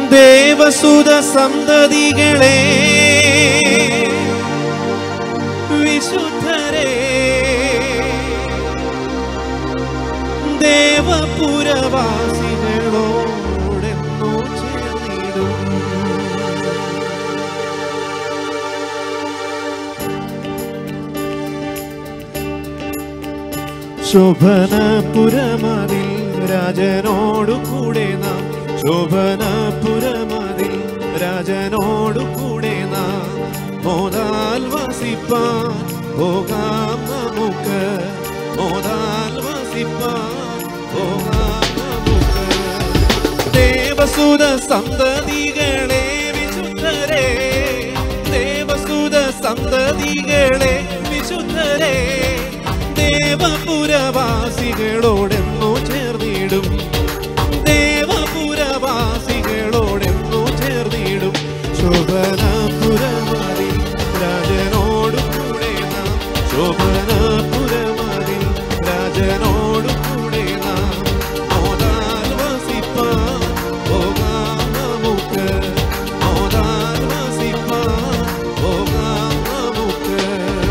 ദേവസുത സന്തതികളെ വിശുദ്ധരെ ദേവപുരവാസികളോടെന്നോ ചേർന്നിടും ശോഭനപുരമതിൽ രാജനോടു കൂടെ നാം ശോഭനപുരമതിൽ രാജനോടു കൂടെ നാം മോതാൽ വസിപ്പാൻ പോകാം നമുക്ക് മോതാൽ വസിപ്പാൻ പോകാം നമുക്ക് ദേവസുത സന്തതികളെ വിശുദ്ധരെ ദേവസുത സന്തതികളെ വിശുദ്ധരെ ദേവപുരവാസികളോടെന്നോ ചേർന്നിടും ദേവപുരവാസികളോടെന്നോ ചേർന്നിടും ശോഭനപുരമതി രാജനോടു കൂടെ നാം ശോഭനപുരമതി രാജനോടു കൂടെ നാം മോതാൽ വസിപ്പാൻ പോകാം നമുക്ക് മോതാൽ വസിപ്പാൻ പോകാം നമുക്ക്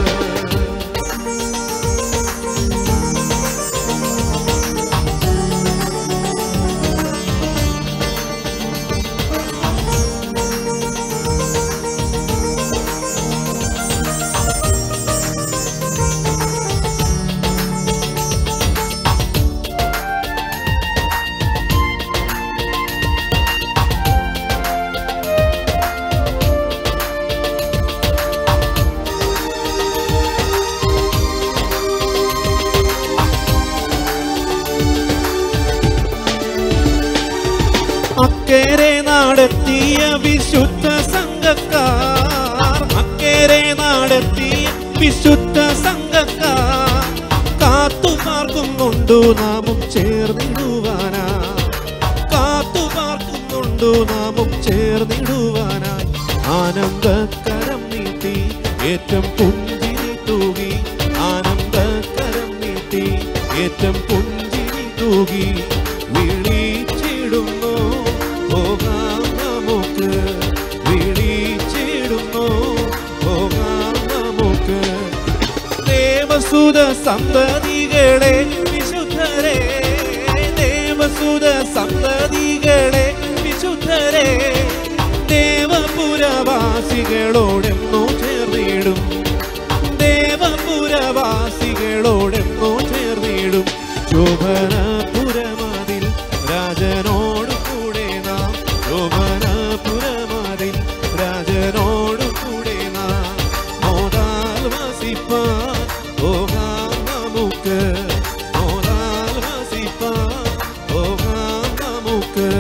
അക്കേരെ നാടെത്തിയ വിശുദ്ധ സംഘക്കാർ അക്കേരെ നാടെത്തിയ വിശുദ്ധ സംഘക്കാർ കാത്തുപാർക്കുന്നുണ്ടു നാമും ചേർന്നിടുവാനാ കാത്തുപാർക്കുന്നുണ്ടു നാമും ചേർന്നിടുവാനായി ആനന്ദക്കരം നീട്ടി ഏറ്റം പുഞ്ചിരി തൂകി ആനന്ദക്കരം നീട്ടി ഏറ്റം പുഞ്ചിരി തൂകി വിളിച്ചിടുന്നു പോകാം നമുക്ക് വിളിച്ചിടുന്നു പോകാം നമുക്ക് ദേവസുത സന്തതികളെ വിശുദ്ധരെ ദേവസുത സന്തതികളെ വിശുദ്ധരെ ദേവപുരവാസികളോടെന്നോ ചേർന്നിടും ദേവപുരവാസികളോടെന്നോ ചേർന്നിടും ശോഭനപുരമതിൽ രാജനോടു കൂടെ നാം ശോഭനപുരമതിൽ രാജനോടു കൂടെ നാം മോതാൽ വസിപ്പാൻ പോകാം നമുക്ക് മോതാൽ വസിപ്പാൻ പോകാം നമുക്ക്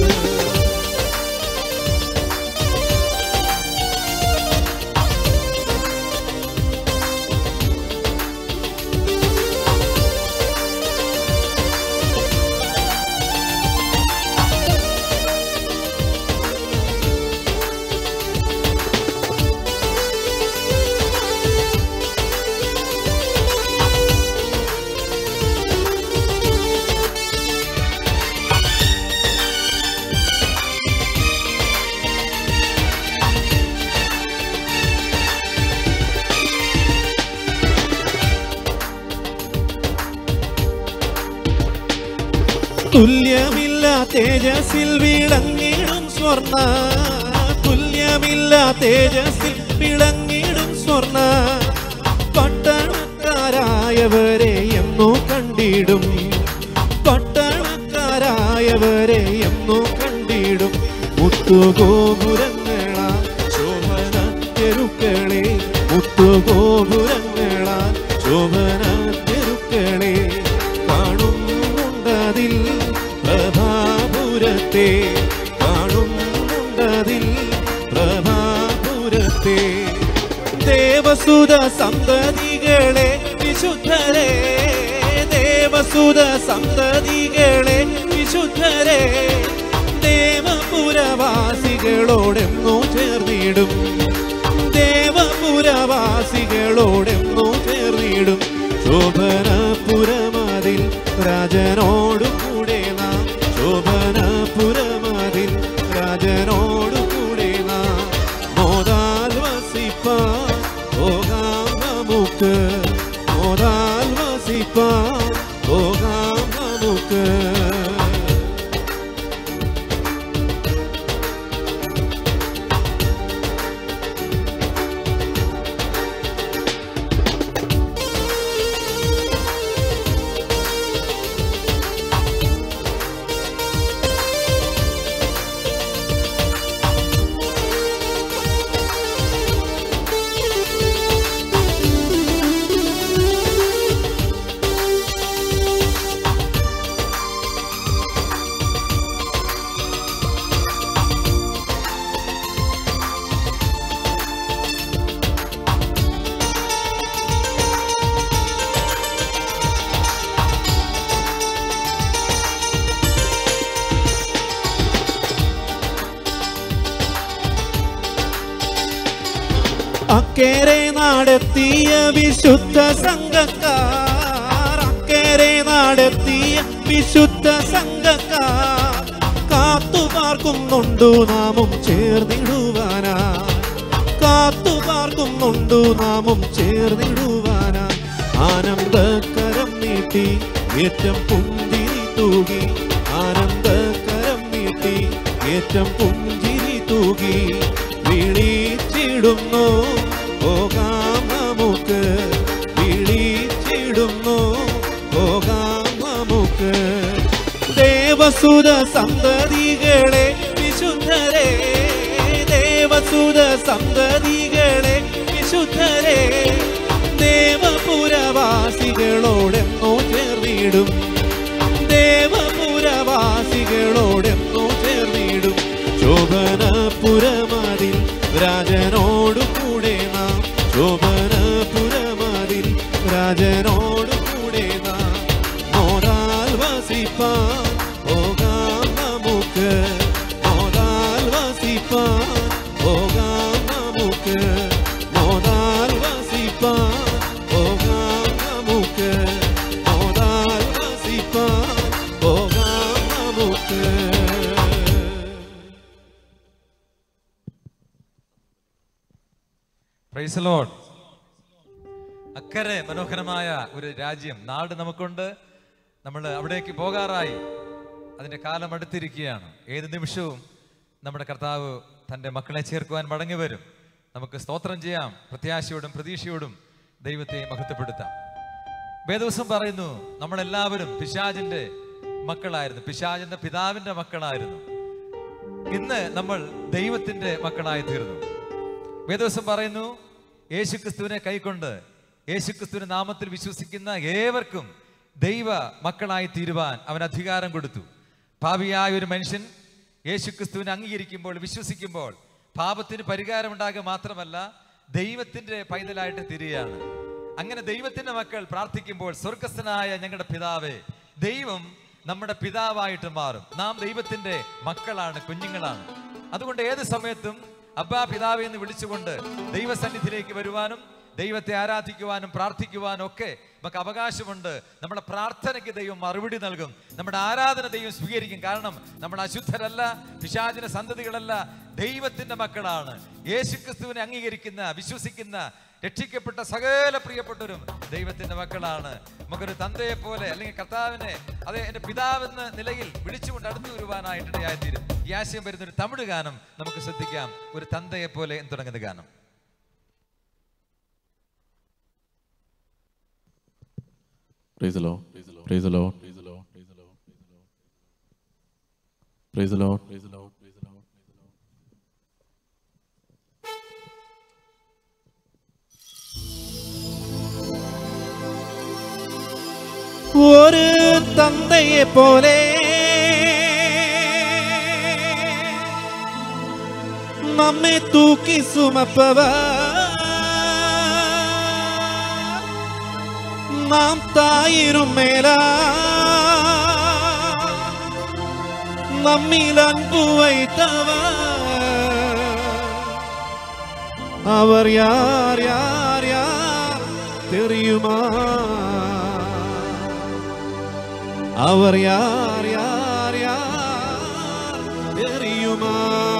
തുല്യമില്ല തേജസ്സിൽ വിളങ്ങിടും സ്വർണ തുല്യമില്ല തേജസ്സിൽ വിളങ്ങിടും സ്വർണ പട്ടണക്കാരായവരെ എന്നോ കണ്ടിടും പട്ടണക്കാരായവരെ എന്നോ കണ്ടിടും മുത്തുഗോപുരങ്ങളാ ശോഭന തെരുക്കളെ മുത്തുഗോപുരങ്ങളാ ശോഭന തെരുക്കളെ കാണുന്നുണ്ടതിൽ പ്രഭാപുരത്തെ കാണുന്നുണ്ടതിൽ പ്രഭാപുരത്തെ ദേവസുത സന്തതികളെ വിശുദ്ധരെ ദേവസുത സന്തതികളെ വിശുദ്ധരെ ദേവപുരവാസികളോടെന്നോ ചേർന്നിടും ദേവപുരവാസികളോടെന്നോ ചേർന്നിടും ശോഭനപുരമതിൽ രാജനോടു കൂടെ നാം ശോഭനപുരമതിൽ രാജ അക്കേരെ നടത്തിയ വിശുദ്ധ സംഘക്കാർ അക്കേരെ നടത്തിയ വിശുദ്ധ സംഘക്കാർ കാത്തുപാർക്കുന്നുണ്ടു നാമും ചേർന്നിടുവാനാ കാത്തുപാർക്കുന്നുണ്ടു നാമും ചേർന്നിടുവാനാ ആനന്ദകരം നീട്ടി ഏറ്റം പുഞ്ചിരി തൂകി ആനന്ദകരം നീട്ടി ഏറ്റം പുഞ്ചിരി തൂകി വിളിച്ചിടുന്നു പോകാം നമുക്ക് വിളിച്ചിടുന്നു പോകാം നമുക്ക് ദേവസുര സന്തതികളെ വിശുദ്ധരെ ദേവസുര സന്തതികളെ വിശുദ്ധരെ ദേവപുരവാസികളോടെന്നോ ചേർന്നിടും ദേവപുരവാസികളോടെന്നോ ചേർന്നിടും ശോഭനപുരമതിൽ രാജനോടു കൂടെ നാം ശോഭനപുരമതിൽ രാജനോടു കൂടെ നാം മോതാൽ വസിപ്പാൻ പോകാം നമുക്ക് മോതാൽ വസിപ്പാൻ പോകാം നമുക്ക് മോതാൽ വസിപ്പാൻ പോകാം നമുക്ക് മോതാൽ വസിപ്പാൻ പോകാം നമുക്ക് പ്രൈസ് ലോഡ് അക്കരെ മനോഹരമായ ഒരു രാജ്യം നാട് നമുക്കുണ്ട് നമ്മൾ അവിടേക്ക് പോകാറായി അതിന്റെ കാലം അടുത്തിരിക്കുകയാണ് ഏത് നിമിഷവും നമ്മുടെ കർത്താവ് തൻ്റെ മക്കളെ ചേർക്കുവാൻ മടങ്ങി വരും നമുക്ക് സ്തോത്രം ചെയ്യാം പ്രത്യാശയോടും പ്രതീക്ഷയോടും ദൈവത്തെ മഹത്വപ്പെടുത്താം വേദവസം പറയുന്നു നമ്മളെല്ലാവരും പിശാജിന്റെ മക്കളായിരുന്നു പിശാജിന്റെ പിതാവിന്റെ മക്കളായിരുന്നു ഇന്ന് നമ്മൾ ദൈവത്തിന്റെ മക്കളായി തീർന്നു വേദവസം പറയുന്നു യേശുക്രിസ്തുവിനെ കൈക്കൊണ്ട് യേശുക്രിസ്തുവിന്റെ നാമത്തിൽ വിശ്വസിക്കുന്ന ഏവർക്കും ദൈവ മക്കളായി തീരുവാൻ അവൻ അധികാരം കൊടുത്തു പാപിയായ ഒരു മനുഷ്യൻ യേശുക്രിസ്തുവിനെ അംഗീകരിക്കുമ്പോൾ വിശ്വസിക്കുമ്പോൾ പാപത്തിന് പരിഹാരം ഉണ്ടാകുക മാത്രമല്ല ദൈവത്തിന്റെ പൈതലായിട്ട് തീരുകയാണ് അങ്ങനെ ദൈവത്തിന്റെ മക്കൾ പ്രാർത്ഥിക്കുമ്പോൾ സ്വർഗസ്ഥനായ ഞങ്ങളുടെ പിതാവേ ദൈവം നമ്മുടെ പിതാവായിട്ട് മാറും നാം ദൈവത്തിന്റെ മക്കളാണ് കുഞ്ഞുങ്ങളാണ് അതുകൊണ്ട് ഏത് സമയത്തും അബ്ബാ പിതാവെ എന്ന് വിളിച്ചുകൊണ്ട് ദൈവസന്നിധിയിലേക്ക് വരുവാനും ദൈവത്തെ ആരാധിക്കുവാനും പ്രാർത്ഥിക്കുവാനും ഒക്കെ നമുക്ക് അവകാശമുണ്ട് നമ്മുടെ പ്രാർത്ഥനയ്ക്ക് ദൈവം മറുപടി നൽകും നമ്മുടെ ആരാധന ദൈവം സ്വീകരിക്കും കാരണം നമ്മൾ അശുദ്ധരല്ല പിശാചിന സന്തതികളല്ല ദൈവത്തിന്റെ മക്കളാണ് യേശുക്രിസ്തുവിനെ അംഗീകരിക്കുന്ന വിശ്വസിക്കുന്ന രക്ഷിക്കപ്പെട്ട സകല പ്രിയപ്പെട്ടവരും ദൈവത്തിന്റെ മക്കളാണ് നമുക്കൊരു തന്തയെ പോലെ അല്ലെങ്കിൽ കർത്താവിനെ അതെ എന്റെ പിതാവെന്ന നിലയിൽ വിളിച്ചുകൊണ്ട് അടുത്തു വരുവാനായിട്ട് ഇടയായിത്തീരും ഈ ആശയം വരുന്ന ഒരു തമിഴ് ഗാനം നമുക്ക് ശ്രദ്ധിക്കാം ഒരു തന്തയെ പോലെ എന്ന് തുടങ്ങുന്ന ഗാനം Praise the Lord. Praise the Lord. Praise the Lord. Praise the Lord. Praise the Lord. Praise the Lord. Praise the Lord. Praise the Lord. ஒரு தந்தையை போலே நம்மை தூக்கி சுமப்பவர் நாம் தாயிரும் மேலா நம்மில் அன்பு வைத்தவர் அவர் யார் யார் யார் தெரியுமா அவர் யார் யார் யார் தெரியுமா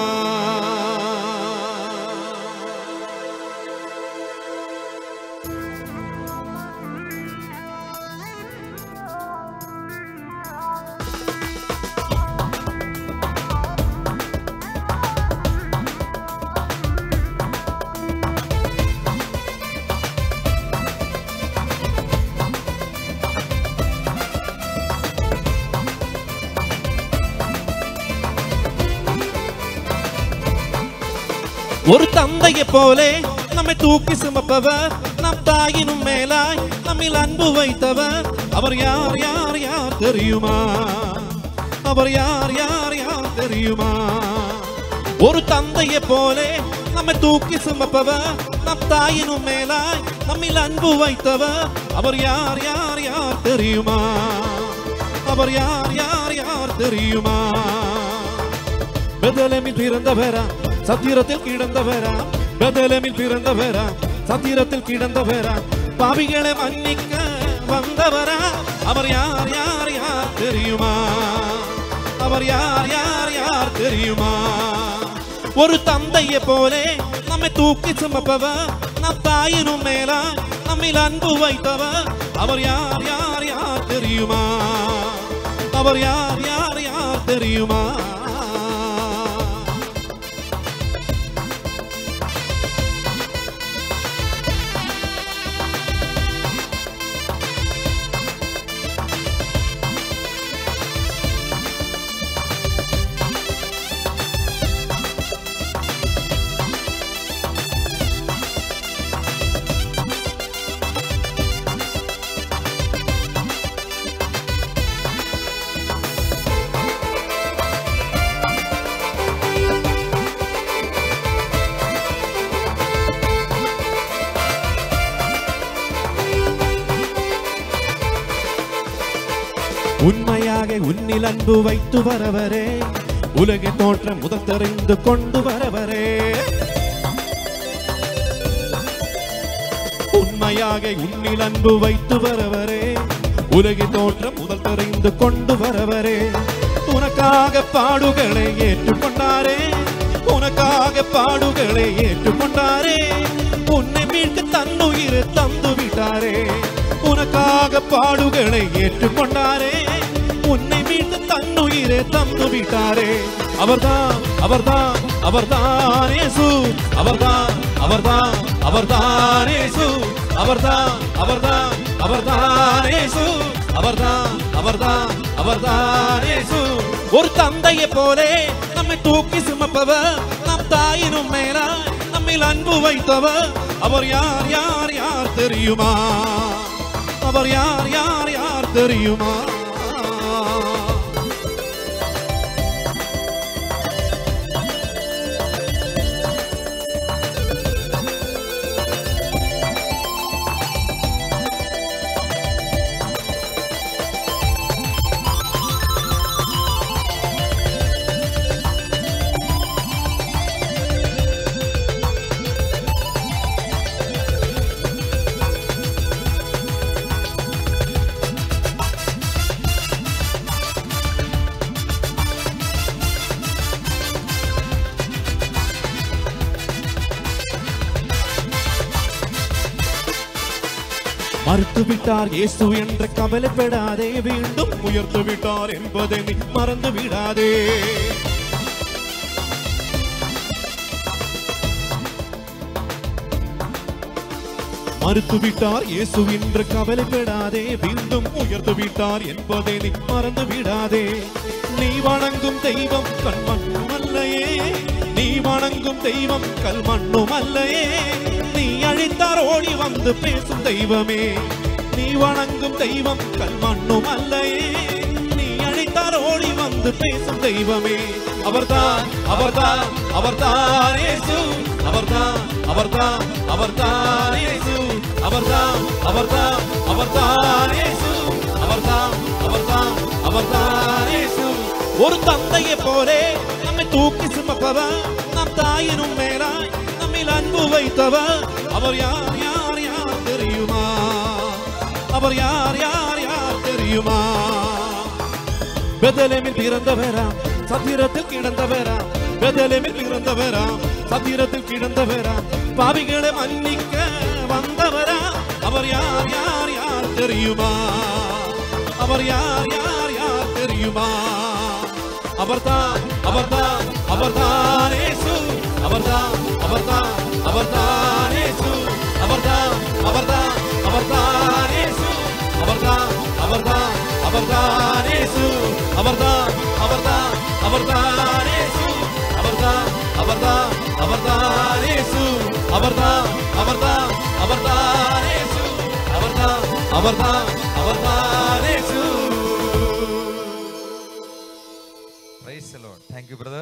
ஒரு தந்தையை போலே நம்மை தூக்கி சுமப்பவர் நம் தாயினும் மேலாய் நம்மில் அன்பு வைத்தவர் அவர் யார் யார் யார் தெரியுமா அவர் யார் யார் யார் தெரியுமா ஒரு தந்தையை போலே நம்மை தூக்கி சுமப்பவர் நம் தாயினும் மேலாய் நம்மில் அன்பு வைத்தவர் அவர் யார் யார் யார் தெரியுமா அவர் யார் யார் யார் தெரியுமா பெதலமில் பிறந்தவரா சத்திரத்தில் கிடந்தவரா பெதலமில் பிறந்தவரா சத்திரத்தில் கிடந்தவரா பாவிகளை மன்னிக்க வந்தவரா அவர் யார் யார் யார் தெரியுமா அவர் யார் யார் யார் தெரியுமா ஒரு தந்தையை போலே நம்மை தூக்கி சுமப்பவர் நம் தாயினும் மேலா நம்மில் அன்பு வைத்தவர் அவர் யார் யார் யார் தெரியுமா அவர் யார் யார் யார் தெரியுமா உண்மையாக உன்னில் அன்பு வைத்து வரவரே உலக தோற்றம் முதல் தெரிந்து கொண்டு வரவரே உண்மையாக உன்னில் அன்பு வைத்து வரவரே உலக தோற்றம் முதல் தெரிந்து கொண்டு வரவரே உனக்காக பாடுகளை ஏற்றுக்கொண்டாரே உனக்காக பாடுகளை ஏற்றுக்கொண்டாரே உன்னை மீட்க தன்னுயிர் தந்து விட்டாரே உனக்காக பாடுகளை ஏற்றுக்கொண்டாரே உன்னை மீட்டு தன்னுயிரை தந்து விட்டாரே அவர்தான் அவர்தான் அவர்தான் இயேசு அவர்தான் அவர்தான் அவர்தான் இயேசு அவர்தான் அவர்தான் அவர்தான் இயேசு அவர்தான் அவர்தான் அவர்தான் இயேசு ஒரு தந்தையை போலே நம்மை தூக்கி சுமப்பவர் நம் தாயினும் மேலா நம்மில் அன்பு வைத்தவர் அவர் யார் யார் யார் தெரியுமா அவர் யார் யார் யார் தெரியுமா மறுத்து விட்டார் இயேசு என்ற கவலைப்படாதே மீண்டும் உயர்த்து விட்டார் என்பதை நீ மறந்து விடாதே மறுத்து விட்டார் இயேசு என்று கவலைப்படாதே மீண்டும் உயர்த்து விட்டார் என்பதை நீ மறந்து விடாதே நீ வணங்கும் தெய்வம் கண்மண்ணும் அல்லையே நீ வணங்கும் தெய்வம் கல்மண்ணும் அல்லையே நீ அழித்தார் ஓடி வந்து பேசும் தெய்வமே நீ வணங்கும் தெய்வம் கல்மண்ணும் அல்லையே நீ அழைத்தார் ஓடி வந்து பேசும் தெய்வமே அவர்தான் அவர்தான் அவர்தான் இயேசு அவர்தான் அவர்தான் அவர்தான் இயேசு அவர்தான் அவர்தான் அவர்தான் இயேசு அவர்தான் அவர்தான் அவர்தான் இயேசு ஒரு தந்தையை போலே நம்மை தூக்கி சுமப்பவர் நம் தாயினும் மேலாய் நம்மில் அன்பு வைத்தவர் அவர் யார் யார் யார் தெரியுமா அவர் யார் யார் யார் தெரியுமா பெதலேமில் பிறந்தவராம் சத்திரத்தில் கிடந்தவராம் பெதலேமில் பிறந்தவராம் சத்திரத்தில் கிடந்தவராம் பாவிகளை மன்னிக்க வந்தவரா அவர் யார் யார் யார் தெரியுமா அவர் யார் யார் யார் தெரியுமா அவர்தான் அவர்தான் அவர்தான் இயேசு அவர்தான் அவர்தான் அவர்தான் இயேசு அவர்தான் அவர்தான் அவர்தான் இயேசு அவர்தான் அவர்தான் அவர்தான் இயேசு அவர்தான் அவர்தான் அவர்தான் இயேசு அவர்தான் அவர்தான் அவர்தான் இயேசு அவர்தான் அவர்தான் அவர்தான் இயேசு அவர்தான் அவர்தான் அவர்தான் இயேசு താങ്ക് യു ബ്രദർ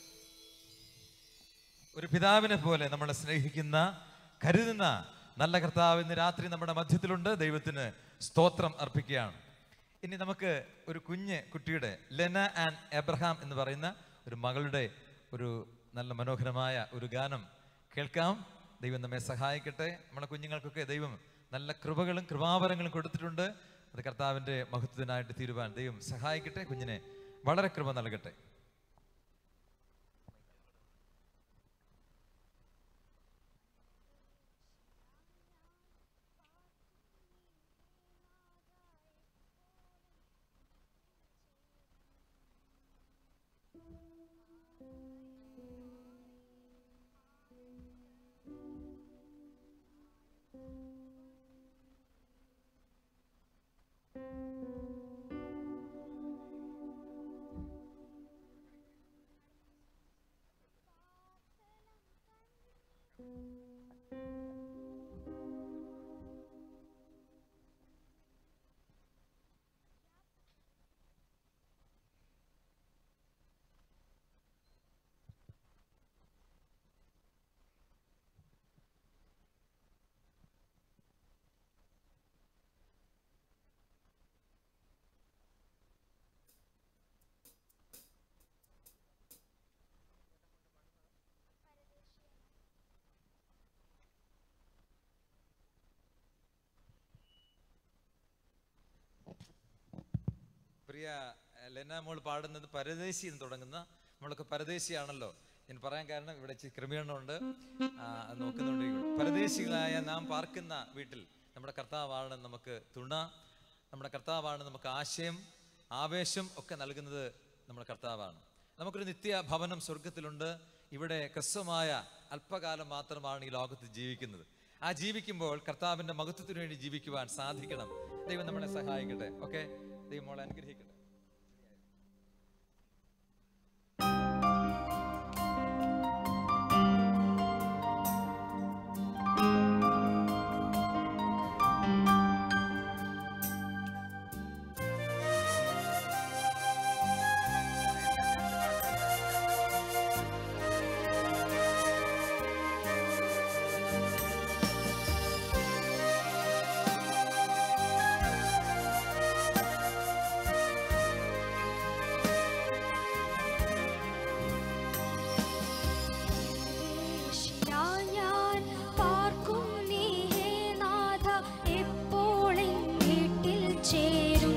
ഒരു പിതാവിനെ പോലെ നമ്മളെ സ്നേഹിക്കുന്ന കരുതുന്ന നല്ല കർത്താവ് ഇന്ന് രാത്രി നമ്മുടെ മധ്യത്തിലുണ്ട് ദൈവത്തിന് സ്തോത്രം അർപ്പിക്കുകയാണ് ഇനി നമുക്ക് ഒരു കുഞ്ഞ് കുട്ടിയുടെ ലെന ആൻഡ് എബ്രഹാം എന്ന് പറയുന്ന ഒരു മകളുടെ ഒരു നല്ല മനോഹരമായ ഒരു ഗാനം കേൾക്കാം ദൈവം നമ്മെ സഹായിക്കട്ടെ നമ്മുടെ കുഞ്ഞുങ്ങൾക്കൊക്കെ ദൈവം നല്ല കൃപകളും കൃപാവരങ്ങളും കൊടുത്തിട്ടുണ്ട് അത് കർത്താവിൻ്റെ മഹത്വത്തിനായിട്ട് തീരുവാൻ ദൈവം സഹായിക്കട്ടെ കുഞ്ഞിനെ വളരെ കൃപ നൽകട്ടെ പ്രിയ എഹ്, ലെന മോൾ പാടുന്നത് പരദേശി എന്ന് തുടങ്ങുന്ന നമ്മളൊക്കെ പരദേശിയാണല്ലോ ഞാൻ പറയാൻ കാരണം ഇവിടെ ഇച്ചിരി ക്രമീകരണമുണ്ട് ആ, അത് നോക്കുന്നുണ്ട് പരദേശികളായ നാം പാർക്കുന്ന വീട്ടിൽ നമ്മുടെ കർത്താവാണ് നമുക്ക് തുണ നമ്മുടെ കർത്താവാണ് നമുക്ക് ആശയം ആവേശം ഒക്കെ നൽകുന്നത് നമ്മുടെ കർത്താവാണ് നമുക്കൊരു നിത്യ ഭവനം സ്വർഗത്തിലുണ്ട് ഇവിടെ ഹ്രസ്വമായ അല്പകാലം മാത്രമാണ് ഈ ലോകത്ത് ജീവിക്കുന്നത് ആ ജീവിക്കുമ്പോൾ കർത്താവിന്റെ മഹത്വത്തിന് വേണ്ടി ജീവിക്കുവാൻ സാധിക്കണം ദൈവം നമ്മളെ സഹായിക്കട്ടെ ഓക്കെ ദൈവം മോളെ അനുഗ്രഹിക്കട്ടെ ഞാൻ പാർക്കും നീ ഹേ നാഥ എപ്പോഴും വീട്ടിൽ ചേരും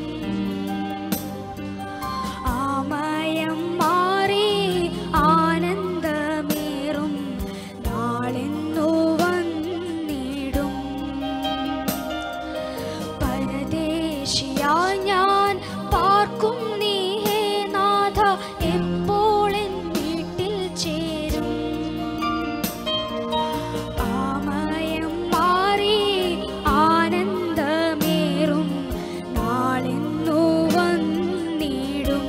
ആമയം മാറി ആനന്ദമേറും നാളെന്നു വന്നിടും പരദേശിയാ ഞാൻ പാർക്കും നീ ഹേ നാഥ എപ്പോഴും വീട്ടിൽ ചേരും ആമയം മാറി ആനന്ദമേറും നാളെന്നു വന്നിടും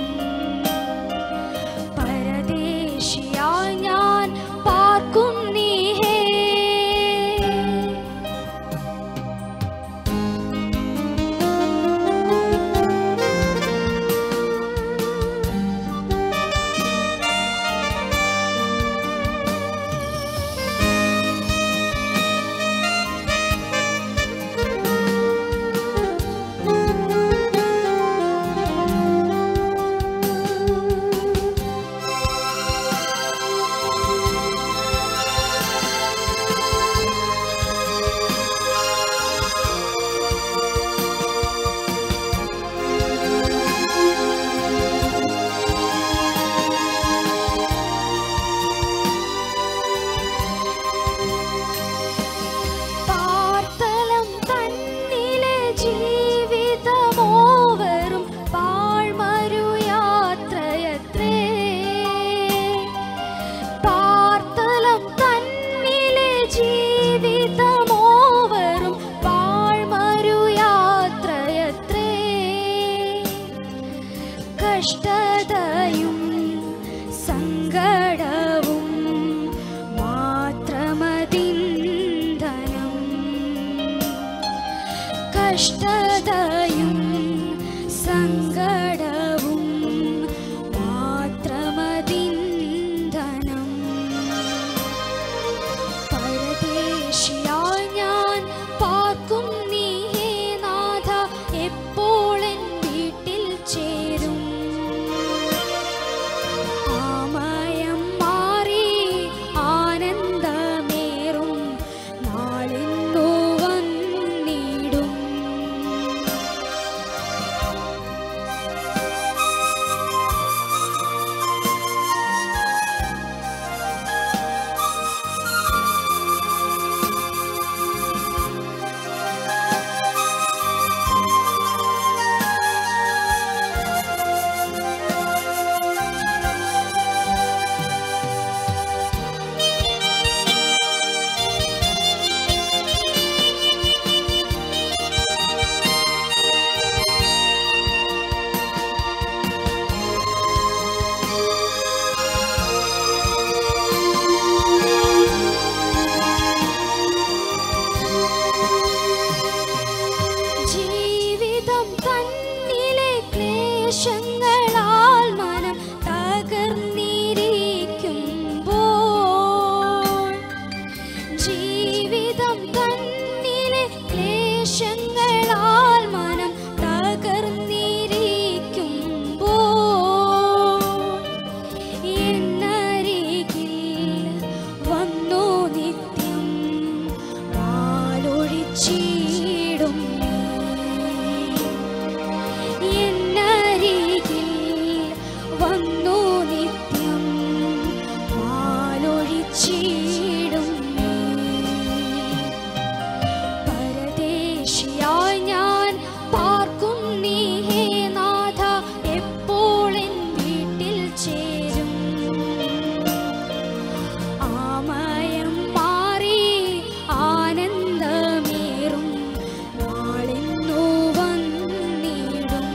പരദേശിയാ ഞാൻ പാർക്കും നീ ഹേ പാർത്തലം തന്നിലെ ജീവിതമോ വെറും പാഴ്മരു യാത്രയത്രേ പാർത്തലം തന്നിലെ ജീവിതമോ വെറും പാഴ്മരു യാത്രയത്രേ കഷ്ടതയും സങ്കടവും മാത്രമതിന്ധനം കഷ്ടതയും സങ്കടവും മാത്രമതിന്ധനം പരദേശിയാ ഞാൻ പാർക്കും നീ ഹേ നാഥ എപ്പോഴും വീട്ടിൽ ചേരും ആമയം മാറി ആനന്ദ ജീവിതം തന്നിലെ ക്ലേശങ്ങളാൽ മനം തകർന്നിരിക്കുമ്പോൾ എന്നരികിൽ വന്നു നിത്യം പാലൊഴിച്ചിടും എന്നരികിൽ വന്നു നിത്യം പാലൊഴിച്ചിടും പരദേശിയായി ഞാൻ പാർക്കും നീ ഹേ നാഥ എപ്പോൾ എൻ വീട്ടിൽ ചേരും ആമയം മാറി ആനന്ദമേറും നാളിന്നു വന്നിടും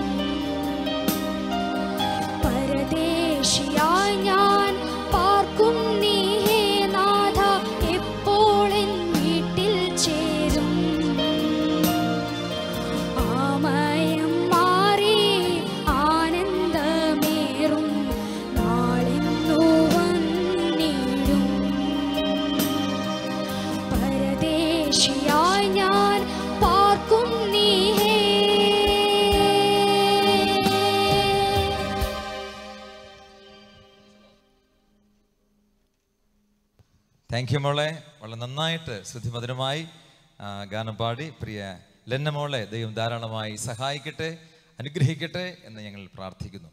പരദേശിയായി ഞാൻ പാർക്കും നീ ഹേ നാഥ എപ്പോൾ എൻ വീട്ടിൽ ചേരും ആമയം മാറി ആനന്ദമേറും നാളിന്നു വന്നിടും പരദേശിയായി ഞാൻ പാർക്കും നീ ഹേ താങ്ക് യു മോളെ വളരെ നന്നായിട്ട് ശുദ്ധിമധുരമായി ആ, ഗാനം പാടി പ്രിയ ലെന്ന മോളെ ദൈവം ധാരാളമായി സഹായിക്കട്ടെ അനുഗ്രഹിക്കട്ടെ എന്ന് ഞങ്ങൾ പ്രാർത്ഥിക്കുന്നു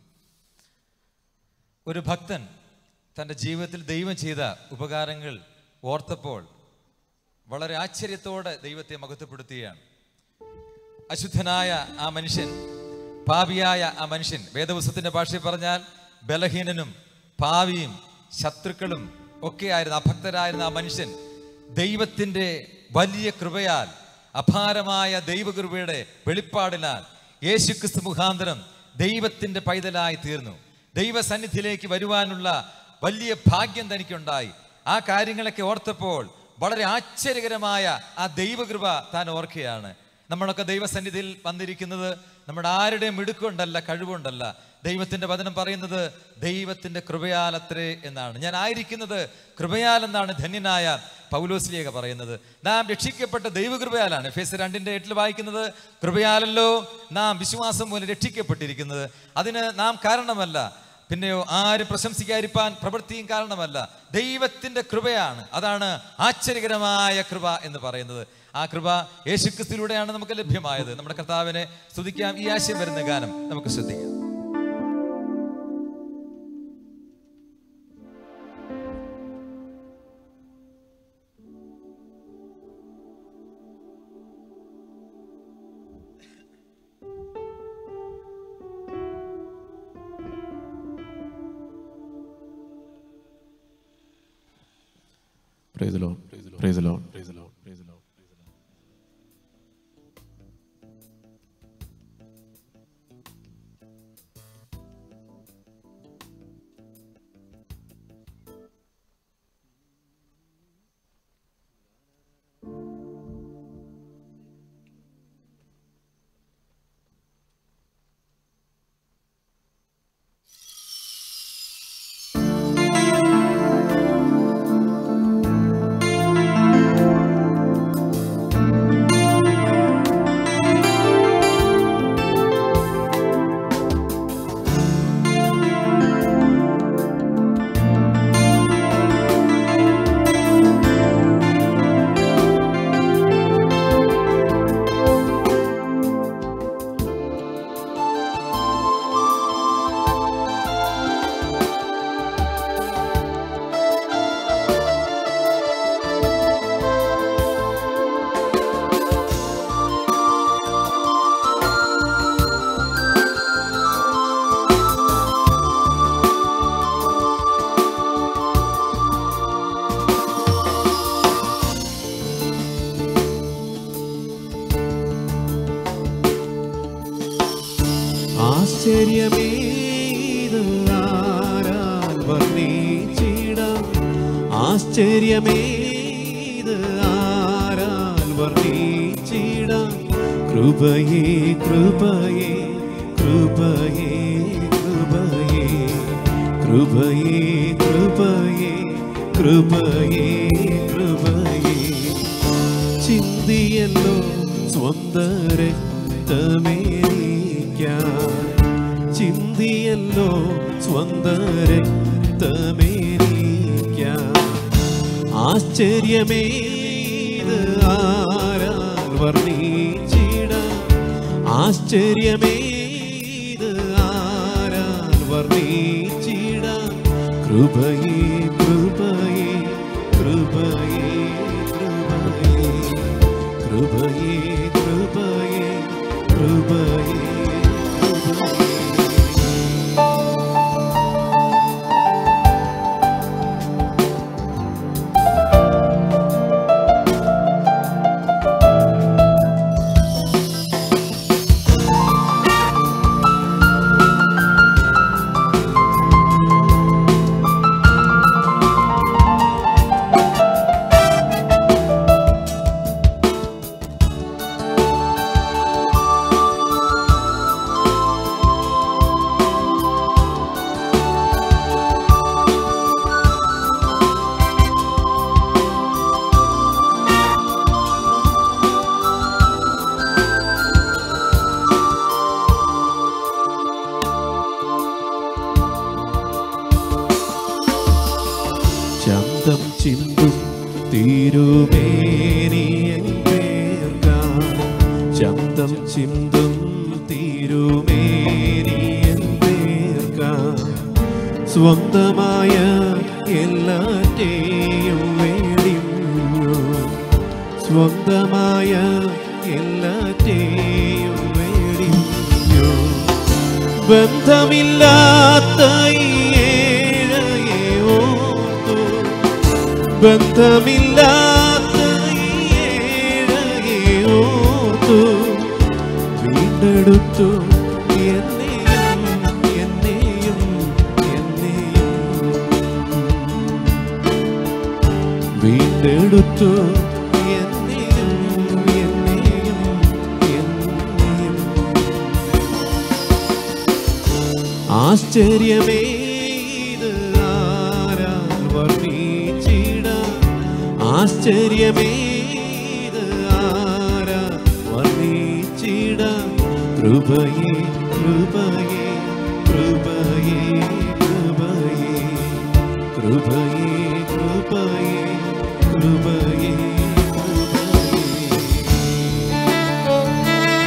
ഒരു ഭക്തൻ തൻ്റെ ജീവിതത്തിൽ ദൈവം ചെയ്ത ഉപകാരങ്ങൾ ഓർത്തപ്പോൾ വളരെ ആശ്ചര്യത്തോടെ ദൈവത്തെ മഹത്വപ്പെടുത്തുകയാണ് അശുദ്ധനായ ആ മനുഷ്യൻ പാപിയായ ആ മനുഷ്യൻ വേദപുസ്തകത്തിന്റെ ഭാഷയിൽ പറഞ്ഞാൽ ബലഹീനനും പാവിയും ശത്രുക്കളും ഒക്കെയായിരുന്ന അഭക്തരായിരുന്ന ആ മനുഷ്യൻ ദൈവത്തിന്റെ വലിയ കൃപയാൽ അപാരമായ ദൈവകൃപയുടെ വെളിപ്പാടിനാൽ യേശുക്രിസ്തു മുഖാന്തരം ദൈവത്തിന്റെ പൈതലായി തീർന്നു ദൈവസന്നിധിയിലേക്ക് വരുവാനുള്ള വലിയ ഭാഗ്യം തനിക്കുണ്ടായി ആ കാര്യങ്ങളൊക്കെ ഓർത്തപ്പോൾ വളരെ ആശ്ചര്യകരമായ ആ ദൈവകൃപ താൻ ഓർക്കുകയാണ് നമ്മളൊക്കെ ദൈവസന്നിധിയിൽ വന്നിരിക്കുന്നത് നമ്മുടെ ആരുടെയും മിടുക്കൊണ്ടല്ല കഴിവുകൊണ്ടല്ല ദൈവത്തിന്റെ വചനം പറയുന്നത് ദൈവത്തിന്റെ കൃപയാലത്രേ എന്നാണ് ഞാൻ ആയിരിക്കുന്നത് കൃപയാൽ എന്നാണ് ധന്യനായ പൗലോസ്ലിയൊക പറയുന്നത് നാം രക്ഷിക്കപ്പെട്ട ദൈവകൃപയാലാണ് ഫേസ് രണ്ടിന്റെ എട്ടിൽ വായിക്കുന്നത് കൃപയാലല്ലോ നാം വിശ്വാസം മൂലം രക്ഷിക്കപ്പെട്ടിരിക്കുന്നത് അതിന് നാം കാരണമല്ല പിന്നെയോ ആരും പ്രശംസിക്കാതിരിപ്പാൻ പ്രവൃത്തിയും കാരണമല്ല ദൈവത്തിന്റെ കൃപയാണ് അതാണ് ആശ്ചര്യകരമായ കൃപ എന്ന് പറയുന്നത് ആ കൃപ യേശുക്രിസ്തുവിലൂടെയാണ് നമുക്ക് ലഭ്യമായത് നമ്മുടെ കർത്താവിനെ സ്തുതിക്കാം ഈ ആശയം വരുന്ന ഗാനം നമുക്ക് ശ്രദ്ധിക്കാം Praise the Lord. Praise the Lord. Praise the Lord. Praise the Lord. Praise the Lord. ആശ്ചര്യമേ ഇത് ആരാൽ വർണ്ണിച്ചിടാം ആശ്ചര്യമേ ഇത് ആരാൽ വർണ്ണിച്ചിടാം കൃപയേ കൃപയേ കൃപയേ കൃപയേ കൃപയേ കൃപയേ കൃപയേ കൃപയേ ചിന്തിയല്ലോ സ്വന്ത രക്തമേരിക്കാൻ ചിന്തിയല്ലോ സ്വന്ത രക്തമേരിക്കാൻ ആശ്ചര്യമേ ഇത് ആരാൽ വർണ്ണിച്ചിടാം ആശ്ചര്യമേ ഇത് ആരാൽ വർണ്ണിച്ചിടാം കൃപയേ കൃപയേ കൃപയേ കൃപയേ കൃപയേ കൃപയേ കൃപയേ കൃപയേ ചന്തം ചിന്തും തിരുമേനിയൻ പേർക്കാം ചന്തം ചിന്തും തിരുമേനിയൻ പേർക്കാം സ്വന്തമായ എല്ലാറ്റേയും വേടിഞ്ഞു സ്വന്തമായ എല്ലാറ്റേയും വേടിഞ്ഞു ബന്ധമില്ലാത്ത ഈ ഏഴയെ ഓർത്തു ബന്ധമില്ലാത്ത ഈ ഏഴയെ ഓർത്തു വീണ്ടെടുത്തു എന്നെയും എന്നെയും എന്നെയും വീണ്ടെടുത്തു എന്നെയും എന്നെയും എന്നെയും ആശ്ചര്യമേ ഇത് ആരാൽ വർണ്ണിച്ചിടാം ആശ്ചര്യമേ ഇത് ആരാൽ വർണ്ണിച്ചിടാം കൃപയേ കൃപയേ കൃപയേ കൃപയേ കൃപയേ കൃപയേ കൃപയേ കൃപയേ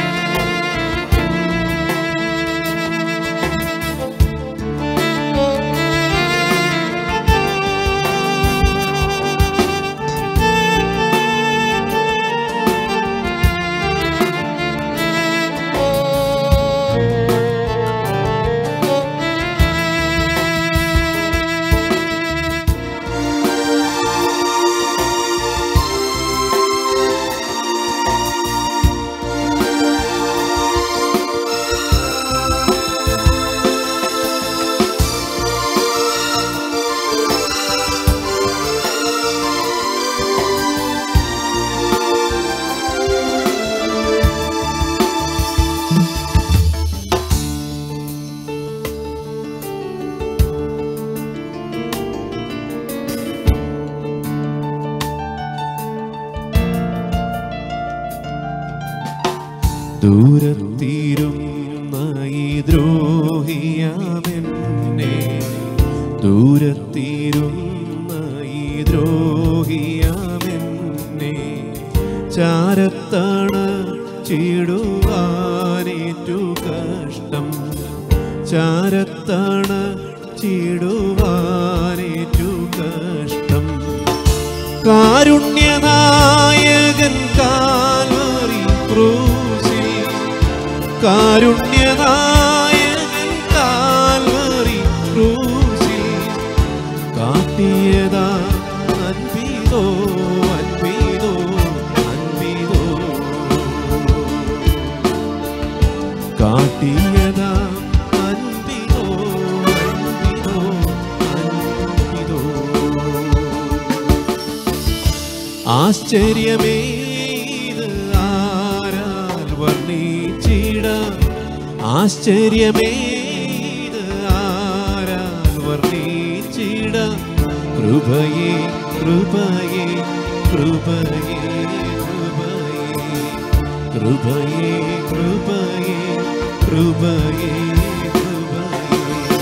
ദൂരത്തീരുന്ന ഈ ദ്രോഹിയാമെന്നെ ദൂരത്തീരുന്ന ഈ ദ്രോഹിയാമെന്നെ ചാരത്താണ് ചീടുവാനേറ്റു കഷ്ടം ചാരത്താണ് ചീടുവാനേറ്റു കഷ്ടം കാരുണ്യനായകൻ കാൽവറി ക്രൂശിൽ കാരുണ്യനായകൻ കാൽവറി ക്രൂശിൽ കാട്ടിയതാ അൻപിതോ അൻപിതോ അൻപിതോ കാട്ടിയതാ അൻപിതോ അൻപിതോ അൻപിതോ ആശ്ചര്യമേ ഇത് ആരാൽ വർണ്ണിച്ചിടാം ആശ്ചര്യമേ ഇത് ആരാൽ വർണ്ണിച്ചിടാം കൃപയേ കൃപയേ കൃപയേ കൃപയേ കൃപയേ കൃപയേ കൃപയേ കൃപയേ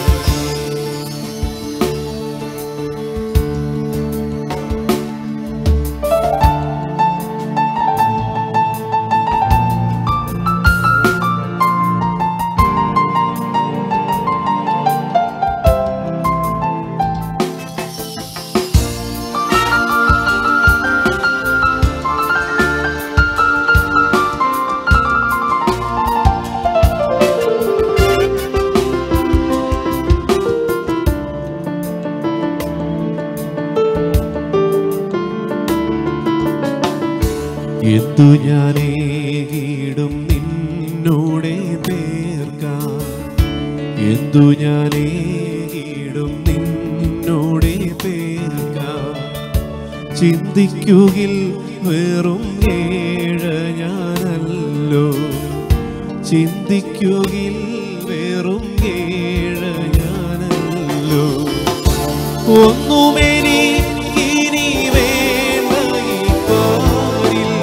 എന്തു ഞാനേകിടും നിന്നോടെ പേർക്കാൻ എന്തു ഞാനേകിടും നിന്നോടെ പേർക്കാൻ ചിന്തിക്കുകിൽ വെറും ഏഴ ഞാനല്ലോ ചിന്തിക്കുകിൽ വെറും ഏഴ ഞാനല്ലോ ഒന്നുമെനിക്കിനി വേണ്ട ഈ പാരിൽ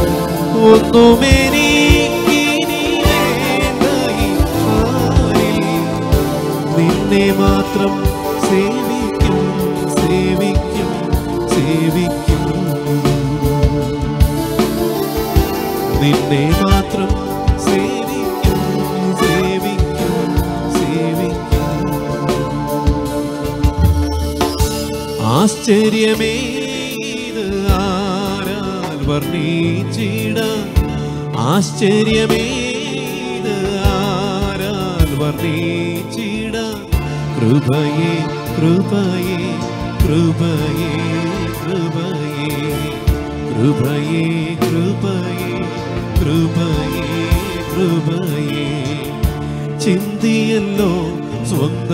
ഒന്നുമെനിക്കിനി വേണ്ട ഈ പാരിൽ നിന്നെ മാത്രം സേവിക്കും സേവിക്കും സേവിക്കും നിന്നെ മാത്രം സേവിക്കും സേവിക്കും സേവിക്കും ആശ്ചര്യമേ ഇത് ആരാൽ വർണ്ണിച്ചിട ആശ്ചര്യമേ ഇത് ആരാൽ വർണ്ണിച്ചിട കൃപയേ കൃപയേ കൃപയേ കൃപയേ കൃപയേ കൃപയേ കൃപയേ കൃപയേ ചിന്തിയല്ലോ സ്വന്ത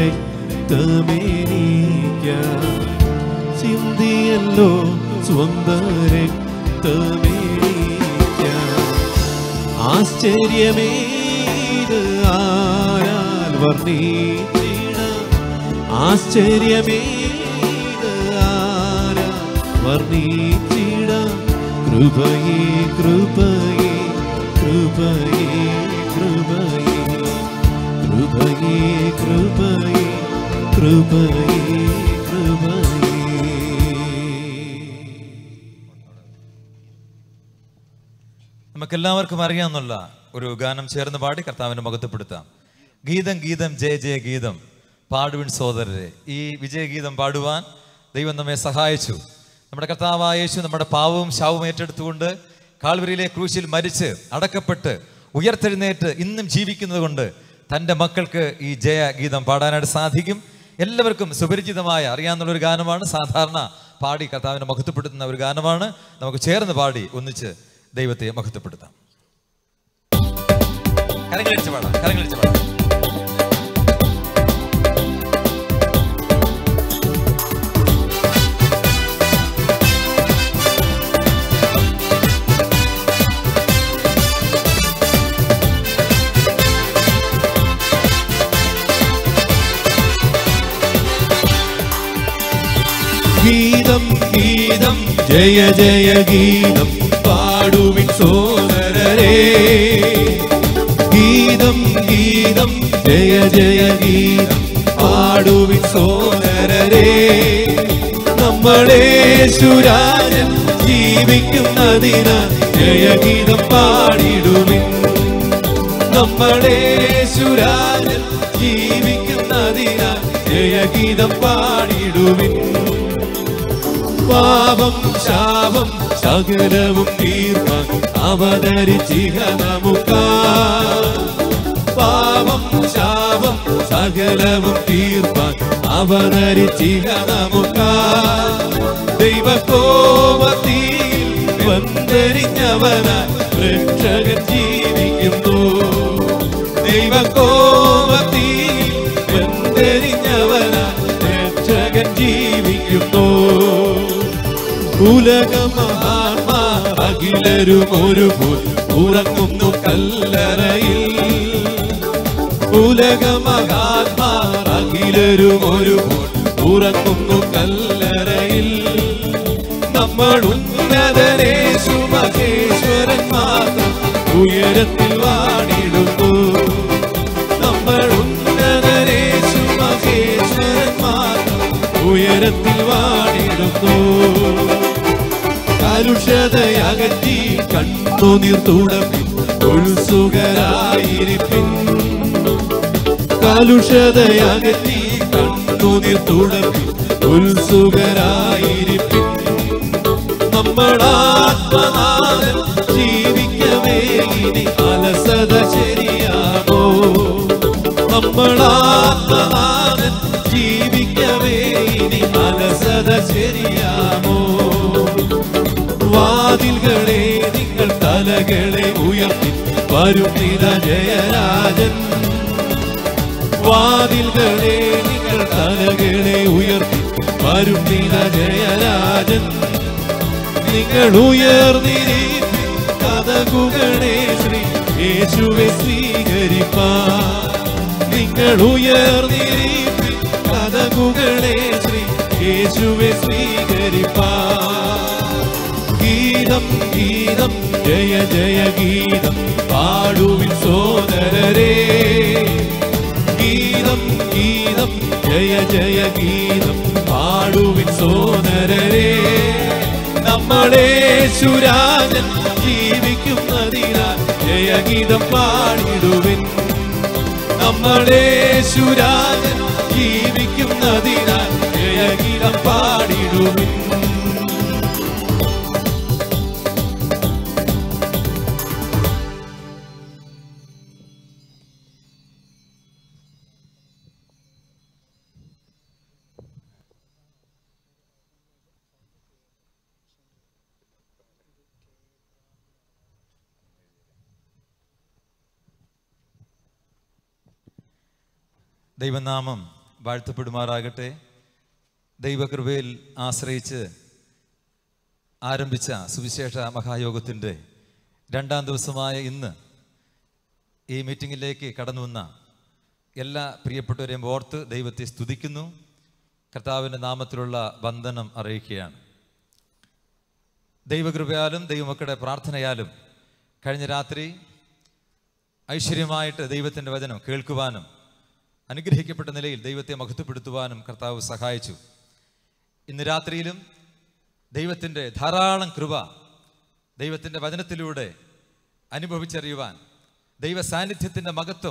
രക്തമേനിക്ക ചിന്തിയല്ലോ സ്വന്ത രക്തമേനിക്ക ആശ്ചര്യമേ ഇത് ആരാൽ വർണ്ണിച്ചിട ആശ്ചര്യമേ ഇത് ആരാൽ വർണ്ണിച്ചിട കൃപയേ കൃപയേ കൃപയേ കൃപയേ കൃപയേ കൃപയേ കൃപയേ കൃപയേ നമുക്കെല്ലാവർക്കും അറിയാമെന്നുള്ള ഒരു ഗാനം ചേർന്ന് പാടി കർത്താവിനെ മഹത്വപ്പെടുത്താം ഗീതം ഗീതം ജയ ജയ ഗീതം പാടുവിൻ സോദരരെ ഈ വിജയഗീതം പാടുവാൻ ദൈവം നമ്മെ സഹായിച്ചു നമ്മുടെ കർത്താവായ യേശു നമ്മുടെ പാവവും ശാവും ഏറ്റെടുത്തുകൊണ്ട് കാൽവരിയിലെ ക്രൂശിൽ മരിച്ച് അടക്കപ്പെട്ട് ഉയർത്തെഴുന്നേറ്റ് ഇന്നും ജീവിക്കുന്നത് കൊണ്ട് തൻ്റെ മക്കൾക്ക് ഈ ജയ ഗീതം പാടാനായിട്ട് സാധിക്കും എല്ലാവർക്കും സുപരിചിതമായ അറിയാവുന്ന ഒരു ഗാനമാണ് സാധാരണ പാടി കർത്താവിനെ മഹത്വപ്പെടുത്തുന്ന ഒരു ഗാനമാണ് നമുക്ക് ചേർന്ന് പാടി ഒന്നിച്ച് ദൈവത്തെ മഹത്വപ്പെടുത്താം കരങ്ങളിടിച്ച് പാടാം കരങ്ങളിടിച്ച് പാടാം ഗീതം ഗീതം ജയ ജയ ഗീതം പാടുവിൻ സോദരരേ ഗീതം ഗീതം ജയ ജയ ഗീതം പാടുവിൻ സോദരരേ നമ്മളെ സുരാജൻ ജീവിക്കുന്നതിന് ജയഗീതം പാടിടുവിൻ നമ്മളെ സുരാജൻ ജീവിക്കുന്നതിന് ജയഗീതം പാടിടുവിൻ പാപം ശാപം സകലവും തീർക്കാൻ അവതരിച്ചിഹ നമുക്കാ പാപം ശാപം സകലവും തീർപ്പാൻ അവതരിച്ചിഹ നമുക്കാ ദൈവകോപത്തിൽ വന്തരിഞ്ഞവനായി രക്ഷകൻ ജീവിക്കുന്നു ദൈവകോപത്തിൽ വന്തരിഞ്ഞവനായി രക്ഷകൻ ജീവിക്കുന്നു ഉലകമഹാത്മാ അഖിലരും ഒരു പോൽ ഉറങ്ങുന്നു കല്ലറയിൽ ഉലകമഹാത്മാ അഖിലരും ഒരു പോൽ ഉറങ്ങുന്നു കല്ലറയിൽ നമ്മൾ ഉന്നതനേശു മഹേശ്വരൻ മാത്രം കലുഷതയകറ്റി കണ്ണുനീർ തുടപ്പി ഉത്സുകരായിരിപ്പിൻ കലുഷതയകറ്റി കണ്ണുനീർ തുടപ്പി ഉത്സുകരായിരിപ്പിൻ നമ്മളാത്മനാഥൻ ജീവിക്കവേ ഇനി അലസത ശരിയാമോ നമ്മളാത്മനാഥൻ ജീവിക്കവേ ഇനി അലസത ശരിയാമോ വാതിൽകളെ നിങ്ങൾ തലകളെ ഉയർത്തി വരും നിത ജയരാജൻ വാതിൽകളെ നിങ്ങൾ തലകളെ ഉയർത്തി വരും നിത ജയരാജൻ നിങ്ങൾ ഉയർന്നിരിപ്പി കഥകുകളെ ശ്രീ യേശുവെ സ്വീകരിപ്പാ നിങ്ങൾ ഉയർന്നിരിപ്പി കഥകുകളെ ശ്രീ യേശുവെ സ്വീകരിപ്പാ ഗീതം ഗീതം ജയ ജയ ഗീതം പാടുവിൻ സോദരരേ ഗീതം ഗീതം ജയ ജയ ഗീതം പാടുവിൻ സോദരരേ നമ്മളെ സുരാജൻ ജീവിക്കുന്നതിനാൽ ജയഗീതം പാടിടുവിൻ നമ്മളെ സുരാജൻ ജീവിക്കുന്നതിനാൽ ജയഗീതം പാടിടുവിൻ ദൈവനാമം വാഴ്ത്തപ്പെടുമാറാകട്ടെ ദൈവകൃപയിൽ ആശ്രയിച്ച് ആരംഭിച്ച സുവിശേഷ മഹായോഗത്തിൻ്റെ രണ്ടാം ദിവസമായ ഇന്ന് ഈ മീറ്റിങ്ങിലേക്ക് കടന്നു വന്ന എല്ലാ പ്രിയപ്പെട്ടവരെയും ഓർത്ത് ദൈവത്തെ സ്തുതിക്കുന്നു കർത്താവിൻ്റെ നാമത്തിലുള്ള വന്ദനം അറിയിക്കുകയാണ് ദൈവകൃപയാലും ദൈവമക്കളുടെ പ്രാർത്ഥനയാലും കഴിഞ്ഞ രാത്രി ഐശ്വര്യമായിട്ട് ദൈവത്തിൻ്റെ വചനം കേൾക്കുവാനും അനുഗ്രഹിക്കപ്പെട്ട നിലയിൽ ദൈവത്തെ മഹത്വപ്പെടുത്തുവാനും കർത്താവ് സഹായിച്ചു ഇന്ന് രാത്രിയിലും ദൈവത്തിൻ്റെ ധാരാളം കൃപ ദൈവത്തിൻ്റെ വചനത്തിലൂടെ അനുഭവിച്ചറിയുവാൻ ദൈവ സാന്നിധ്യത്തിൻ്റെ മഹത്വം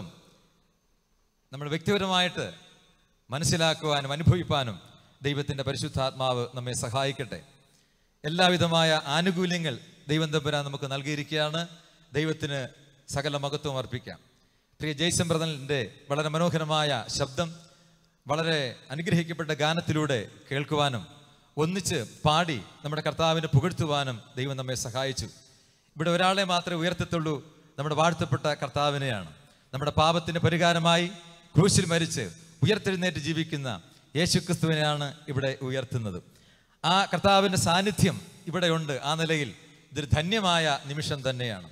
നമ്മൾ വ്യക്തിപരമായിട്ട് മനസ്സിലാക്കുവാനും അനുഭവിപ്പാനും ദൈവത്തിൻ്റെ പരിശുദ്ധാത്മാവ് നമ്മെ സഹായിക്കട്ടെ എല്ലാവിധമായ ആനുകൂല്യങ്ങൾ ദൈവം തമ്പുരാൻ നമുക്ക് നൽകിയിരിക്കുകയാണ് ദൈവത്തിന് സകല മഹത്വം അർപ്പിക്കാം പ്രിയ ജയ്സം ബ്രദറിൻ്റെ വളരെ മനോഹരമായ ശബ്ദം വളരെ അനുഗ്രഹിക്കപ്പെട്ട ഗാനത്തിലൂടെ കേൾക്കുവാനും ഒന്നിച്ച് പാടി നമ്മുടെ കർത്താവിനെ പുകഴ്ത്തുവാനും ദൈവം നമ്മെ സഹായിച്ചു ഇവിടെ ഒരാളെ മാത്രമേ ഉയർത്തത്തുള്ളൂ നമ്മുടെ വാഴ്ത്തപ്പെട്ട കർത്താവിനെയാണ് നമ്മുടെ പാപത്തിന് പരിഹാരമായി ക്രൂശിൽ മരിച്ച് ഉയർത്തെഴുന്നേറ്റ് ജീവിക്കുന്ന യേശുക്രിസ്തുവിനെയാണ് ഇവിടെ ഉയർത്തുന്നത് ആ കർത്താവിൻ്റെ സാന്നിധ്യം ഇവിടെയുണ്ട് ആ നിലയിൽ ഇതൊരു ധന്യമായ നിമിഷം തന്നെയാണ്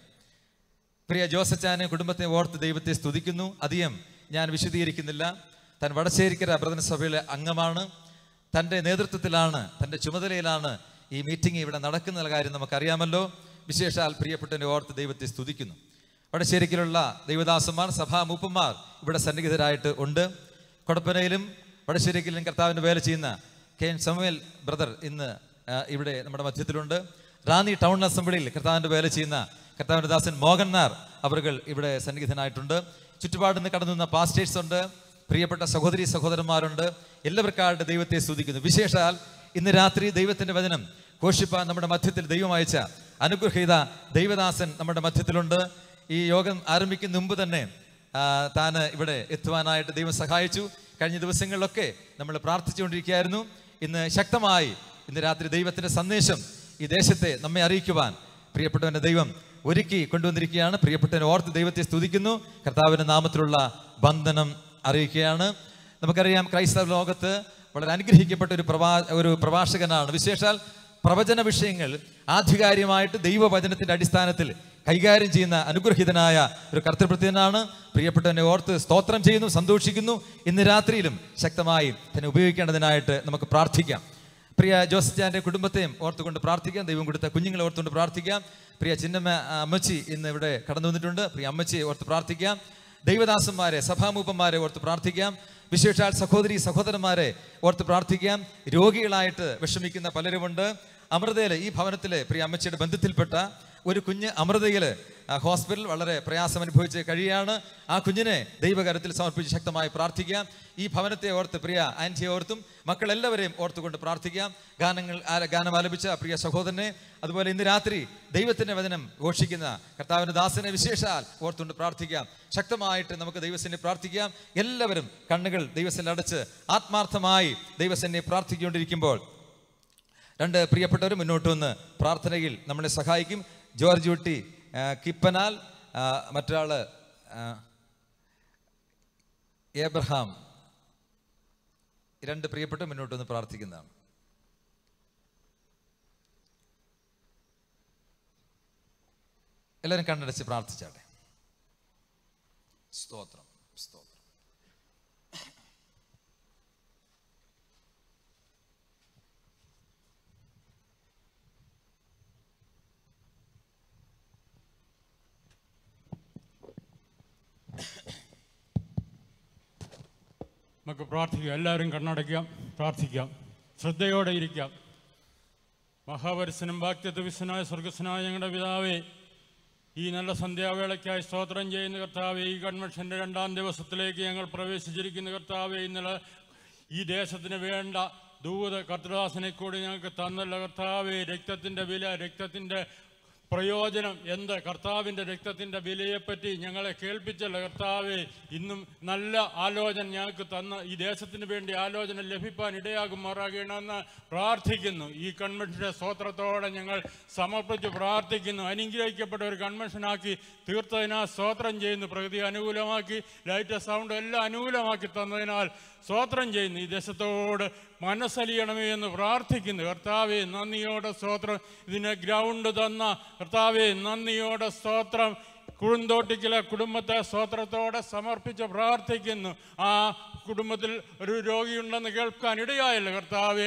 പ്രിയ ജോസച്ചാനെ കുടുംബത്തെ ഓർത്ത് ദൈവത്തെ സ്തുതിക്കുന്നു അധികം ഞാൻ വിശദീകരിക്കുന്നില്ല താൻ വടശ്ശേരിക്കര പ്രധാന സഭയിലെ അംഗമാണ് തൻ്റെ നേതൃത്വത്തിലാണ് തൻ്റെ ചുമതലയിലാണ് ഈ മീറ്റിംഗ് ഇവിടെ നടക്കുന്ന കാര്യം നമുക്കറിയാമല്ലോ വിശേഷാൽ പ്രിയപ്പെട്ടതിനെ ഓർത്ത് ദൈവത്തെ സ്തുതിക്കുന്നു വടശ്ശേരിക്കലുള്ള ദൈവദാസന്മാർ സഭാ മൂപ്പന്മാർ ഇവിടെ സന്നിഹിതരായിട്ട് ഉണ്ട് കൊടപ്പനയിലും വടശ്ശേരിക്കലും കർത്താവിൻ്റെ വേല ചെയ്യുന്ന കെ എൻ സമൂൽ ബ്രദർ ഇന്ന് ആ, ഇവിടെ നമ്മുടെ മധ്യത്തിലുണ്ട് റാന്നി ടൗൺ അസംബ്ലിയിൽ കർത്താവിൻ്റെ വേല ചെയ്യുന്ന കർത്താവിൻ്റെ ദാസൻ മോഹൻ നാർ അവർകൾ ഇവിടെ സന്നിഹിതനായിട്ടുണ്ട് ചുറ്റുപാട് നിന്ന് കടന്നു വന്ന പാസ്റ്റേഴ്സ് ഉണ്ട് പ്രിയപ്പെട്ട സഹോദരി സഹോദരന്മാരുണ്ട് എല്ലാവർക്കായിട്ട് ദൈവത്തെ സ്തുതിക്കുന്നു വിശേഷാൽ ഇന്ന് രാത്രി ദൈവത്തിന്റെ വചനം ഘോഷിപ്പാൻ നമ്മുടെ മധ്യത്തിൽ ദൈവം അയച്ച അനുഗ്രഹീത ദൈവദാസൻ നമ്മുടെ മധ്യത്തിലുണ്ട് ഈ യോഗം ആരംഭിക്കുന്ന മുമ്പ് തന്നെ ആ, താന് ഇവിടെ എത്തുവാനായിട്ട് ദൈവം സഹായിച്ചു കഴിഞ്ഞ ദിവസങ്ങളിലൊക്കെ നമ്മൾ പ്രാർത്ഥിച്ചുകൊണ്ടിരിക്കുകയായിരുന്നു ഇന്ന് ശക്തമായി ഇന്ന് രാത്രി ദൈവത്തിന്റെ സന്ദേശം ഈ ദേശത്തെ നമ്മെ അറിയിക്കുവാൻ പ്രിയപ്പെട്ടവന്റെ ദൈവം ഒരുക്കി കൊണ്ടുവന്നിരിക്കുകയാണ് പ്രിയപ്പെട്ടവനെ ഓർത്ത് ദൈവത്തെ സ്തുതിക്കുന്നു കർത്താവിന്റെ നാമത്തിലുള്ള ബന്ധനം അറിയിക്കുകയാണ് നമുക്കറിയാം ക്രൈസ്തവ ലോകത്ത് വളരെ അനുഗ്രഹിക്കപ്പെട്ട ഒരു പ്രവാ ഒരു പ്രഭാഷകനാണ് വിശേഷാൽ പ്രവചന വിഷയങ്ങൾ ആധികാരികമായിട്ട് ദൈവവചനത്തിന്റെ അടിസ്ഥാനത്തിൽ കൈകാര്യം ചെയ്യുന്ന അനുഗ്രഹീതനായ ഒരു കർത്തൃപ്രത്യനാണ് പ്രിയപ്പെട്ടവനെ ഓർത്ത് സ്തോത്രം ചെയ്യുന്നു സന്തോഷിക്കുന്നു ഇന്ന് രാത്രിയിലും ശക്തമായി തന്നെ ഉപയോഗിക്കേണ്ടതിനായിട്ട് നമുക്ക് പ്രാർത്ഥിക്കാം പ്രിയ ജോസഫ് ചാന്റെ കുടുംബത്തെയും ഓർത്തുകൊണ്ട് പ്രാർത്ഥിക്കാം ദൈവം കൊടുത്ത കുഞ്ഞുങ്ങളെ ഓർത്തുകൊണ്ട് പ്രാർത്ഥിക്കാം പ്രിയ ചിന്നമ്മ ആ, അമ്മച്ചി ഇന്ന് ഇവിടെ കടന്നു വന്നിട്ടുണ്ട് പ്രിയ അമ്മച്ചിയെ ഓർത്ത് പ്രാർത്ഥിക്കാം ദൈവദാസന്മാരെ സഭാമൂപ്പന്മാരെ ഓർത്ത് പ്രാർത്ഥിക്കാം വിശേഷാൽ സഹോദരി സഹോദരന്മാരെ ഓർത്ത് പ്രാർത്ഥിക്കാം രോഗികളായിട്ട് വിഷമിക്കുന്ന പലരുമുണ്ട് അമൃതയില് ഈ ഭവനത്തിലെ പ്രിയ അമ്മച്ചിയുടെ ബന്ധത്തിൽപ്പെട്ട ഒരു കുഞ്ഞ് അമൃതയില് ഹോസ്പിറ്റൽ വളരെ പ്രയാസം അനുഭവിച്ച് കഴിയാണ് ആ കുഞ്ഞിനെ ദൈവകരത്തിൽ സമർപ്പിച്ച് ശക്തമായി പ്രാർത്ഥിക്കാം ഈ ഭവനത്തെ ഓർത്ത് പ്രിയ ആൻറ്റിയെ ഓർത്തും മക്കളെല്ലാവരെയും ഓർത്തുകൊണ്ട് പ്രാർത്ഥിക്കാം ഗാനങ്ങൾ ആ- ഗാനം ആലപിച്ച പ്രിയ സഹോദരനെ അതുപോലെ ഇന്ന് രാത്രി ദൈവത്തിന്റെ വചനം ഘോഷിക്കുന്ന കർത്താവിന്റെ ദാസനെ വിശേഷാൽ ഓർത്തുകൊണ്ട് പ്രാർത്ഥിക്കാം ശക്തമായിട്ട് നമുക്ക് ദൈവസനെ പ്രാർത്ഥിക്കാം എല്ലാവരും കണ്ണുകൾ ദൈവസനെ അടച്ച് ആത്മാർത്ഥമായി ദൈവസനെ പ്രാർത്ഥിച്ചുകൊണ്ടിരിക്കുമ്പോൾ രണ്ട് പ്രിയപ്പെട്ടവർ മുന്നോട്ട് വന്ന് പ്രാർത്ഥനയിൽ നമ്മളെ സഹായിക്കും ജോർജ് കുട്ടി ആ, കിപ്പനാൽ ആ, മറ്റൊരാള് ആ, ഏബ്രഹാം രണ്ട് പ്രിയപ്പെട്ട മുന്നോട്ട് വന്ന് പ്രാർത്ഥിക്കുന്നതാണ് എല്ലാവരും കണ്ണടച്ച് പ്രാർത്ഥിച്ചാട്ടെ സ്തോത്രം സ്തോത്രം നമുക്ക് പ്രാർത്ഥിക്കാം എല്ലാവരും കണ്ണടയ്ക്കാം പ്രാർത്ഥിക്കാം ശ്രദ്ധയോടെ ഇരിക്കാം മഹാപരിസനം വാക്യത്വവിസനായ സ്വർഗസ്വനായ ഞങ്ങളുടെ പിതാവേ ഈ നല്ല സന്ധ്യാവേളയ്ക്കായി സ്തോത്രം ചെയ്യുന്ന കർത്താവെ ഈ കൺവെൻഷൻ്റെ രണ്ടാം ദിവസത്തിലേക്ക് ഞങ്ങൾ പ്രവേശിച്ചിരിക്കുന്ന കർത്താവെ ഇന്നലെ ഈ ദേശത്തിന് വേണ്ട ദൂത കർത്തദാസനെ കൂടി ഞങ്ങൾക്ക് തന്നല്ല കർത്താവെ രക്തത്തിൻ്റെ വില രക്തത്തിൻ്റെ പ്രയോജനം എന്ത് കർത്താവിൻ്റെ രക്തത്തിൻ്റെ വിലയെപ്പറ്റി ഞങ്ങളെ കേൾപ്പിച്ചല്ല കർത്താവെ ഇന്നും നല്ല ആലോചന ഞങ്ങൾക്ക് തന്ന ഈ ദേശത്തിന് വേണ്ടി ആലോചന ലഭിക്കാൻ ഇടയാകുമാറാകണമെന്ന് പ്രാർത്ഥിക്കുന്നു ഈ കൺവെൻഷന്റെ സ്തോത്രത്തോടെ ഞങ്ങൾ സമർപ്പിച്ച് പ്രാർത്ഥിക്കുന്നു അനുഗ്രഹിക്കപ്പെട്ട ഒരു കൺവെൻഷനാക്കി തീർത്തതിനാൽ സ്തോത്രം ചെയ്യുന്നു പ്രകൃതി അനുകൂലമാക്കി ലൈറ്റ് സൗണ്ട് എല്ലാം അനുകൂലമാക്കി തന്നതിനാൽ സ്തോത്രം ചെയ്യുന്നു ഈ ദേശത്തോട് മനസ്സലിയണമേ എന്ന് പ്രാർത്ഥിക്കുന്നു കർത്താവെ നന്ദിയോടെ സ്തോത്രം ഇതിന് ഗ്രൗണ്ട് തന്ന കർത്താവെ നന്ദിയോടെ സ്തോത്രം കുഴുന്തോട്ടിക്കലെ കുടുംബത്തെ സ്തോത്രത്തോടെ സമർപ്പിച്ച് പ്രാർത്ഥിക്കുന്നു ആ കുടുംബത്തിൽ ഒരു രോഗിയുണ്ടെന്ന് കേൾക്കാൻ ഇടയായല്ലോ കർത്താവെ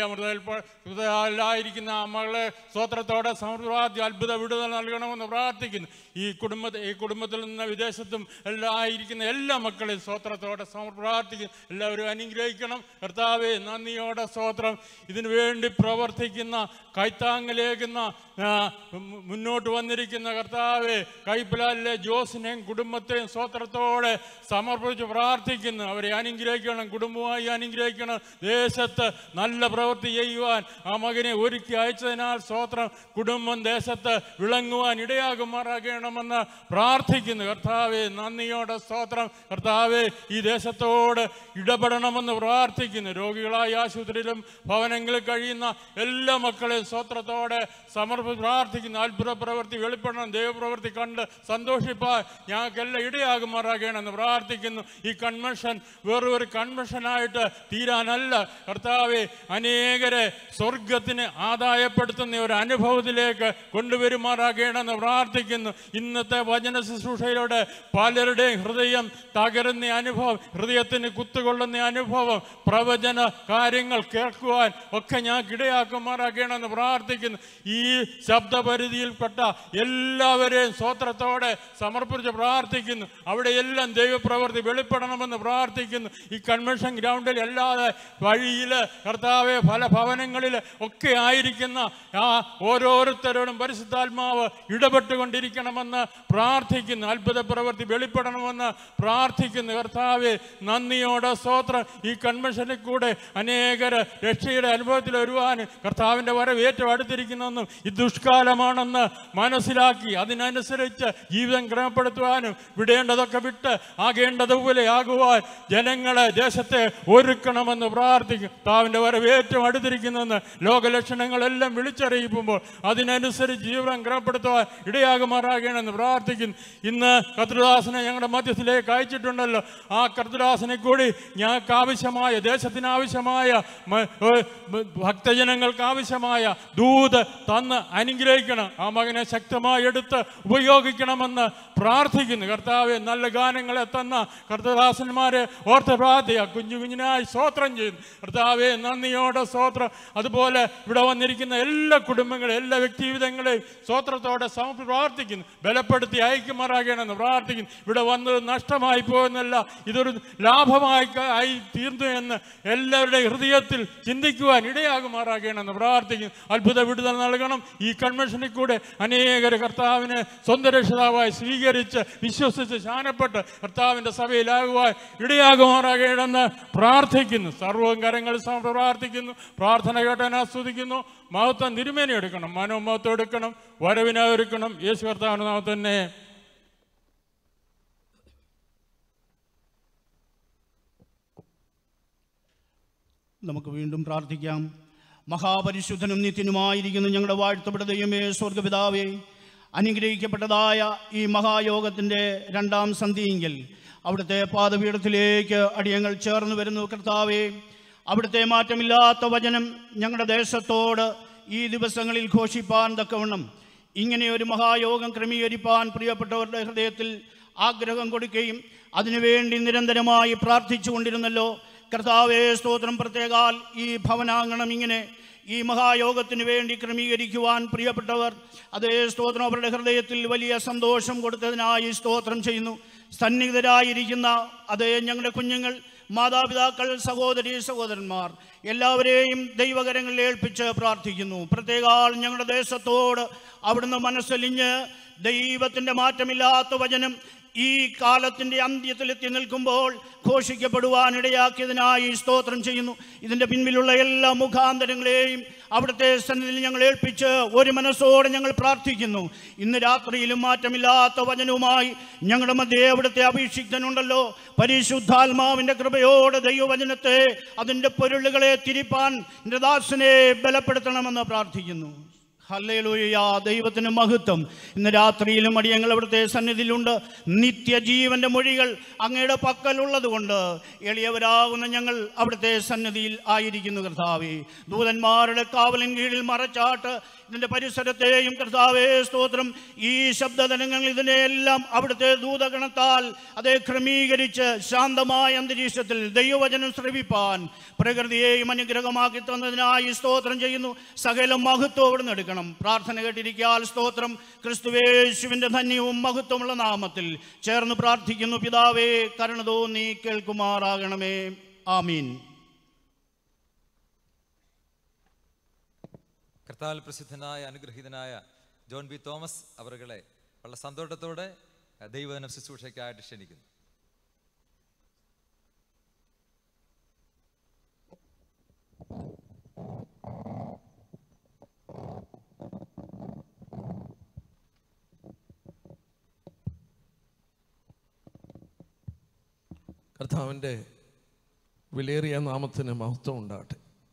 അമൃതയിലായിരിക്കുന്ന ആ മകളെ സ്തോത്രത്തോടെ സമർപ്പാദ്യ അത്ഭുത വിടുതൽ നൽകണമെന്ന് പ്രാർത്ഥിക്കുന്നു ഈ കുടുംബത്തെ ഈ കുടുംബത്തിൽ നിന്ന് വിദേശത്തും എല്ലാം ആയിരിക്കുന്ന എല്ലാ മക്കളെയും സ്തോത്രത്തോടെ സമർ പ്രാർത്ഥിക്കുന്നു എല്ലാവരും അനുഗ്രഹിക്കണം കർത്താവെ നന്ദിയോടെ സ്തോത്രം ഇതിനു വേണ്ടി പ്രവർത്തിക്കുന്ന കൈത്താങ്ങിലേക്കുന്ന ആ, മു- മുന്നോട്ട് വന്നിരിക്കുന്ന കർത്താവെ കൈപ്പലാലിലെ ജോസിനെയും കുടുംബത്തെയും സ്തോത്രത്തോടെ സമർപ്പിച്ച് പ്രാർത്ഥിക്കുന്നു അവരെ അനുഗ്രഹിക്കണം കുടുംബമായി അനുഗ്രഹിക്കണം ദേശത്ത് നല്ല പ്രവൃത്തി ചെയ്യുവാൻ ആ മകനെ ഒരുക്കി അയച്ചതിനാൽ സ്തോത്രം കുടുംബം ദേശത്ത് വിളങ്ങുവാൻ ഇടയാകുമാറാകണമെന്ന് പ്രാർത്ഥിക്കുന്നു കർത്താവെ നന്ദിയോടെ സ്തോത്രം കർത്താവെ ഈ ദേശത്തോട് ഇടപെടണമെന്ന് പ്രാർത്ഥിക്കുന്നു രോഗികളായ ആശുപത്രിയിലും ഭവനങ്ങളിൽ കഴിയുന്ന എല്ലാ മക്കളെയും സ്തോത്രത്തോടെ സമർപ്പിച്ച് പ്രാർത്ഥിക്കുന്നു അത്ഭുത പ്രവൃത്തി വെളിപ്പെടണം ദൈവപ്രവൃത്തി കണ്ട് സന്തോഷിപ്പാൻ ഞങ്ങൾക്കെല്ലാം ഇടയാകുമാറാകണമെന്ന് പ്രാർത്ഥിക്കുന്നു ഈ കൺവെൻഷൻ വെറും ഒരു കൺവെൻഷനായിട്ട് തീരാനല്ല കർത്താവെ അനേകരെ സ്വർഗത്തിന് ആദായപ്പെടുത്തുന്ന ഒരു അനുഭവത്തിലേക്ക് കൊണ്ടുവരുമാറാകണമെന്ന് പ്രാർത്ഥിക്കുന്നു ഇന്നത്തെ വചന ശുശ്രൂഷയിലൂടെ പലരുടെയും ഹൃദയം തകരുന്ന അനുഭവം ഹൃദയത്തിന് കുത്തുകൊള്ളുന്ന അനുഭവം പ്രവചന കാര്യങ്ങൾ കേൾക്കുവാൻ ഒക്കെ ഞാൻ ഇടയാക്കുമാറാകണമെന്ന് പ്രാർത്ഥിക്കുന്നു ഈ ശബ്ദപരിധിയിൽപ്പെട്ട എല്ലാവരെയും സ്വത്രത്തോടെ സമർപ്പിച്ച് പ്രാർത്ഥിക്കുന്നു അവിടെ എല്ലാം ദൈവപ്രവൃത്തി വെളിപ്പെടണമെന്ന് പ്രാർത്ഥിക്കുന്നു ഈ കൺവെൻഷൻ ഗ്രൗണ്ടിൽ അല്ലാതെ വഴിയിൽ കർത്താവെ പല ഭവനങ്ങളിൽ ഒക്കെ ആയിരിക്കുന്ന ആ ഓരോരുത്തരോടും പരിശുദ്ധാത്മാവ് ഇടപെട്ടുകൊണ്ടിരിക്കണമെന്ന് പ്രാർത്ഥിക്കുന്നു അത്ഭുത പ്രവൃത്തി വെളിപ്പെടണമെന്ന് പ്രാർത്ഥിക്കുന്നു കർത്താവെ നന്ദിയോടെ സ്തോത്രം ഈ കൺവെൻഷനിൽ കൂടെ അനേകർ രക്ഷയുടെ അനുഭവത്തിൽ വരുവാൻ കർത്താവിൻ്റെ വരവ് ഏറ്റവും അടുത്തിരിക്കുന്നെന്നും ഇത് ദുഷ്കാലമാണെന്ന് മനസ്സിലാക്കി അതിനനുസരിച്ച് ജീവിതം ക്രമപ്പെടുത്തുവാനും വിടേണ്ടതൊക്കെ വിട്ട് ആകേണ്ടതുപോലെ ആകുവാൻ ജനങ്ങളെ ദേശത്തെ ഒരുക്കണമെന്ന് പ്രാർത്ഥിക്കും കർത്താവിൻ്റെ വരവ് ഏറ്റവും അടുത്തിരിക്കുന്നെന്ന് ലോകലക്ഷണങ്ങളെല്ലാം വിളിച്ചറിയിക്കുമ്പോൾ അതിനനുസരിച്ച് ജീവിതം ക്രമപ്പെടുത്തുവാൻ ഇടയാകുമാറാകണമെന്ന് പ്രാർത്ഥിക്കുന്നു ഇന്ന് കർത്തൃദാസനെ ഞങ്ങളുടെ മധ്യത്തിലേക്ക് അയച്ചിട്ടുണ്ടല്ലോ ആ കർത്തൃദാസനെ കൂടി ഞങ്ങൾക്ക് ആവശ്യമായ ദേശത്തിന് ആവശ്യമായ മ- ഏ, മ- ഭക്തജനങ്ങൾക്ക് ആവശ്യമായ ദൂത് തന്ന് അനുഗ്രഹിക്കണം ആ മകനെ ശക്തമായി എടുത്ത് ഉപയോഗിക്കണമെന്ന് പ്രാർത്ഥിക്കുന്നു കർത്താവെ നല്ല ഗാനങ്ങളെ തന്ന കർത്തദാസന്മാരെ ഓർത്ത് പ്രാർത്ഥിക്കുക കുഞ്ഞു കുഞ്ഞിനായി സ്തോത്രം ചെയ്യുന്നു കർത്താവെ നന്ദിയോടെ സ്തോത്രം അതുപോലെ ഇവിടെ വന്നിരിക്കുന്ന എല്ലാ കുടുംബങ്ങളെ എല്ലാ വ്യക്തിവിധങ്ങളെയും സ്തോത്രത്തോടെ സമർപ്പി പ്രാർത്ഥിക്കുന്നു ബലപ്പെടുത്തി അയക്കുമാറാകണമെന്ന് പ്രാർത്ഥിക്കുന്നു ഇവിടെ വന്നത് നഷ്ടമായി പോകുന്നല്ല ഇതൊരു ലാഭമായി ക- ആയി തീർന്നു എന്ന് എല്ലാവരുടെയും ഹൃദയത്തിൽ ചിന്തിക്കുവാൻ ഇടയാകുമാറാകണമെന്ന് പ്രാർത്ഥിക്കുന്നു അത്ഭുത വിടുതൽ നൽകണം ഈ കൺവെൻഷനിൽ കൂടെ അനേകർ കർത്താവിനെ സ്വന്തം രക്ഷിതാവായി സ്വീകരിച്ച് വിശ്വസിച്ച് ശാനപ്പെട്ട് കർത്താവിൻ്റെ സഭയിലാകുവാൻ ഇടയാകുമാറാകണമെന്ന് പ്രാർത്ഥിക്കുന്നു സർവ്വം കരങ്ങൾ സമർപ്പിച്ച് പ്രാർത്ഥിക്കുന്നു പ്രാർത്ഥന കേട്ടാൻ ആസ്വദിക്കുന്നു മഹത്വം തിരുമേനി എടുക്കണം മനോമഹത്വം എടുക്കണം വരവിനെ ഒരുക്കണം യേശു കർത്താവിന് നാമം തന്നെ നമുക്ക് വീണ്ടും പ്രാർത്ഥിക്കാം മഹാപരിശുദ്ധനും നിത്യനുമായിരിക്കുന്ന ഞങ്ങളുടെ വാഴ്ത്തപ്പെട്ട ദൈവമേ സ്വർഗപിതാവേ അനുഗ്രഹിക്കപ്പെട്ടതായ ഈ മഹായോഗത്തിൻ്റെ രണ്ടാം സന്ധിയെങ്കിൽ അവിടുത്തെ പാദപീഠത്തിലേക്ക് അടിയങ്ങൾ ചേർന്ന് വരുന്നു കർത്താവേ അവിടുത്തെ മാറ്റമില്ലാത്ത വചനം ഞങ്ങളുടെ ദേശത്തോട് ഈ ദിവസങ്ങളിൽ ഘോഷിപ്പാൻ തക്കവണ്ണം ഇങ്ങനെ ഒരു മഹായോഗം ക്രമീകരിപ്പാൻ പ്രിയപ്പെട്ടവരുടെ ഹൃദയത്തിൽ ആഗ്രഹം കൊടുക്കുകയും അതിനുവേണ്ടി നിരന്തരമായി പ്രാർത്ഥിച്ചു കൊണ്ടിരുന്നല്ലോ കർത്താവേ സ്തോത്രം പ്രത്യേകാൽ ഈ ഭവനാങ്കണം ഇങ്ങനെ ഈ മഹായോഗത്തിന് വേണ്ടി ക്രമീകരിക്കുവാൻ പ്രിയപ്പെട്ടവർ അതേ സ്തോത്രം അവരുടെ ഹൃദയത്തിൽ വലിയ സന്തോഷം കൊടുത്തതിനായി സ്തോത്രം ചെയ്യുന്നു സന്നിഹിതരായിരിക്കുന്ന അതേ ഞങ്ങളുടെ കുഞ്ഞുങ്ങൾ മാതാപിതാക്കൾ സഹോദരി സഹോദരന്മാർ എല്ലാവരെയും ദൈവകരങ്ങളിൽ ഏൽപ്പിച്ച് പ്രാർത്ഥിക്കുന്നു പ്രത്യേകാൽ ഞങ്ങളുടെ ദേശത്തോട് അവിടുന്ന് മനസ്സലിഞ്ഞ് ദൈവത്തിൻ്റെ മാറ്റമില്ലാത്ത വചനം ഈ കാലത്തിൻ്റെ അന്ത്യത്തിലെത്തി നിൽക്കുമ്പോൾ ഘോഷിക്കപ്പെടുവാനിടയാക്കിയതിനായി സ്തോത്രം ചെയ്യുന്നു ഇതിൻ്റെ പിൻപിലുള്ള എല്ലാ മുഖാന്തരങ്ങളെയും അവിടുത്തെ സന്നിധിയിൽ ഞങ്ങൾ ഏൽപ്പിച്ച് ഒരു മനസ്സോടെ ഞങ്ങൾ പ്രാർത്ഥിക്കുന്നു ഇന്ന് രാത്രിയിലും മാറ്റമില്ലാത്ത വചനവുമായി ഞങ്ങളുടെ മധ്യേ അവിടുത്തെ അപേക്ഷിക്കുന്നുണ്ടല്ലോ പരിശുദ്ധാത്മാവിൻ്റെ കൃപയോടെ ദൈവവചനത്തെ അതിൻ്റെ പൊരുളുകളെ തിരിപ്പാൻ എൻ്റെ ദാസനെ ബലപ്പെടുത്തണമെന്ന് പ്രാർത്ഥിക്കുന്നു ഹല്ലേലൂയ ദൈവത്തിന് മഹത്വം ഇന്ന് രാത്രിയിലും അടിയങ്ങൾ അവിടുത്തെ സന്നിധിയിലുണ്ട് നിത്യജീവന്റെ മൊഴികൾ അങ്ങയുടെ പക്കലുള്ളത് കൊണ്ട് എളിയവരാകുന്ന ഞങ്ങൾ അവിടുത്തെ സന്നിധിയിൽ ആയിരിക്കുന്നു കർത്താവേ ദൂതന്മാരുടെ കാവലിൻ കീഴിൽ മറച്ചാട്ട് ഇതിൻ്റെ പരിസരത്തെയും കർത്താവേ സ്തോത്രം ഈ ശബ്ദതലങ്ങൾ ഇതിനെയെല്ലാം അവിടുത്തെ ദൂതഗണത്താൽ അതേ ക്രമീകരിച്ച് ശാന്തമായ അന്തരീക്ഷത്തിൽ ദൈവവചനം ശ്രവിപ്പാൻ പ്രകൃതിയെയും അനുഗ്രഹമാക്കി തന്നതിനായി സ്തോത്രം ചെയ്യുന്നു സകല മഹത്വം അവിടുന്ന് എടുക്കണം പ്രാർത്ഥന കേട്ടിരിക്കാൽ സ്തോത്രം ക്രിസ്തുവേശുവിൻ്റെ ധന്യവും മഹത്വമുള്ള നാമത്തിൽ ചേർന്ന് പ്രാർത്ഥിക്കുന്നു പിതാവേ കരുണ തോന്നി കേൾക്കുമാറാകണമേ ആമീൻ കർത്താൽ പ്രസിദ്ധനായ അനുഗ്രഹീതനായ ജോൺ ബി തോമസ് അവരുകളെ വളരെ സന്തോഷത്തോടെ ദൈവദിന ശുശ്രൂഷയ്ക്കായിട്ട് ക്ഷണിക്കുന്നു കർത്താവിൻ്റെ വിലയേറിയ നാമത്തിന് മഹത്വം ഉണ്ടാകട്ടെ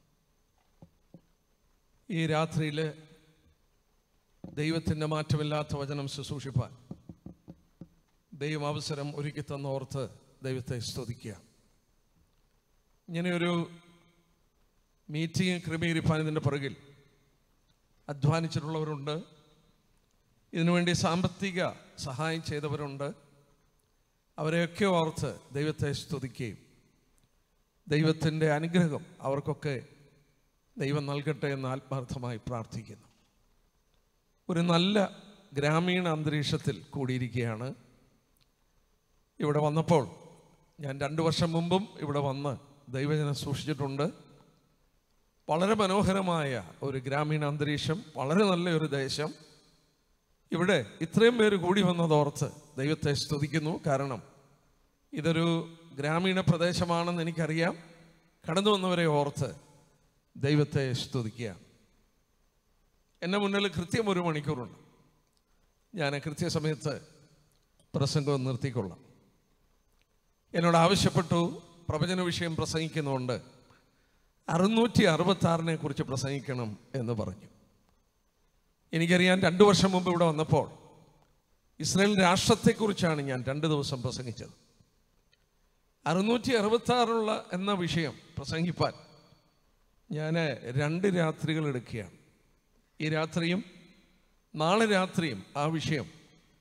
ഈ രാത്രിയിൽ ദൈവത്തിൻ്റെ മാറ്റമില്ലാത്ത വചനം ശുശ്രൂഷിപ്പാൻ ദൈവം അവസരം ഒരുക്കി തന്നോർത്ത് ദൈവത്തെ സ്തുതിക്കുക ഇങ്ങനെയൊരു മീറ്റിംഗ് ക്രമീകരിപ്പാൻ ഇതിൻ്റെ പുറകിൽ അധ്വാനിച്ചിട്ടുള്ളവരുണ്ട് ഇതിനുവേണ്ടി സാമ്പത്തിക സഹായം ചെയ്തവരുണ്ട് അവരെയൊക്കെ ഓർത്ത് ദൈവത്തെ സ്തുതിക്കുകയും ദൈവത്തിൻ്റെ അനുഗ്രഹം അവർക്കൊക്കെ ദൈവം നൽകട്ടെ എന്ന് ആത്മാർത്ഥമായി പ്രാർത്ഥിക്കുന്നു ഒരു നല്ല ഗ്രാമീണ അന്തരീക്ഷത്തിൽ കൂടിയിരിക്കുകയാണ് ഇവിടെ വന്നപ്പോൾ ഞാൻ രണ്ട് വർഷം മുമ്പും ഇവിടെ വന്ന് ദൈവജനം സൂക്ഷിച്ചിട്ടുണ്ട് വളരെ മനോഹരമായ ഒരു ഗ്രാമീണ അന്തരീക്ഷം വളരെ നല്ലൊരു ദേശം ഇവിടെ ഇത്രയും പേര് കൂടി വന്നതോർത്ത് ദൈവത്തെ സ്തുതിക്കുന്നു കാരണം ഇതൊരു ഗ്രാമീണ പ്രദേശമാണെന്ന് എനിക്കറിയാം കടന്നു വന്നവരെ ഓർത്ത് ദൈവത്തെ സ്തുതിക്കുക എൻ്റെ മുന്നിൽ കൃത്യം ഒരു മണിക്കൂറുണ്ട് ഞാൻ കൃത്യസമയത്ത് പ്രസംഗം നിർത്തിക്കൊള്ളാം എന്നോട് ആവശ്യപ്പെട്ടു പ്രവചന വിഷയം പ്രസംഗിക്കുന്നുണ്ട് അറുന്നൂറ്റി അറുപത്തി ആറിനെ കുറിച്ച് പ്രസംഗിക്കണം എന്ന് പറഞ്ഞു എനിക്കറിയാൻ രണ്ട് വർഷം മുമ്പ് ഇവിടെ വന്നപ്പോൾ ഇസ്രായേൽ രാഷ്ട്രത്തെക്കുറിച്ചാണ് ഞാൻ രണ്ട് ദിവസം പ്രസംഗിച്ചത് അറുന്നൂറ്റി അറുപത്തി ആറുള്ള എന്ന വിഷയം പ്രസംഗിപ്പാൻ ഞാൻ രണ്ട് രാത്രികൾ എടുക്കുകയാണ് ഈ രാത്രിയും നാളെ രാത്രിയും ആ വിഷയം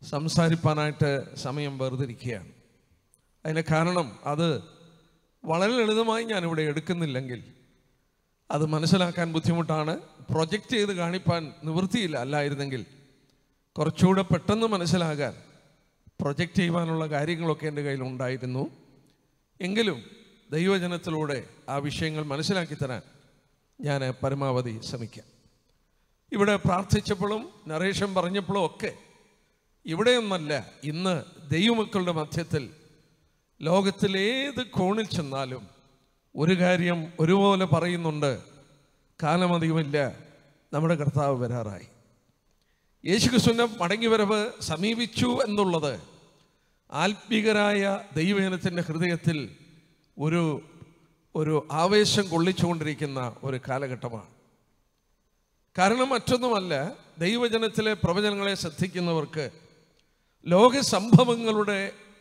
സംസാരിപ്പാനായിട്ട് സമയം വേർതിരിക്കുകയാണ് അതിന് കാരണം അത് വളരെ ലളിതമായി ഞാനിവിടെ എടുക്കുന്നില്ലെങ്കിൽ അത് മനസ്സിലാക്കാൻ ബുദ്ധിമുട്ടാണ് പ്രൊജക്റ്റ് ചെയ്ത് കാണിപ്പാൻ നിവൃത്തിയില്ല അല്ലായിരുന്നെങ്കിൽ കുറച്ചുകൂടെ പെട്ടെന്ന് മനസ്സിലാകാൻ പ്രൊജക്റ്റ് ചെയ്യുവാനുള്ള കാര്യങ്ങളൊക്കെ എൻ്റെ കയ്യിൽ ഉണ്ടായിരുന്നു എങ്കിലും ദൈവജനത്തിലൂടെ ആ വിഷയങ്ങൾ മനസ്സിലാക്കി തരാൻ ഞാൻ പരമാവധി ശ്രമിക്കാം ഇവിടെ പ്രാർത്ഥിച്ചപ്പോഴും നറേഷൻ പറഞ്ഞപ്പോഴും ഒക്കെ ഇവിടെയൊന്നല്ല ഇന്ന് ദൈവമക്കളുടെ മധ്യത്തിൽ ലോകത്തിലേത് കോണിൽ ചെന്നാലും ഒരു കാര്യം ഒരുപോലെ പറയുന്നുണ്ട് കാലമധികമില്ല നമ്മുടെ കർത്താവ് വരാറായി യേശുക്രിസ്തുവിൻ്റെ മടങ്ങിവരവ് സമീപിച്ചു എന്നുള്ളത് ആത്മീകരായ ദൈവജനത്തിൻ്റെ ഹൃദയത്തിൽ ഒരു ഒരു ആവേശം കൊള്ളിച്ചുകൊണ്ടിരിക്കുന്ന ഒരു കാലഘട്ടമാണ് കാരണം മറ്റൊന്നുമല്ല ദൈവജനത്തിലെ പ്രവചനങ്ങളെ ശ്രദ്ധിക്കുന്നവർക്ക് ലോക സംഭവങ്ങളുടെ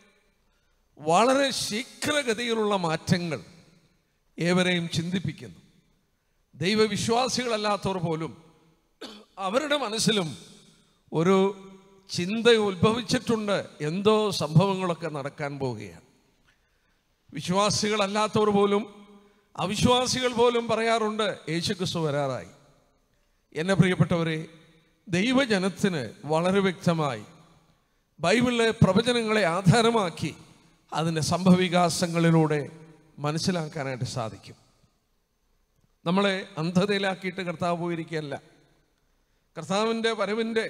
വളരെ ശീഘ്രഗതിയിലുള്ള മാറ്റങ്ങൾ ഏവരെയും ചിന്തിപ്പിക്കുന്നു ദൈവവിശ്വാസികളല്ലാത്തവർ പോലും അവരുടെ മനസ്സിലും ഒരു ചിന്ത ഉത്ഭവിച്ചിട്ടുണ്ട് എന്തോ സംഭവങ്ങളൊക്കെ നടക്കാൻ പോവുകയാണ് വിശ്വാസികളല്ലാത്തവർ പോലും അവിശ്വാസികൾ പോലും പറയാറുണ്ട് യേശുക്രിസ്തു വരാറായി എന്നെ പ്രിയപ്പെട്ടവരെ ദൈവജനത്തിന് വളരെ വ്യക്തമായി ബൈബിളിലെ പ്രവചനങ്ങളെ ആധാരമാക്കി അതിൻ്റെ സംഭവവികാസങ്ങളിലൂടെ മനസ്സിലാക്കാനായിട്ട് സാധിക്കും നമ്മളെ അന്ധതയിലാക്കിയിട്ട് കർത്താവ് പോയിരിക്കുകയല്ല കർത്താവിൻ്റെ വരവിൻ്റെ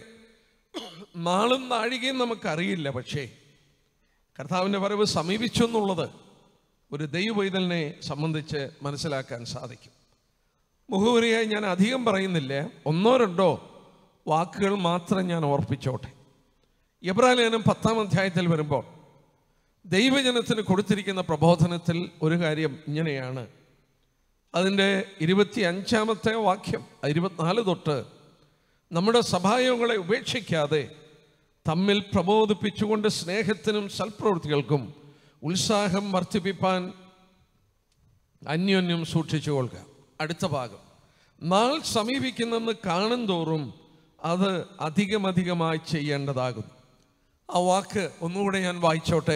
നാളും നാഴികയും നമുക്കറിയില്ല പക്ഷേ കർത്താവിൻ്റെ വരവ് സമീപിച്ചു എന്നുള്ളത് ഒരു ദൈവവൈതലിനെ സംബന്ധിച്ച് മനസ്സിലാക്കാൻ സാധിക്കും മുഖവുരിയായി ഞാൻ അധികം പറയുന്നില്ല ഒന്നോ രണ്ടോ വാക്കുകൾ മാത്രം ഞാൻ ഓർപ്പിച്ചോട്ടെ എബ്രാലേനും പത്താം അധ്യായത്തിൽ വരുമ്പോൾ ദൈവജനത്തിന് കൊടുത്തിരിക്കുന്ന പ്രബോധനത്തിൽ ഒരു കാര്യം ഇങ്ങനെയാണ് അതിൻ്റെ ഇരുപത്തി അഞ്ചാമത്തെ വാക്യം ഇരുപത്തിനാല് തൊട്ട് നമ്മുടെ സഭായോഗങ്ങളെ ഉപേക്ഷിക്കാതെ തമ്മിൽ പ്രബോധിപ്പിച്ചുകൊണ്ട് സ്നേഹത്തിനും സൽപ്രവൃത്തികൾക്കും ഉത്സാഹം വർദ്ധിപ്പിപ്പാൻ അന്യോന്യം സൂക്ഷിച്ചു കൊള്ളുക അടുത്ത ഭാഗം നാൾ സമീപിക്കുന്നെന്ന് കാണും തോറും അത് അധികമധികമായി ചെയ്യേണ്ടതാകുന്നു ആ വാക്ക് ഒന്നുകൂടെ ഞാൻ വായിച്ചോട്ടെ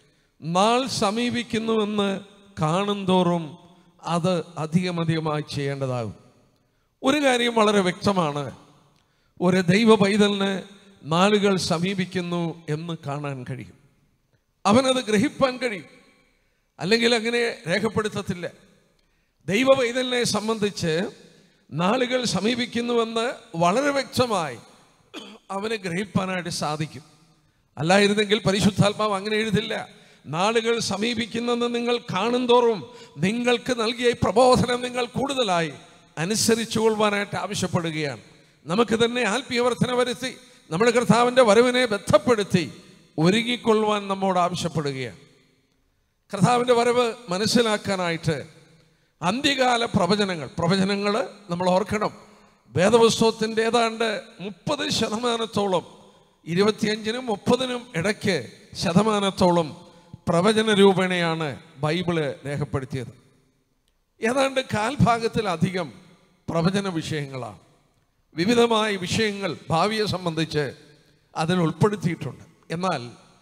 നാൾ സമീപിക്കുന്നുവെന്ന് കാണും തോറും അത് അധികമധികമായി ചെയ്യേണ്ടതാകും ഒരു കാര്യം വളരെ വ്യക്തമാണ് ഒരു ദൈവ പൈതലിന് നാളുകൾ സമീപിക്കുന്നു എന്ന് കാണാൻ കഴിയും അവനത് ഗ്രഹിപ്പാൻ കഴിയും അല്ലെങ്കിൽ അങ്ങനെ രേഖപ്പെടുത്തത്തില്ല ദൈവ പൈതലിനെ സംബന്ധിച്ച് നാളുകൾ സമീപിക്കുന്നുവെന്ന് വളരെ വ്യക്തമായി അവന് ഗ്രഹിപ്പാനായിട്ട് സാധിക്കും അല്ലായിരുന്നെങ്കിൽ പരിശുദ്ധാത്മാവ് അങ്ങനെ എഴുതില്ല നാളുകൾ സമീപിക്കുന്നെന്ന് നിങ്ങൾ കാണും തോറും നിങ്ങൾക്ക് നൽകിയ ഈ പ്രബോധനം നിങ്ങൾ കൂടുതലായി അനുസരിച്ചു കൊള്ളുവാനായിട്ട് ആവശ്യപ്പെടുകയാണ് നമുക്ക് തന്നെ ആത്മീയവർദ്ധന വരുത്തി നമ്മുടെ കർത്താവിൻ്റെ വരവിനെ ബന്ധപ്പെടുത്തി ഒരുങ്ങിക്കൊള്ളുവാൻ നമ്മോട് ആവശ്യപ്പെടുകയാണ് കർത്താവിൻ്റെ വരവ് മനസ്സിലാക്കാനായിട്ട് അന്ത്യകാല പ്രവചനങ്ങൾ പ്രവചനങ്ങൾ നമ്മൾ ഓർക്കണം വേദപുസ്തകത്തിൻ്റെ ഏതാണ്ട് മുപ്പത് ശതമാനത്തോളം ഇരുപത്തിയഞ്ചിനും മുപ്പതിനും ഇടയ്ക്ക് ശതമാനത്തോളം പ്രവചന രൂപേണയാണ് ബൈബിള് രേഖപ്പെടുത്തിയത് ഏതാണ്ട് കാൽഭാഗത്തിലധികം പ്രവചന വിഷയങ്ങളാണ് വിവിധമായ വിഷയങ്ങൾ ഭാവിയെ സംബന്ധിച്ച് അതിൽ ഉൾപ്പെടുത്തിയിട്ടുണ്ട് എന്നാൽ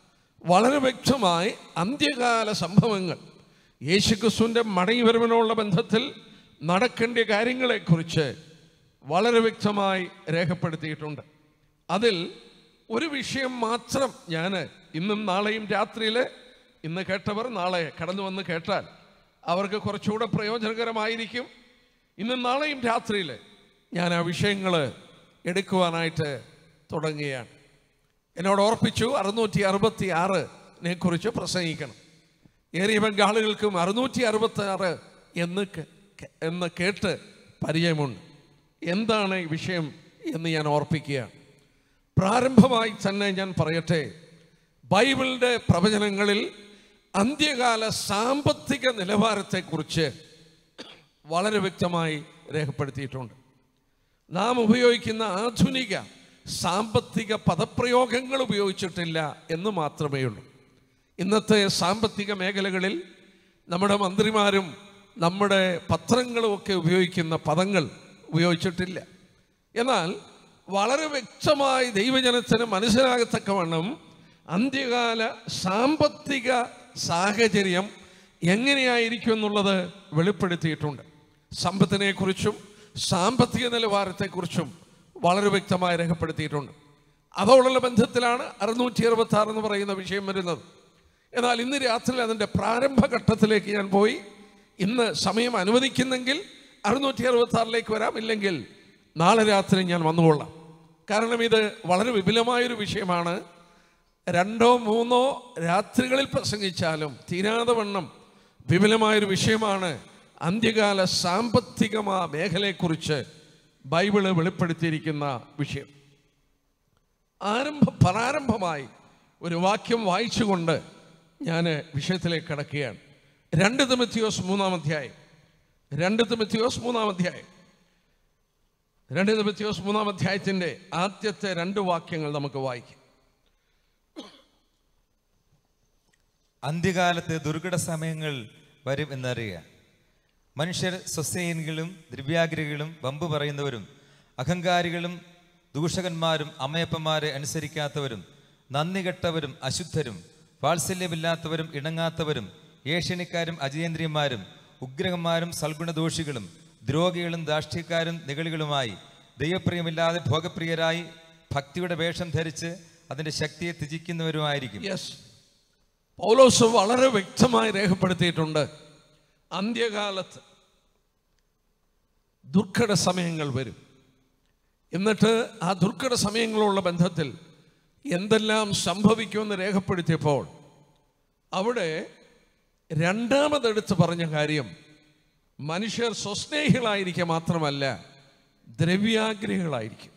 വളരെ വ്യക്തമായി അന്ത്യകാല സംഭവങ്ങൾ യേശുക്രിസ്തുവിൻ്റെ മടങ്ങിവരവിനുള്ള ബന്ധത്തിൽ നടക്കേണ്ട കാര്യങ്ങളെക്കുറിച്ച് വളരെ വ്യക്തമായി രേഖപ്പെടുത്തിയിട്ടുണ്ട് അതിൽ ഒരു വിഷയം മാത്രം ഞാൻ ഇന്നും നാളെയും രാത്രിയിൽ ഇന്ന് കേട്ടവർ നാളെ കടന്നു വന്ന് കേട്ടാൽ അവർക്ക് കുറച്ചുകൂടെ പ്രയോജനകരമായിരിക്കും ഇന്നും നാളെയും രാത്രിയിൽ ഞാൻ ആ വിഷയങ്ങൾ എടുക്കുവാനായിട്ട് തുടങ്ങുകയാണ് എന്നോട് ഓർപ്പിച്ചു അറുന്നൂറ്റി അറുപത്തി ആറിനെ കുറിച്ച് പ്രസംഗിക്കണം ഏറിയ ബംഗാളുകൾക്കും അറുന്നൂറ്റി അറുപത്തി ആറ് എന്ന് കേ- കേ- എന്ന് കേട്ട് പരിചയമുണ്ട് എന്താണ് ഈ വിഷയം എന്ന് ഞാൻ ഓർപ്പിക്കുകയാണ് പ്രാരംഭമായി തന്നെ ഞാൻ പറയട്ടെ ബൈബിളിൻ്റെ പ്രവചനങ്ങളിൽ അന്ത്യകാല സാമ്പത്തിക നിലവാരത്തെക്കുറിച്ച് വളരെ വ്യക്തമായി രേഖപ്പെടുത്തിയിട്ടുണ്ട് നാം ഉപയോഗിക്കുന്ന ആധുനിക സാമ്പത്തിക പദപ്രയോഗങ്ങൾ ഉപയോഗിച്ചിട്ടില്ല എന്ന് മാത്രമേ ഉള്ളൂ ഇന്നത്തെ സാമ്പത്തിക മേഖലകളിൽ നമ്മുടെ മന്ത്രിമാരും നമ്മുടെ പത്രങ്ങളും ഒക്കെ ഉപയോഗിക്കുന്ന പദങ്ങൾ ഉപയോഗിച്ചിട്ടില്ല എന്നാൽ വളരെ വ്യക്തമായി ദൈവജനത്തിന് മനസ്സിലാകത്തക്കവണ്ണം അന്ത്യകാല സാമ്പത്തിക സാഹചര്യം എങ്ങനെയായിരിക്കും എന്നുള്ളത് വെളിപ്പെടുത്തിയിട്ടുണ്ട് സമ്പത്തിനെക്കുറിച്ചും സാമ്പത്തിക നിലവാരത്തെക്കുറിച്ചും വളരെ വ്യക്തമായി രേഖപ്പെടുത്തിയിട്ടുണ്ട് അതോടുള്ള ബന്ധത്തിലാണ് അറുന്നൂറ്റി അറുപത്തി ആറ് എന്ന് പറയുന്ന വിഷയം വരുന്നത് എന്നാൽ ഇന്ന് രാത്രി അതിൻ്റെ പ്രാരംഭഘട്ടത്തിലേക്ക് ഞാൻ പോയി ഇന്ന് സമയം അനുവദിക്കുന്നെങ്കിൽ അറുന്നൂറ്റി അറുപത്തി ആറിലേക്ക് വരാം ഇല്ലെങ്കിൽ നാളെ രാത്രി ഞാൻ വന്നുകൊള്ളാം കാരണം ഇത് വളരെ വിപുലമായൊരു വിഷയമാണ് രണ്ടോ മൂന്നോ രാത്രികളിൽ പ്രസംഗിച്ചാലും തീരാതെ വണ്ണം വിപുലമായൊരു വിഷയമാണ് അന്ത്യകാല സാമ്പത്തികമാ മേഖലയെക്കുറിച്ച് ബൈബിള് വെളിപ്പെടുത്തിയിരിക്കുന്ന വിഷയം ആരംഭ പ്രാരംഭമായി ഒരു വാക്യം വായിച്ചുകൊണ്ട് ഞാൻ വിഷയത്തിലേക്ക് കടക്കുകയാണ് രണ്ട് തിമത്തിയോസ് മൂന്നാം അധ്യായം രണ്ട് തിമത്തിയോസ് മൂന്നാം അധ്യായം രണ്ട് തിമത്തിയോസ് മൂന്നാം അധ്യായത്തിൻ്റെ ആദ്യത്തെ രണ്ട് വാക്യങ്ങൾ നമുക്ക് വായിക്കാം അന്ത്യകാലത്ത് ദുർഘട സമയങ്ങൾ വരും എന്നറിയുക മനുഷ്യർ സ്വസ്യഹീനികളും ദ്രവ്യാഗ്രഹികളും വമ്പ് പറയുന്നവരും അഹങ്കാരികളും ദൂഷകന്മാരും അമ്മയപ്പന്മാരെ അനുസരിക്കാത്തവരും നന്ദി കെട്ടവരും അശുദ്ധരും വാത്സല്യമില്ലാത്തവരും ഇണങ്ങാത്തവരും ഏഷ്യണിക്കാരും അജയേന്ദ്രിയന്മാരും ഉഗ്രഹന്മാരും സൽഗുണദോഷികളും ദ്രോഹികളും ദാഷ്ട്യക്കാരും നികളികളുമായി ദൈവപ്രിയമില്ലാതെ ഭോഗപ്രിയരായി ഭക്തിയുടെ വേഷം ധരിച്ച് അതിൻ്റെ ശക്തിയെ ത്യജിക്കുന്നവരുമായിരിക്കും യെസ് പൗലോസ് വളരെ വ്യക്തമായി രേഖപ്പെടുത്തിയിട്ടുണ്ട് അന്ത്യകാലത്ത് ദുർഘട സമയങ്ങൾ വരും എന്നിട്ട് ആ ദുർഘട സമയങ്ങളുള്ള ബന്ധത്തിൽ എന്തെല്ലാം സംഭവിക്കുമെന്ന് രേഖപ്പെടുത്തിയപ്പോൾ അവിടെ രണ്ടാമതെടുത്ത് പറഞ്ഞ കാര്യം മനുഷ്യർ സ്വസ്നേഹികളായിരിക്കുക മാത്രമല്ല ദ്രവ്യാഗ്രഹികളായിരിക്കും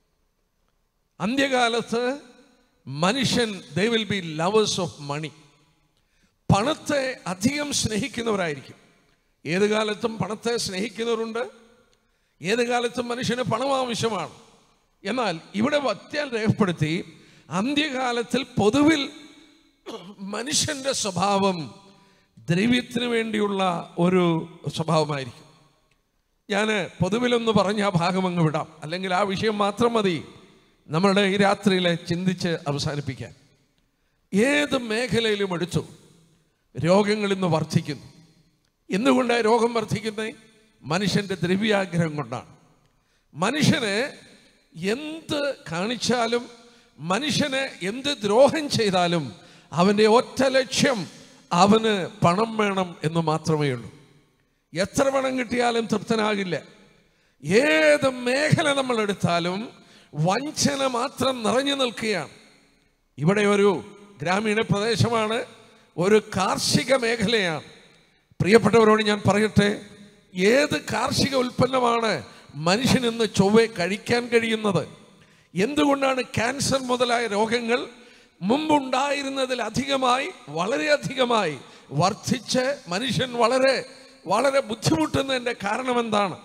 അന്ത്യകാലത്ത് മനുഷ്യൻ they will be lovers of money പണത്തെ അധികം സ്നേഹിക്കുന്നവരായിരിക്കും ഏത് കാലത്തും പണത്തെ സ്നേഹിക്കുന്നവരുണ്ട് ഏത് കാലത്തും മനുഷ്യന് പണം ആവശ്യമാണ് എന്നാൽ ഇവിടെ വത്യാൽ രേഖപ്പെടുത്തി അന്ത്യകാലത്തിൽ പൊതുവിൽ മനുഷ്യന്റെ സ്വഭാവം ദ്രവ്യത്തിന് വേണ്ടിയുള്ള ഒരു സ്വഭാവമായിരിക്കും ഞാൻ പൊതുവിലൊന്ന് പറഞ്ഞ ആ ഭാഗം അങ്ങ് വിടാം അല്ലെങ്കിൽ ആ വിഷയം മാത്രം മതി നമ്മളുടെ ഈ രാത്രിയിലെ ചിന്തിച്ച് അവസാനിപ്പിക്കാൻ ഏത് മേഖലയിലും എടുത്തു രോഗങ്ങൾ ഇന്ന് വർദ്ധിക്കുന്നു എന്തുകൊണ്ടാണ് രോഗം വർദ്ധിക്കുന്നത് മനുഷ്യൻ്റെ ദ്രവ്യാഗ്രഹം കൊണ്ടാണ് മനുഷ്യന് എന്ത് കാണിച്ചാലും മനുഷ്യന് എന്ത് ദ്രോഹം ചെയ്താലും അവൻ്റെ ഒറ്റ ലക്ഷ്യം അവന് പണം വേണം എന്ന് മാത്രമേ ഉള്ളൂ എത്ര പണം കിട്ടിയാലും തൃപ്തനാകില്ല ഏത് മേഖല നമ്മൾ എടുത്താലും വഞ്ചന മാത്രം നിറഞ്ഞു നിൽക്കുകയാണ് ഇവിടെ ഒരു ഗ്രാമീണ പ്രദേശമാണ് ഒരു കാർഷിക മേഖലയാണ് പ്രിയപ്പെട്ടവരോട് ഞാൻ പറയട്ടെ ഏത് കാർഷിക ഉൽപ്പന്നമാണ് മനുഷ്യൻ ഇന്ന് ചൊവ്വെ കഴിക്കാൻ കഴിയുന്നത് എന്തുകൊണ്ടാണ് ക്യാൻസർ മുതലായ രോഗങ്ങൾ മുമ്പുണ്ടായിരുന്നതിൽ അധികമായി വളരെയധികമായി വർദ്ധിച്ച് മനുഷ്യൻ വളരെ വളരെ ബുദ്ധിമുട്ടുന്നതിൻ്റെ കാരണം എന്താണ്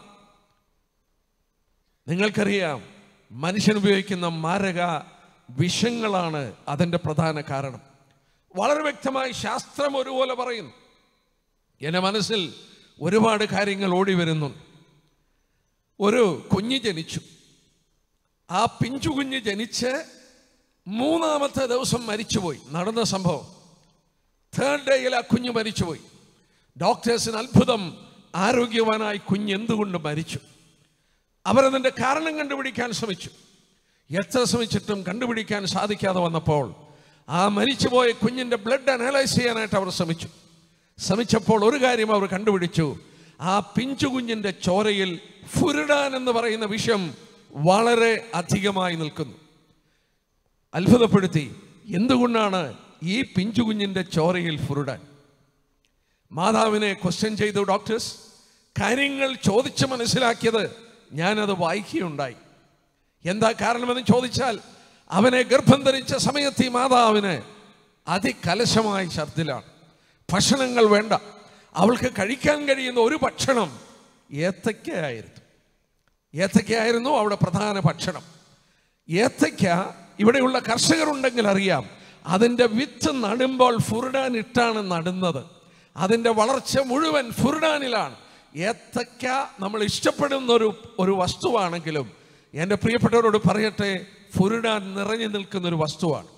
നിങ്ങൾക്കറിയാം മനുഷ്യൻ ഉപയോഗിക്കുന്ന മാരക വിഷങ്ങളാണ് അതിൻ്റെ പ്രധാന കാരണം വളരെ വ്യക്തമായി ശാസ്ത്രം ഒരുപോലെ പറയുന്നു എൻ്റെ മനസ്സിൽ ഒരുപാട് കാര്യങ്ങൾ ഓടി വരുന്നുണ്ട് ഒരു കുഞ്ഞ് ജനിച്ചു ആ പിഞ്ചു കുഞ്ഞ് ജനിച്ച് മൂന്നാമത്തെ ദിവസം മരിച്ചുപോയി നടന്ന സംഭവം തേർഡ് ഡേയിൽ ആ കുഞ്ഞ് മരിച്ചുപോയി ഡോക്ടേഴ്സിന് അത്ഭുതം ആരോഗ്യവാനായി കുഞ്ഞ് എന്തുകൊണ്ട് മരിച്ചു അവരതിൻ്റെ കാരണം കണ്ടുപിടിക്കാൻ ശ്രമിച്ചു എത്ര ശ്രമിച്ചിട്ടും കണ്ടുപിടിക്കാൻ സാധിക്കാതെ വന്നപ്പോൾ ആ മരിച്ചുപോയ കുഞ്ഞിൻ്റെ ബ്ലഡ് അനലൈസ് ചെയ്യാനായിട്ട് അവർ ശ്രമിച്ചു ശ്രമിച്ചപ്പോൾ ഒരു കാര്യം അവർ കണ്ടുപിടിച്ചു ആ പിഞ്ചു കുഞ്ഞിൻ്റെ ചോരയിൽ ഫുരുഡാൻ എന്ന് പറയുന്ന വിഷം വളരെ അധികമായി നിൽക്കുന്നു അത്ഭുതപ്പെടുത്തി എന്തുകൊണ്ടാണ് ഈ പിഞ്ചു കുഞ്ഞിൻ്റെ ചോരയിൽ ഫുരുഡാൻ മാതാവിനെ ക്വസ്റ്റ്യൻ ചെയ്തു ഡോക്ടേഴ്സ് കാര്യങ്ങൾ ചോദിച്ച് മനസ്സിലാക്കിയത് ഞാനത് വായിക്കുകയുണ്ടായി എന്താ കാരണമെന്ന് ചോദിച്ചാൽ അവനെ ഗർഭം ധരിച്ച സമയത്ത് ഈ മാതാവിന് അതികലശമായ ഛർദിലാണ് ഭക്ഷണങ്ങൾ വേണ്ട അവൾക്ക് കഴിക്കാൻ കഴിയുന്ന ഒരു ഭക്ഷണം ഏത്തയ്ക്കയായിരുന്നു ഏത്തയ്ക്കയായിരുന്നു അവിടെ പ്രധാന ഭക്ഷണം ഏത്തയ്ക്ക ഇവിടെയുള്ള കർഷകരുണ്ടെങ്കിൽ അറിയാം അതിൻ്റെ വിത്ത് നടുമ്പോൾ ഫുർഡാൻ ഇട്ടാണ് നടുന്നത് അതിൻ്റെ വളർച്ച മുഴുവൻ ഫുർഡാനിലാണ് ഏത്തയ്ക്ക നമ്മൾ ഇഷ്ടപ്പെടുന്ന ഒരു ഒരു വസ്തുവാണെങ്കിലും എൻ്റെ പ്രിയപ്പെട്ടവരോട് പറയട്ടെ ഫുരുടാൻ നിറഞ്ഞു നിൽക്കുന്ന ഒരു വസ്തുവാണ്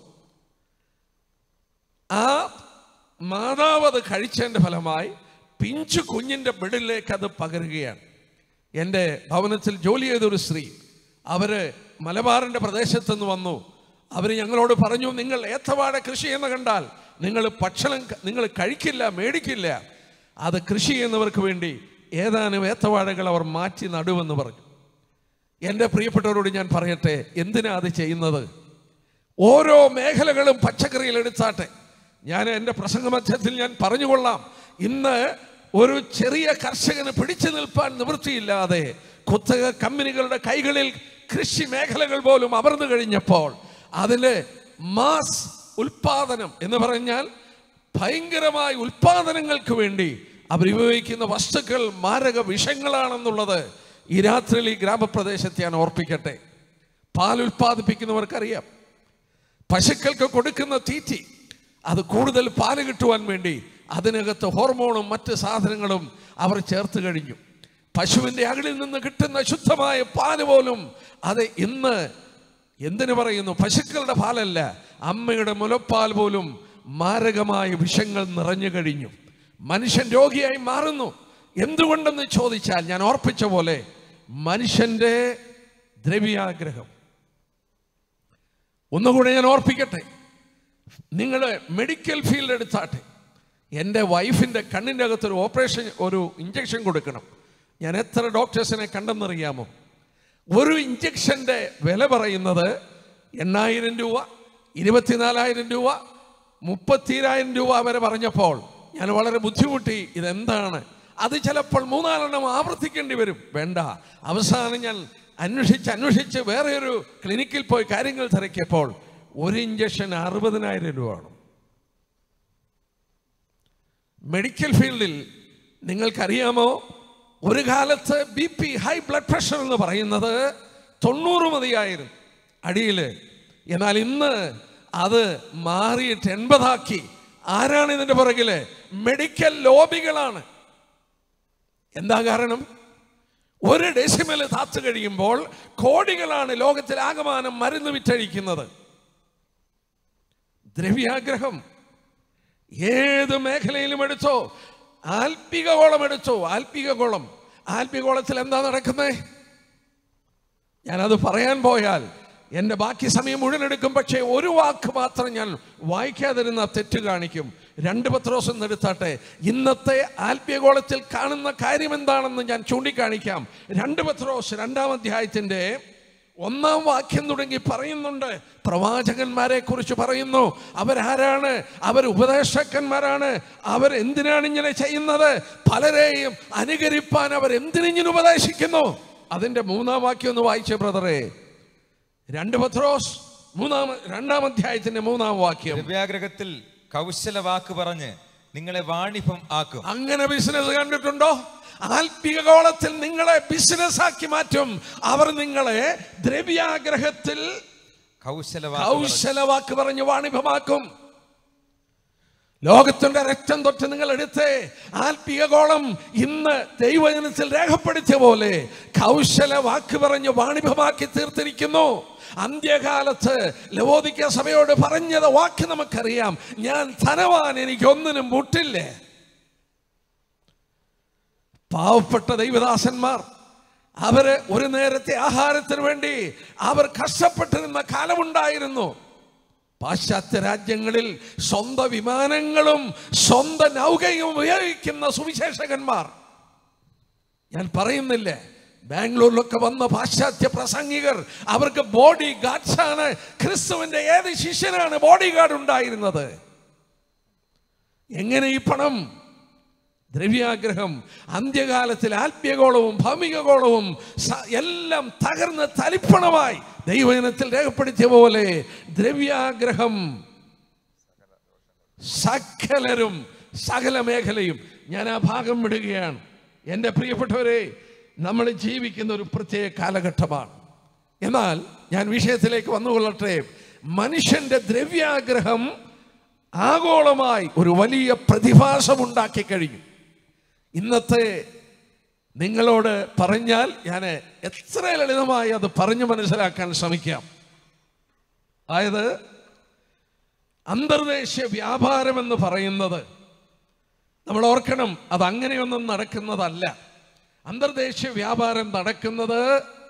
ആ മാതാവ് അത് കഴിച്ചതിൻ്റെ ഫലമായി പിഞ്ചു കുഞ്ഞിൻ്റെ ബെഡിലേക്ക് അത് പകരുകയാണ് എൻ്റെ ഭവനത്തിൽ ജോലി ചെയ്ത ഒരു സ്ത്രീ അവര് മലബാറിൻ്റെ പ്രദേശത്ത് നിന്ന് വന്നു അവർ ഞങ്ങളോട് പറഞ്ഞു നിങ്ങൾ ഏത്തവാഴ കൃഷി എന്ന് കണ്ടാൽ നിങ്ങൾ ഭക്ഷണം ക- നിങ്ങൾ കഴിക്കില്ല മേടിക്കില്ല അത് കൃഷി ചെയ്യുന്നവർക്ക് വേണ്ടി ഏതാനും ഏത്തവാഴകൾ അവർ മാറ്റി നടുവെന്ന് പറഞ്ഞു എൻ്റെ പ്രിയപ്പെട്ടവരോട് ഞാൻ പറയട്ടെ എന്തിനാ അത് ചെയ്യുന്നത് ഓരോ മേഖലകളും പച്ചക്കറിയിൽ എടുത്താട്ടെ ഞാൻ എൻ്റെ പ്രസംഗ മധ്യത്തിൽ ഞാൻ പറഞ്ഞുകൊള്ളാം ഇന്ന് ഒരു ചെറിയ കർഷകന് പിടിച്ചു നിൽപ്പാൻ നിവൃത്തിയില്ലാതെ കുത്തക കമ്പനികളുടെ കൈകളിൽ കൃഷി മേഖലകൾ പോലും അമർന്നു കഴിഞ്ഞപ്പോൾ അതില് മാസ് ഉൽപാദനം എന്ന് പറഞ്ഞാൽ ഭയങ്കരമായ ഉൽപാദനങ്ങൾക്ക് വേണ്ടി അവർ ഉപയോഗിക്കുന്ന വസ്തുക്കൾ മാരക വിഷങ്ങളാണെന്നുള്ളത് ഈ രാത്രിയിൽ ഈ ഗ്രാമപ്രദേശത്തെ ഞാൻ ഓർപ്പിക്കട്ടെ പാൽ ഉൽപ്പാദിപ്പിക്കുന്നവർക്കറിയാം പശുക്കൾക്ക് കൊടുക്കുന്ന തീറ്റി അത് കൂടുതൽ പാല് കിട്ടുവാൻ വേണ്ടി അതിനകത്ത് ഹോർമോണും മറ്റ് സാധനങ്ങളും അവർ ചേർത്ത് കഴിഞ്ഞു പശുവിൻ്റെ അകളിൽ നിന്ന് കിട്ടുന്ന ശുദ്ധമായ പാല് പോലും അത് ഇന്ന് എന്തിനു പറയുന്നു പശുക്കളുടെ പാലല്ല അമ്മയുടെ മുലപ്പാൽ പോലും മാരകമായ വിഷങ്ങൾ നിറഞ്ഞു കഴിഞ്ഞു മനുഷ്യൻ രോഗിയായി മാറുന്നു എന്തുകൊണ്ടെന്ന് ചോദിച്ചാൽ ഞാൻ ഓർപ്പിച്ച പോലെ മനുഷ്യന്റെ ദ്രവ്യാഗ്രഹം ഒന്നുകൂടെ ഞാൻ ഓർപ്പിക്കട്ടെ നിങ്ങൾ മെഡിക്കൽ ഫീൽഡ് എടുത്താട്ടെ എൻ്റെ വൈഫിൻ്റെ കണ്ണിൻ്റെ അകത്തൊരു ഓപ്പറേഷൻ ഒരു ഇഞ്ചക്ഷൻ കൊടുക്കണം ഞാൻ എത്ര ഡോക്ടേഴ്സിനെ കണ്ടെന്നറിയാമോ ഒരു ഇഞ്ചക്ഷൻ്റെ വില പറയുന്നത് എണ്ണായിരം രൂപ ഇരുപത്തിനാലായിരം രൂപ മുപ്പത്തിരായിരം രൂപ വരെ പറഞ്ഞപ്പോൾ ഞാൻ വളരെ ബുദ്ധിമുട്ടി ഇതെന്താണ് അത് ചിലപ്പോൾ മൂന്നാലെണ്ണം ആവർത്തിക്കേണ്ടി വരും വേണ്ട അവസാനം ഞാൻ അന്വേഷിച്ച് അന്വേഷിച്ച് വേറെ ഒരു ക്ലിനിക്കിൽ പോയി കാര്യങ്ങൾ തിരക്കിയപ്പോൾ ഒരു ഇഞ്ചക്ഷൻ അറുപതിനായിരം രൂപയാണ് മെഡിക്കൽ ഫീൽഡിൽ നിങ്ങൾക്കറിയാമോ ഒരു കാലത്ത് B P high blood pressure എന്ന് പറയുന്നത് തൊണ്ണൂറ് മതിയായിരുന്നു അടിയിൽ എന്നാൽ ഇന്ന് അത് മാറിയിട്ട് എൺപതാക്കി ആരാണ് ഇതിന്റെ പുറകില് മെഡിക്കൽ ലോബികളാണ് എന്താ കാരണം ഒരു ഡെസിമൽ താത്തു കഴിയുമ്പോൾ കോടികളാണ് ലോകത്തിൽ ആകമാനം മരുന്ന് വിറ്റഴിക്കുന്നത് ദ്രവ്യാഗ്രഹം ഏത് മേഖലയിലും എടുത്തോ ആൽപ്പിക ഗോളം എടുത്തോ ആൽപ്പിക ഗോളം ആൽപ്പിക ഗോളത്തിൽ എന്താ നടക്കുന്നത് ഞാനത് പറയാൻ പോയാൽ എൻ്റെ ബാക്കി സമയം മുഴുവൻ എടുക്കും പക്ഷേ ഒരു വാക്ക് മാത്രം ഞാൻ വായിക്കാതിരുന്ന തെറ്റ് കാണിക്കും രണ്ട് പത്രോസം എടുത്താട്ടെ ഇന്നത്തെ ആൽപ്യഗോളത്തിൽ കാണുന്ന കാര്യം എന്താണെന്ന് ഞാൻ ചൂണ്ടിക്കാണിക്കാം രണ്ട് പത്രോസ് രണ്ടാം അധ്യായത്തിൻ്റെ ഒന്നാം വാക്യം തുടങ്ങി പറയുന്നുണ്ട് പ്രവാചകന്മാരെ കുറിച്ച് പറയുന്നു അവരാരാണ് അവർ ഉപദേശക്കന്മാരാണ് അവർ എന്തിനാണ് ഇങ്ങനെ ചെയ്യുന്നത് പലരെയും അനുകരിപ്പാൻ അവർ എന്തിനിങ്ങനെ ഉപദേശിക്കുന്നു അതിന്റെ മൂന്നാം വാക്യം ഒന്ന് വായിച്ചേ ബ്രദറെ രണ്ട് പത്രോസ് മൂന്നാം രണ്ടാം അധ്യായത്തിന്റെ മൂന്നാം വാക്യം ദ്രവ്യാഗ്രഹത്തിൽ കൗശല വാക്ക് പറഞ്ഞ് നിങ്ങളെ വാണിഭം ആക്കും അങ്ങനെ ബിസിനസ് കണ്ടിട്ടുണ്ടോ ആത്മീക ഗോളത്തിൽ നിങ്ങളെ ബിസിനസ് ആക്കി മാറ്റും അവർ നിങ്ങളെ ദ്രവ്യാഗ്രഹത്തിൽ കൗശല വാക്ക് പറഞ്ഞ് കൗശല വാക്ക് പറഞ്ഞ് വാണിഭമാക്കും ലോകത്തിന്റെ രക്തം തൊട്ട് നിങ്ങൾ എടുത്ത് ആത്മീയ ഗോളം ഇന്ന് ദൈവജനത്തിൽ രേഖപ്പെടുത്തിയ പോലെ കൗശല വാക്ക് പറഞ്ഞ് വാണിഭമാക്കി തീർത്തിരിക്കുന്നു അന്ത്യകാലത്ത് ലവോദിക്ക സഭയോട് പറഞ്ഞത് വാക്ക് നമുക്കറിയാം ഞാൻ ധനവാൻ എനിക്ക് ഒന്നിനും മുട്ടില്ലേ പാവപ്പെട്ട ദൈവദാസന്മാർ അവര് ഒരു നേരത്തെ ആഹാരത്തിന് വേണ്ടി അവർ കഷ്ടപ്പെട്ടിരുന്ന കാലമുണ്ടായിരുന്നു പാശ്ചാത്യ രാജ്യങ്ങളിൽ സ്വന്തം വിമാനങ്ങളും സ്വന്തം നൗകയും ഉപയോഗിക്കുന്ന സുവിശേഷകന്മാർ ഞാൻ പറയുന്നില്ലേ ബാംഗ്ലൂരിലൊക്കെ വന്ന പാശ്ചാത്യ പ്രസംഗികർ അവർക്ക് ബോഡി ഗാർഡ്സ് ആണ് ക്രിസ്തുവിന്റെ ഏത് ശിഷ്യനാണ് ബോഡി ഗാർഡ് ഉണ്ടായിരുന്നത് എങ്ങനെ ഈ പണം ദ്രവ്യാഗ്രഹം അന്ത്യകാലത്തിൽ ആത്മീയഗോളവും ഭൗമികഗോളവും സ- എല്ലാം തകർന്ന് തലിപ്പണമായി ദൈവജനത്തിൽ രേഖപ്പെടുത്തിയ പോലെ ദ്രവ്യാഗ്രഹം സകലരും സകല മേഖലയും ഞാൻ ആ ഭാഗം വിടുകയാണ് എൻ്റെ പ്രിയപ്പെട്ടവരെ നമ്മൾ ജീവിക്കുന്ന ഒരു പ്രത്യേക കാലഘട്ടമാണ് എന്നാൽ ഞാൻ വിഷയത്തിലേക്ക് വന്നുകൊള്ളട്ടെ മനുഷ്യന്റെ ദ്രവ്യാഗ്രഹം ആഗോളമായി ഒരു വലിയ പ്രതിഭാസം ഉണ്ടാക്കി കഴിഞ്ഞു ഇന്നത്തെ നിങ്ങളോട് പറഞ്ഞാൽ ഞാൻ എത്ര ലളിതമായി അത് പറഞ്ഞു മനസ്സിലാക്കാൻ ശ്രമിക്കാം അതായത് അന്തർദേശീയ വ്യാപാരം എന്ന് പറയുന്നത് നമ്മൾ ഓർക്കണം അത് അങ്ങനെയൊന്നും നടക്കുന്നതല്ല അന്തർദേശീയ വ്യാപാരം നടക്കുന്നത്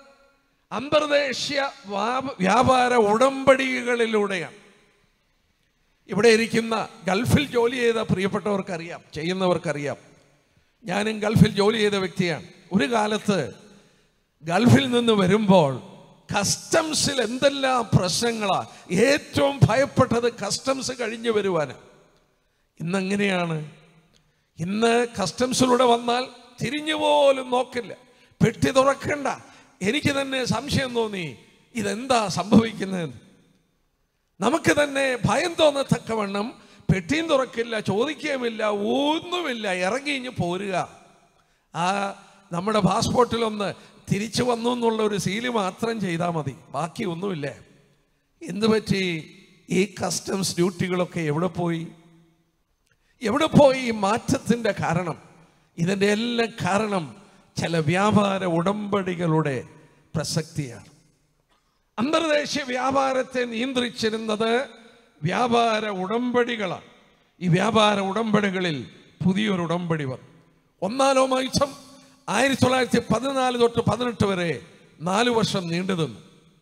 അന്തർദേശീയ വാ- വ്യാപാര ഉടമ്പടികളിലൂടെയാണ് ഇവിടെ ഇരിക്കുന്ന ഗൾഫിൽ ജോലി ചെയ്ത പ്രിയപ്പെട്ടവർക്കറിയാം ചെയ്യുന്നവർക്കറിയാം ഞാനും ഗൾഫിൽ ജോലി ചെയ്ത വ്യക്തിയാണ് ഒരു കാലത്ത് ഗൾഫിൽ നിന്ന് വരുമ്പോൾ കസ്റ്റംസിൽ എന്തെല്ലാം പ്രശ്നങ്ങളാ ഏറ്റവും ഭയപ്പെട്ടത് കസ്റ്റംസ് കഴിഞ്ഞു വരുവാന് ഇന്നെങ്ങനെയാണ് ഇന്ന് കസ്റ്റംസിലൂടെ വന്നാൽ തിരിഞ്ഞു പോലും നോക്കില്ല പെട്ടി തുറക്കണ്ട എനിക്ക് തന്നെ സംശയം തോന്നി ഇതെന്താ സംഭവിക്കുന്നത് നമുക്ക് തന്നെ ഭയം തോന്നത്തക്കവണ്ണം പെട്ടിയും തുറക്കില്ല ചോദിക്കുകയുമില്ല ഒന്നുമില്ല ഇറങ്ങി ഇഞ്ഞ് പോരുക ആ നമ്മുടെ പാസ്പോർട്ടിലൊന്ന് തിരിച്ചു വന്നു എന്നുള്ള ഒരു സീല് മാത്രം ചെയ്താൽ മതി ബാക്കി ഒന്നുമില്ല എന്ത് പറ്റി ഈ കസ്റ്റംസ് ഡ്യൂട്ടികളൊക്കെ എവിടെ പോയി എവിടെ പോയി ഈ മാറ്റത്തിൻ്റെ കാരണം ഇതിൻ്റെ എല്ലാം കാരണം ചില വ്യാപാര ഉടമ്പടികളുടെ പ്രസക്തിയാണ് അന്തർദേശീയ വ്യാപാരത്തെ നിയന്ത്രിച്ചിരുന്നത് വ്യാപാര ഉടമ്പടികളാണ് ഈ വ്യാപാര ഉടമ്പടികളിൽ പുതിയൊരു ഉടമ്പടി വന്നു ഒന്നാലോ മാസം ആയിരത്തി തൊള്ളായിരത്തി പതിനാല് തൊട്ട് പതിനെട്ട് വരെ നാല് വർഷം നീണ്ടു നിന്നു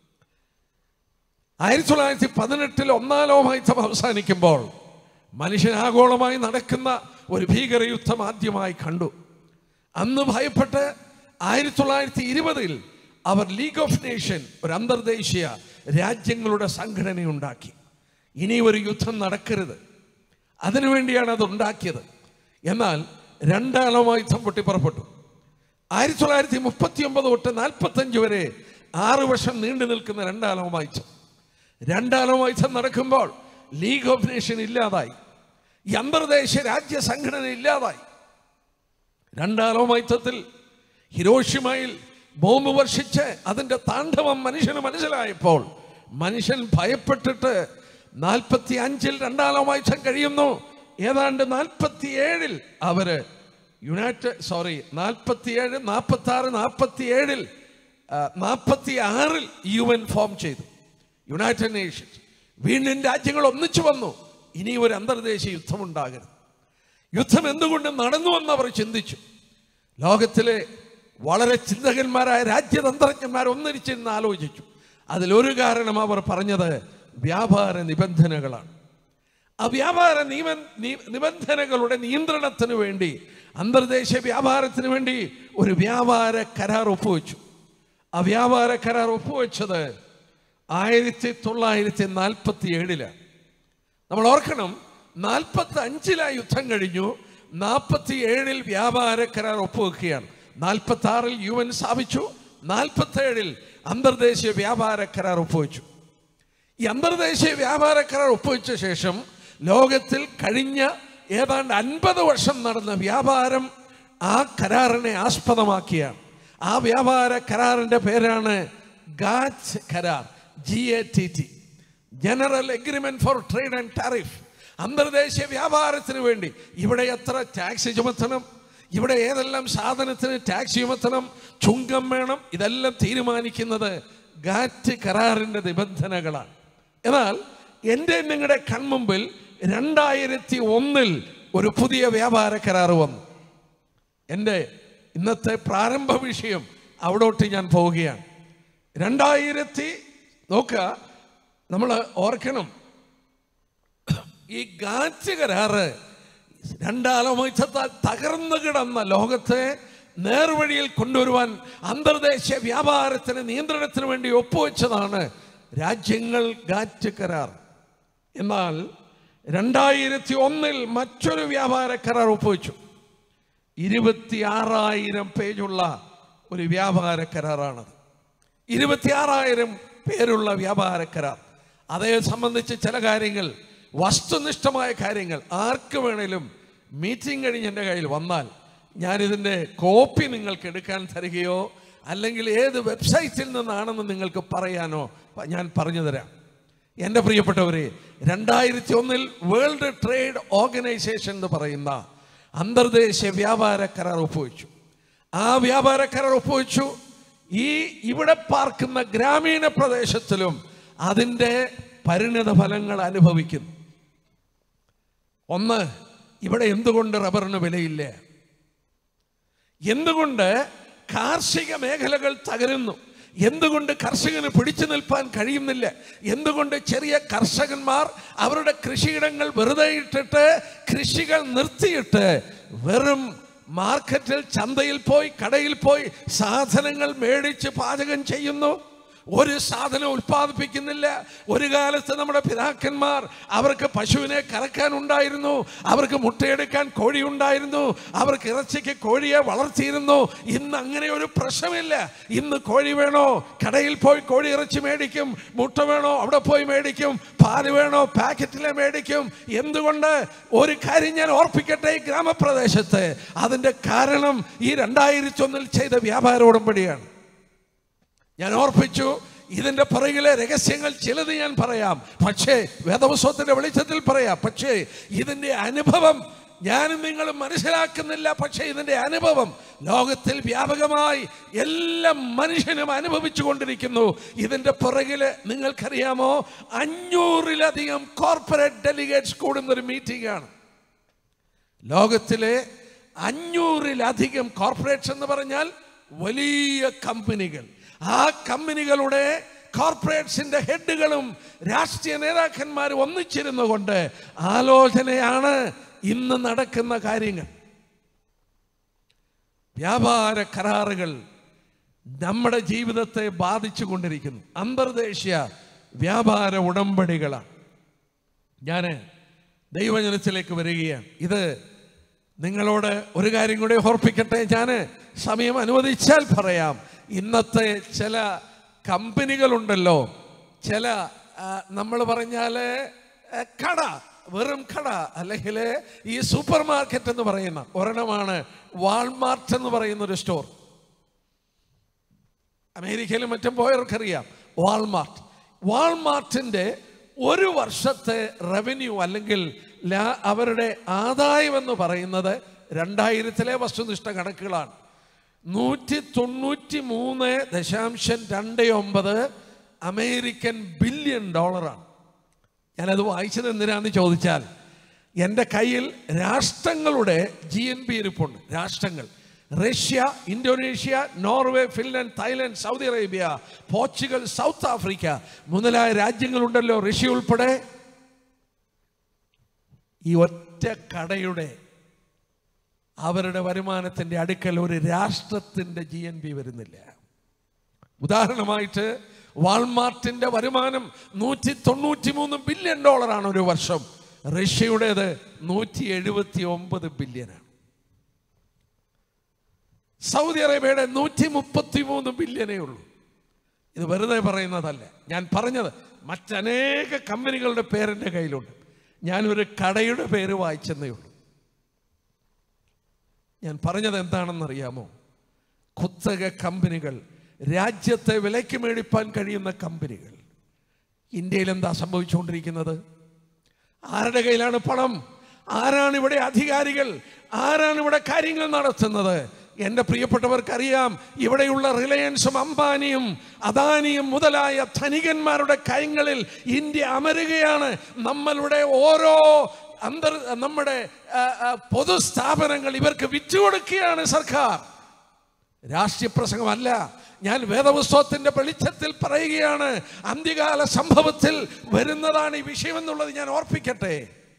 ആയിരത്തി തൊള്ളായിരത്തി പതിനെട്ടിൽ ഒന്നാലോ മാസം അവസാനിക്കുമ്പോൾ മനുഷ്യൻ ആഗോളമായി നടക്കുന്ന ഒരു ഭീകരയുദ്ധം ആദ്യമായി കണ്ടു അന്ന് ഭയപ്പെട്ട് ആയിരത്തി തൊള്ളായിരത്തി ഇരുപതിൽ അവർ ലീഗ് ഓഫ് നേഷൻ ഒരു അന്തർദേശീയ രാജ്യങ്ങളുടെ സംഘടന ഉണ്ടാക്കി ഇനി ഒരു യുദ്ധം നടക്കരുത് അതിനുവേണ്ടിയാണ് അത് ഉണ്ടാക്കിയത് എന്നാൽ രണ്ടാം യുദ്ധം പൊട്ടിപ്പുറപ്പെട്ടു ആയിരത്തി തൊള്ളായിരത്തി മുപ്പത്തി ഒമ്പത് തൊട്ട് നാൽപ്പത്തഞ്ച് വരെ ആറ് വർഷം നീണ്ടു നിൽക്കുന്ന രണ്ടാം യുദ്ധം രണ്ടാം യുദ്ധം നടക്കുമ്പോൾ ലീഗ് ഓഫ് നേഷൻ ഇല്ലാതായി ഈ അന്തർദേശീയ രാജ്യ സംഘടന ഇല്ലാതായി രണ്ടാം യുദ്ധത്തിൽ ഹിരോഷിമയിൽ ബോംബ് വർഷിച്ച് അതിന്റെ താണ്ഡവം മനുഷ്യന് മനസ്സിലായപ്പോൾ മനുഷ്യൻ ഭയപ്പെട്ടിട്ട് നാൽപ്പത്തി അഞ്ചിൽ രണ്ടാം യുദ്ധം കഴിയുന്നു ഏതാണ്ട് നാൽപ്പത്തി ഏഴിൽ അവര് യുണൈറ്റഡ് സോറി നാൽപ്പത്തി ഏഴ് നാൽപ്പത്തി ആറ് നാൽപ്പത്തി ഏഴിൽ നാൽപ്പത്തി ആറിൽ യു എൻ ഫോം ചെയ്തു യുണൈറ്റഡ് നേഷൻസ് വീണ്ടും രാജ്യങ്ങൾ ഒന്നിച്ചു വന്നു ഇനി ഒരു അന്തർദേശീയ യുദ്ധം ഉണ്ടാകരുത് യുദ്ധം എന്തുകൊണ്ട് നടന്നുവെന്ന് അവർ ചിന്തിച്ചു ലോകത്തിലെ വളരെ ചിന്തകന്മാരായ രാജ്യതന്ത്രജ്ഞന്മാർ ഒന്നിരിച്ചിരുന്ന് ആലോചിച്ചു അതിലൊരു കാരണം അവർ പറഞ്ഞത് വ്യാപാര നിബന്ധനകളാണ് ആ വ്യാപാര നിയമ നി- നിബന്ധനകളുടെ നിയന്ത്രണത്തിന് വേണ്ടി അന്തർദേശീയ വ്യാപാരത്തിന് വേണ്ടി ഒരു വ്യാപാര കരാർ ഒപ്പുവെച്ചു ആ വ്യാപാര കരാർ ഒപ്പുവെച്ചത് ആയിരത്തി തൊള്ളായിരത്തി നാൽപ്പത്തി ഏഴിലാണ് നമ്മൾ ഓർക്കണം നാൽപ്പത്തി അഞ്ചിലാ യുദ്ധം കഴിഞ്ഞു നാൽപ്പത്തി ഏഴിൽ വ്യാപാര കരാർ ഒപ്പുവെക്കുകയാണ് നാൽപ്പത്തി ആറിൽ യു എൻ സ്ഥാപിച്ചു നാൽപ്പത്തി ഏഴിൽ അന്തർദേശീയ വ്യാപാര കരാർ ഒപ്പുവെച്ചു ഈ അന്തർദേശീയ വ്യാപാര കരാർ ഒപ്പുവെച്ച ശേഷം ലോകത്തിൽ കഴിഞ്ഞ ഏതാണ്ട് അൻപത് വർഷം നടന്ന വ്യാപാരം ആ കരാറിനെ ആസ്പദമാക്കിയാണ് ആ വ്യാപാര കരാറിന്റെ പേരാണ് ഗാച്ച് കരാർ G A T T general agreement for trade and tariff അന്തർദേശീയ വ്യാപാരത്തിന് വേണ്ടി ഇവിടെ എത്ര ടാക്സ് ചുമത്തണം ഇവിടെ ഏതെല്ലാം സാധനത്തിന് ടാക്സ് ചുമത്തണം ചുങ്കം വേണം ഇതെല്ലാം തീരുമാനിക്കുന്നത് ഗാറ്റ് കരാറിന്റെ നിബന്ധനകളാണ് എന്നാൽ എൻ്റെ നിങ്ങളുടെ കൺമുമ്പിൽ രണ്ടായിരത്തി ഒന്നിൽ ഒരു പുതിയ വ്യാപാര കരാർ വന്നു എൻ്റെ ഇന്നത്തെ പ്രാരംഭ വിഷയം അവിടോട്ട് ഞാൻ പോവുകയാണ് രണ്ടായിരത്തി നോക്കുക നമ്മൾ ഓർക്കണം ഈ ഗാറ്റ് കരാറ് രണ്ടാലോമോച്ചത്താൽ തകർന്നു കിടന്ന ലോകത്തെ നേർവഴിയിൽ കൊണ്ടുവരുവാൻ അന്തർദേശീയ വ്യാപാരത്തിന് നിയന്ത്രണത്തിന് വേണ്ടി ഒപ്പുവെച്ചതാണ് രാജ്യങ്ങൾ ഗാറ്റ് കരാർ എന്നാൽ രണ്ടായിരത്തി ഒന്നിൽ മറ്റൊരു വ്യാപാര കരാർ ഒപ്പുവെച്ചു ഇരുപത്തിയാറായിരം പേജുള്ള ഒരു വ്യാപാര കരാറാണത് ഇരുപത്തിയാറായിരം പേരുള്ള വ്യാപാര കരാർ അതേ സംബന്ധിച്ച് ചില കാര്യങ്ങൾ വസ്തുനിഷ്ഠമായ കാര്യങ്ങൾ ആർക്ക് വേണേലും മീറ്റിംഗ് കഴിഞ്ഞ് എൻ്റെ കയ്യിൽ വന്നാൽ ഞാനിതിൻ്റെ കോപ്പി നിങ്ങൾക്ക് എടുക്കാൻ തരികയോ അല്ലെങ്കിൽ ഏത് വെബ്സൈറ്റിൽ നിന്നാണെന്ന് നിങ്ങൾക്ക് പറയാനോ ഞാൻ പറഞ്ഞു തരാം എൻ്റെ പ്രിയപ്പെട്ടവരെ രണ്ടായിരത്തി ഒന്നിൽ വേൾഡ് ട്രേഡ് ഓർഗനൈസേഷൻ എന്ന് പറയുന്ന അന്തർദേശീയ വ്യാപാര കരാർ ഒപ്പുവെച്ചു ആ വ്യാപാര കരാർ ഒപ്പുവെച്ചു ഈ ഇവിടെ പാർക്കുന്ന ഗ്രാമീണ പ്രദേശത്തിലും അതിൻ്റെ പരിണിത ഫലങ്ങൾ അനുഭവിക്കുന്നു ഒന്ന് ഇവിടെ എന്തുകൊണ്ട് റബ്ബറിന് വിലയില്ല എന്തുകൊണ്ട് കാർഷിക മേഖലകൾ തകരുന്നു എന്തുകൊണ്ട് കർഷകന് പിടിച്ചു നിൽപ്പാൻ കഴിയുന്നില്ല എന്തുകൊണ്ട് ചെറിയ കർഷകന്മാർ അവരുടെ കൃഷിയിടങ്ങൾ വെറുതെ ഇട്ടിട്ട് കൃഷികൾ നിർത്തിയിട്ട് വെറും മാർക്കറ്റിൽ ചന്തയിൽ പോയി കടയിൽ പോയി സാധനങ്ങൾ മേടിച്ച് പാചകം ചെയ്യുന്നു ഒരു സാധനം ഉൽപ്പാദിപ്പിക്കുന്നില്ല ഒരു കാലത്ത് നമ്മുടെ പിതാക്കന്മാർ അവർക്ക് പശുവിനെ കറക്കാനുണ്ടായിരുന്നു അവർക്ക് മുട്ടയെടുക്കാൻ കോഴി ഉണ്ടായിരുന്നു അവർക്ക് ഇറച്ചിക്ക് കോഴിയെ വളർത്തിയിരുന്നു ഇന്ന് അങ്ങനെ ഒരു പ്രശ്നമില്ല ഇന്ന് കോഴി വേണോ കടയിൽ പോയി കോഴി ഇറച്ചി മേടിക്കും മുട്ട വേണോ അവിടെ പോയി മേടിക്കും പാല് വേണോ പാക്കറ്റിലെ മേടിക്കും എന്തുകൊണ്ട് ഒരു കാര്യം ഞാൻ ഓർപ്പിക്കട്ടെ ഈ ഗ്രാമപ്രദേശത്ത് അതിൻ്റെ കാരണം ഈ രണ്ടായിരത്തി ഒന്നിൽ ചെയ്ത വ്യാപാര ഉടമ്പടിയാണ് ഞാൻ ഓർപ്പിച്ചു ഇതിന്റെ പുറകിലെ രഹസ്യങ്ങൾ ചിലത് ഞാൻ പറയാം പക്ഷേ വേദപുസ്തകത്തിന്റെ വെളിച്ചത്തിൽ പറയാം പക്ഷേ ഇതിന്റെ അനുഭവം ഞാനും നിങ്ങളും മനസ്സിലാക്കുന്നില്ല പക്ഷേ ഇതിന്റെ അനുഭവം ലോകത്തിൽ വ്യാപകമായി എല്ലാ മനുഷ്യനും അനുഭവിച്ചു കൊണ്ടിരിക്കുന്നു ഇതിന്റെ പുറകില് നിങ്ങൾക്കറിയാമോ അഞ്ഞൂറിലധികം കോർപ്പറേറ്റ് ഡെലിഗേറ്റ്സ് കൂടുന്ന ഒരു മീറ്റിംഗ് ആണ് ലോകത്തിലെ അഞ്ഞൂറിലധികം കോർപ്പറേറ്റ്സ് എന്ന് പറഞ്ഞാൽ വലിയ കമ്പനികൾ ആ കമ്പനികളുടെ കോർപ്പറേറ്റ്സിന്റെ ഹെഡുകളും രാഷ്ട്രീയ നേതാക്കന്മാരും ഒന്നിച്ചിരുന്നു കൊണ്ട് ആലോചനയാണ് ഇന്ന് നടക്കുന്ന കാര്യങ്ങൾ വ്യാപാര കരാറുകൾ നമ്മുടെ ജീവിതത്തെ ബാധിച്ചു കൊണ്ടിരിക്കുന്നു അന്തർദേശീയ വ്യാപാര ഉടമ്പടികളാണ് ഞാൻ ദൈവജനത്തിലേക്ക് വരികയാണ് ഇത് നിങ്ങളോട് ഒരു കാര്യം കൂടി ഓർപ്പിക്കട്ടെ ഞാൻ സമയം അനുവദിച്ചാൽ പറയാം ഇന്നത്തെ ചില കമ്പനികളുണ്ടല്ലോ ചില നമ്മൾ പറഞ്ഞാൽ കട വെറും കട അല്ലെങ്കിൽ ഈ സൂപ്പർ മാർക്കറ്റ് എന്ന് പറയുന്ന ഒരെണ്ണമാണ് വാൾമാർട്ട് എന്ന് പറയുന്ന ഒരു സ്റ്റോർ അമേരിക്കയിലും മറ്റും പോയവർക്കറിയാം വാൾമാർട്ട് വാൾമാർട്ടിൻ്റെ ഒരു വർഷത്തെ റവന്യൂ അല്ലെങ്കിൽ ലാ- അവരുടെ ആദായം എന്ന് പറയുന്നത് രണ്ടായിരത്തിലെ വസ്തുനിഷ്ഠ കണക്കുകളാണ് നൂറ്റി തൊണ്ണൂറ്റി മൂന്ന് ദശാംശം രണ്ട് ഒമ്പത് അമേരിക്കൻ ബില്യൺ ഡോളറാണ് ഞാനത് വായിച്ചത് എന്തിനാന്ന് ചോദിച്ചാൽ എൻ്റെ കയ്യിൽ രാഷ്ട്രങ്ങളുടെ ജി എൻ പി ഇരിപ്പുണ്ട് രാഷ്ട്രങ്ങൾ Russia Indonesia Norway Finland Thailand Saudi Arabia Portugal South Africa മുതലായ രാജ്യങ്ങളുണ്ടല്ലോ റഷ്യ ഉൾപ്പെടെ ഈ ഒറ്റ കടയുടെ അവരുടെ വരുമാനത്തിൻ്റെ അടുക്കൽ ഒരു രാഷ്ട്രത്തിൻ്റെ ജി എൻ പി വരുന്നില്ല ഉദാഹരണമായിട്ട് വാൾമാർട്ടിന്റെ വരുമാനം നൂറ്റി തൊണ്ണൂറ്റി മൂന്ന് ബില്യൺ ഡോളറാണ് ഒരു വർഷം റഷ്യയുടേത് നൂറ്റി എഴുപത്തി ഒമ്പത് ബില്യനാണ് സൗദി അറേബ്യയുടെ നൂറ്റി മുപ്പത്തി മൂന്ന് ബില്യനേ ഉള്ളൂ ഇത് വെറുതെ പറയുന്നതല്ല ഞാൻ പറഞ്ഞത് മറ്റനേക കമ്പനികളുടെ പേരെൻ്റെ കയ്യിലുണ്ട് ഞാനൊരു കടയുടെ പേര് വായിച്ചെന്നേ ഉള്ളൂ ഞാൻ പറഞ്ഞത് എന്താണെന്നറിയാമോ കുത്തക കമ്പനികൾ രാജ്യത്തെ വിലയ്ക്ക് മേടിപ്പാൻ കഴിയുന്ന കമ്പനികൾ ഇന്ത്യയിൽ എന്താ സംഭവിച്ചുകൊണ്ടിരിക്കുന്നത് ആരുടെ കയ്യിലാണ് പണം ആരാണ് ഇവിടെ അധികാരികൾ ആരാണ് ഇവിടെ കാര്യങ്ങൾ നടത്തുന്നത് എൻ്റെ പ്രിയപ്പെട്ടവർക്കറിയാം ഇവിടെയുള്ള റിലയൻസും അംബാനിയും അദാനിയും മുതലായ ധനികന്മാരുടെ കൈകളിൽ ഇന്ത്യ അമരുകയാണ് നമ്മളുടെ ഓരോ അന്തർ നമ്മുടെ ആ, ആ, പൊതുസ്ഥാപനങ്ങൾ ഇവർക്ക് വിറ്റുകൊടുക്കുകയാണ് സർക്കാർ രാഷ്ട്രീയ പ്രസംഗമല്ല ഞാൻ വേദപുസ്തകത്തിന്റെ വെളിച്ചത്തിൽ പറയുകയാണ് അന്ത്യകാല സംഭവത്തിൽ വരുന്നതാണ് ഈ വിഷയം എന്നുള്ളത് ഞാൻ ഓർപ്പിക്കട്ടെ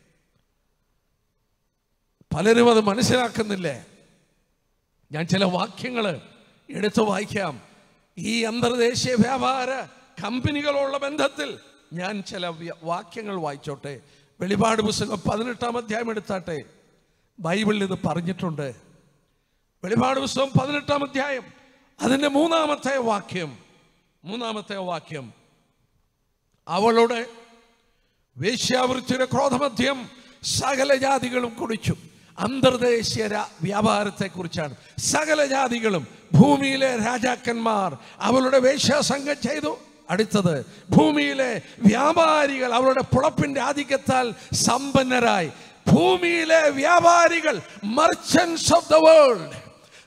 പലരും അത് മനസ്സിലാക്കുന്നില്ലേ ഞാൻ ചില വാക്യങ്ങൾ എടുത്തു വായിക്കാം ഈ അന്തർദേശീയ വ്യാപാര കമ്പനികളുള്ള ബന്ധത്തിൽ ഞാൻ ചില വ്യ- വാക്യങ്ങൾ വായിച്ചോട്ടെ വെളിപാട് പുസ്തകം പതിനെട്ടാം അധ്യായം എടുത്താട്ടെ ബൈബിളിൽ ഇത് പറഞ്ഞിട്ടുണ്ട് വെളിപാട് പുസ്തകം പതിനെട്ടാം അധ്യായം അതിൻ്റെ മൂന്നാമത്തെ വാക്യം മൂന്നാമത്തെ വാക്യം അവളുടെ വേശ്യാവൃത്തിയുടെ ക്രോധമധ്യം സകല ജാതികളും കുടിച്ചു അന്തർദേശീയ രാ- വ്യാപാരത്തെക്കുറിച്ചാണ് സകല ജാതികളും ഭൂമിയിലെ രാജാക്കന്മാർ അവളുടെ വേശ്യാസംഘം ചെയ്തു അടുത്തത് ഭൂമിയിലെ വ്യാപാരികൾ അവരുടെ പുളപ്പിന്റെ ആധിക്യത്താൽ സമ്പന്നരായി ഭൂമിയിലെ വ്യാപാരികൾ മർച്ചൻസ് ഓഫ് ദ വേൾഡ്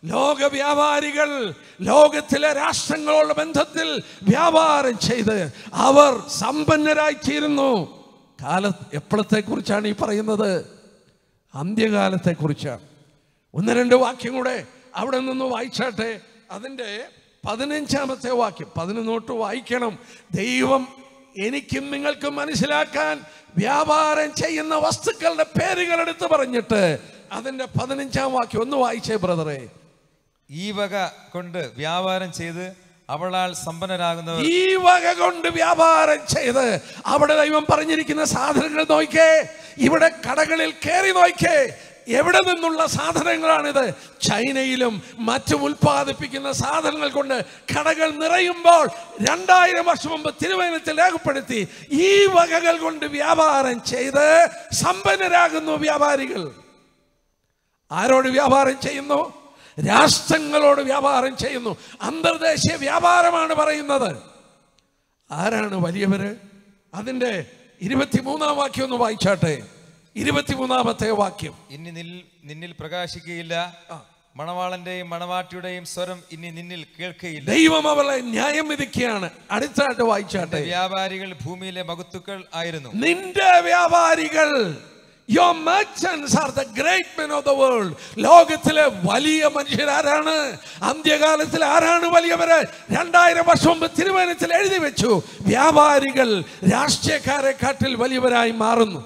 ലോക വ്യാപാരികൾ ലോകത്തിലെ രാഷ്ട്രങ്ങളോട് ബന്ധത്തിൽ വ്യാപാരം ചെയ്ത് അവർ സമ്പന്നരായി തീരുന്നു കാല എപ്പോഴത്തെ കുറിച്ചാണ് ഈ പറയുന്നത് അന്ത്യകാലത്തെ കുറിച്ചാണ് ഒന്ന് രണ്ട് വാക്യം കൂടെ അവിടെ നിന്ന് വായിച്ചാട്ടെ അതിൻ്റെ പതിനഞ്ചാമത്തെ വാക്യം പതിനൊന്നോട്ട് വായിക്കണം ദൈവം എനിക്കും നിങ്ങൾക്കും മനസ്സിലാക്കാൻ വ്യാപാരം ചെയ്യുന്ന വസ്തുക്കളുടെ പേരുകൾ എടുത്ത് പറഞ്ഞിട്ട് അതിൻ്റെ പതിനഞ്ചാം വാക്യം ഒന്ന് വായിച്ചേ ബ്രദറെ ഈ വക കൊണ്ട് വ്യാപാരം ചെയ്ത് അവളാൽ സമ്പന്നരാകുന്നവർ ഈ വക കൊണ്ട് വ്യാപാരം ചെയ്ത് അവിടെ ദൈവം പറഞ്ഞിരിക്കുന്ന സാധനങ്ങൾ നോക്കേ ഇവിടെ കടകളിൽ കയറി നോക്കേ എവിടെ നിന്നുള്ള സാധനങ്ങളാണിത് ചൈനയിലും മറ്റും ഉൽപ്പാദിപ്പിക്കുന്ന സാധനങ്ങൾ കൊണ്ട് കടകൾ നിറയുമ്പോൾ രണ്ടായിരം വർഷം മുമ്പ് തിരുവനന്തപുരത്തിൽ രേഖപ്പെടുത്തി ഈ വകകൾ കൊണ്ട് വ്യാപാരം ചെയ്ത് സമ്പന്നരാകുന്നു വ്യാപാരികൾ ആരോട് വ്യാപാരം ചെയ്യുന്നു രാഷ്ട്രങ്ങളോട് വ്യാപാരം ചെയ്യുന്നു അന്തർദേശീയ വ്യാപാരമാണ് പറയുന്നത് ആരാണ് വലിയവര് അതിൻ്റെ ഇരുപത്തിമൂന്നാം വാക്യം ഒന്ന് വായിച്ചാട്ടെ ഇരുപത്തിമൂന്നാമത്തെ വാക്യം ഇനി നിൽ നിന്നിൽ പ്രകാശിക്കുകയില്ല മണവാളന്റെയും മണവാട്ടിയുടെയും സ്വരം ഇനി നിന്നിൽ കേൾക്കുകയില്ല ദൈവം അവളെ ന്യായം വിധിക്കുകയാണ് അടുത്തായിട്ട് വായിച്ചാട്ടെ വ്യാപാരികൾ ഭൂമിയിലെ മകുത്തുക്കൾ ആയിരുന്നു നിന്റെ വ്യാപാരികൾ Your merchants are the great men of the world. ലോകത്തിലെ വലിയ മനുഷ്യരാരാണ് അന്ത്യകാലത്തിൽ ആരാണ് വലിയവര് രണ്ടായിരം വർഷം മുമ്പ് തിരുവനന്തപുരത്തിൽ എഴുതി വെച്ചു വ്യാപാരികൾ രാഷ്ട്രീയക്കാരെക്കാട്ടിൽ വലിയവരായി മാറുന്നു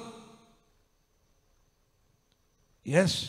യെസ്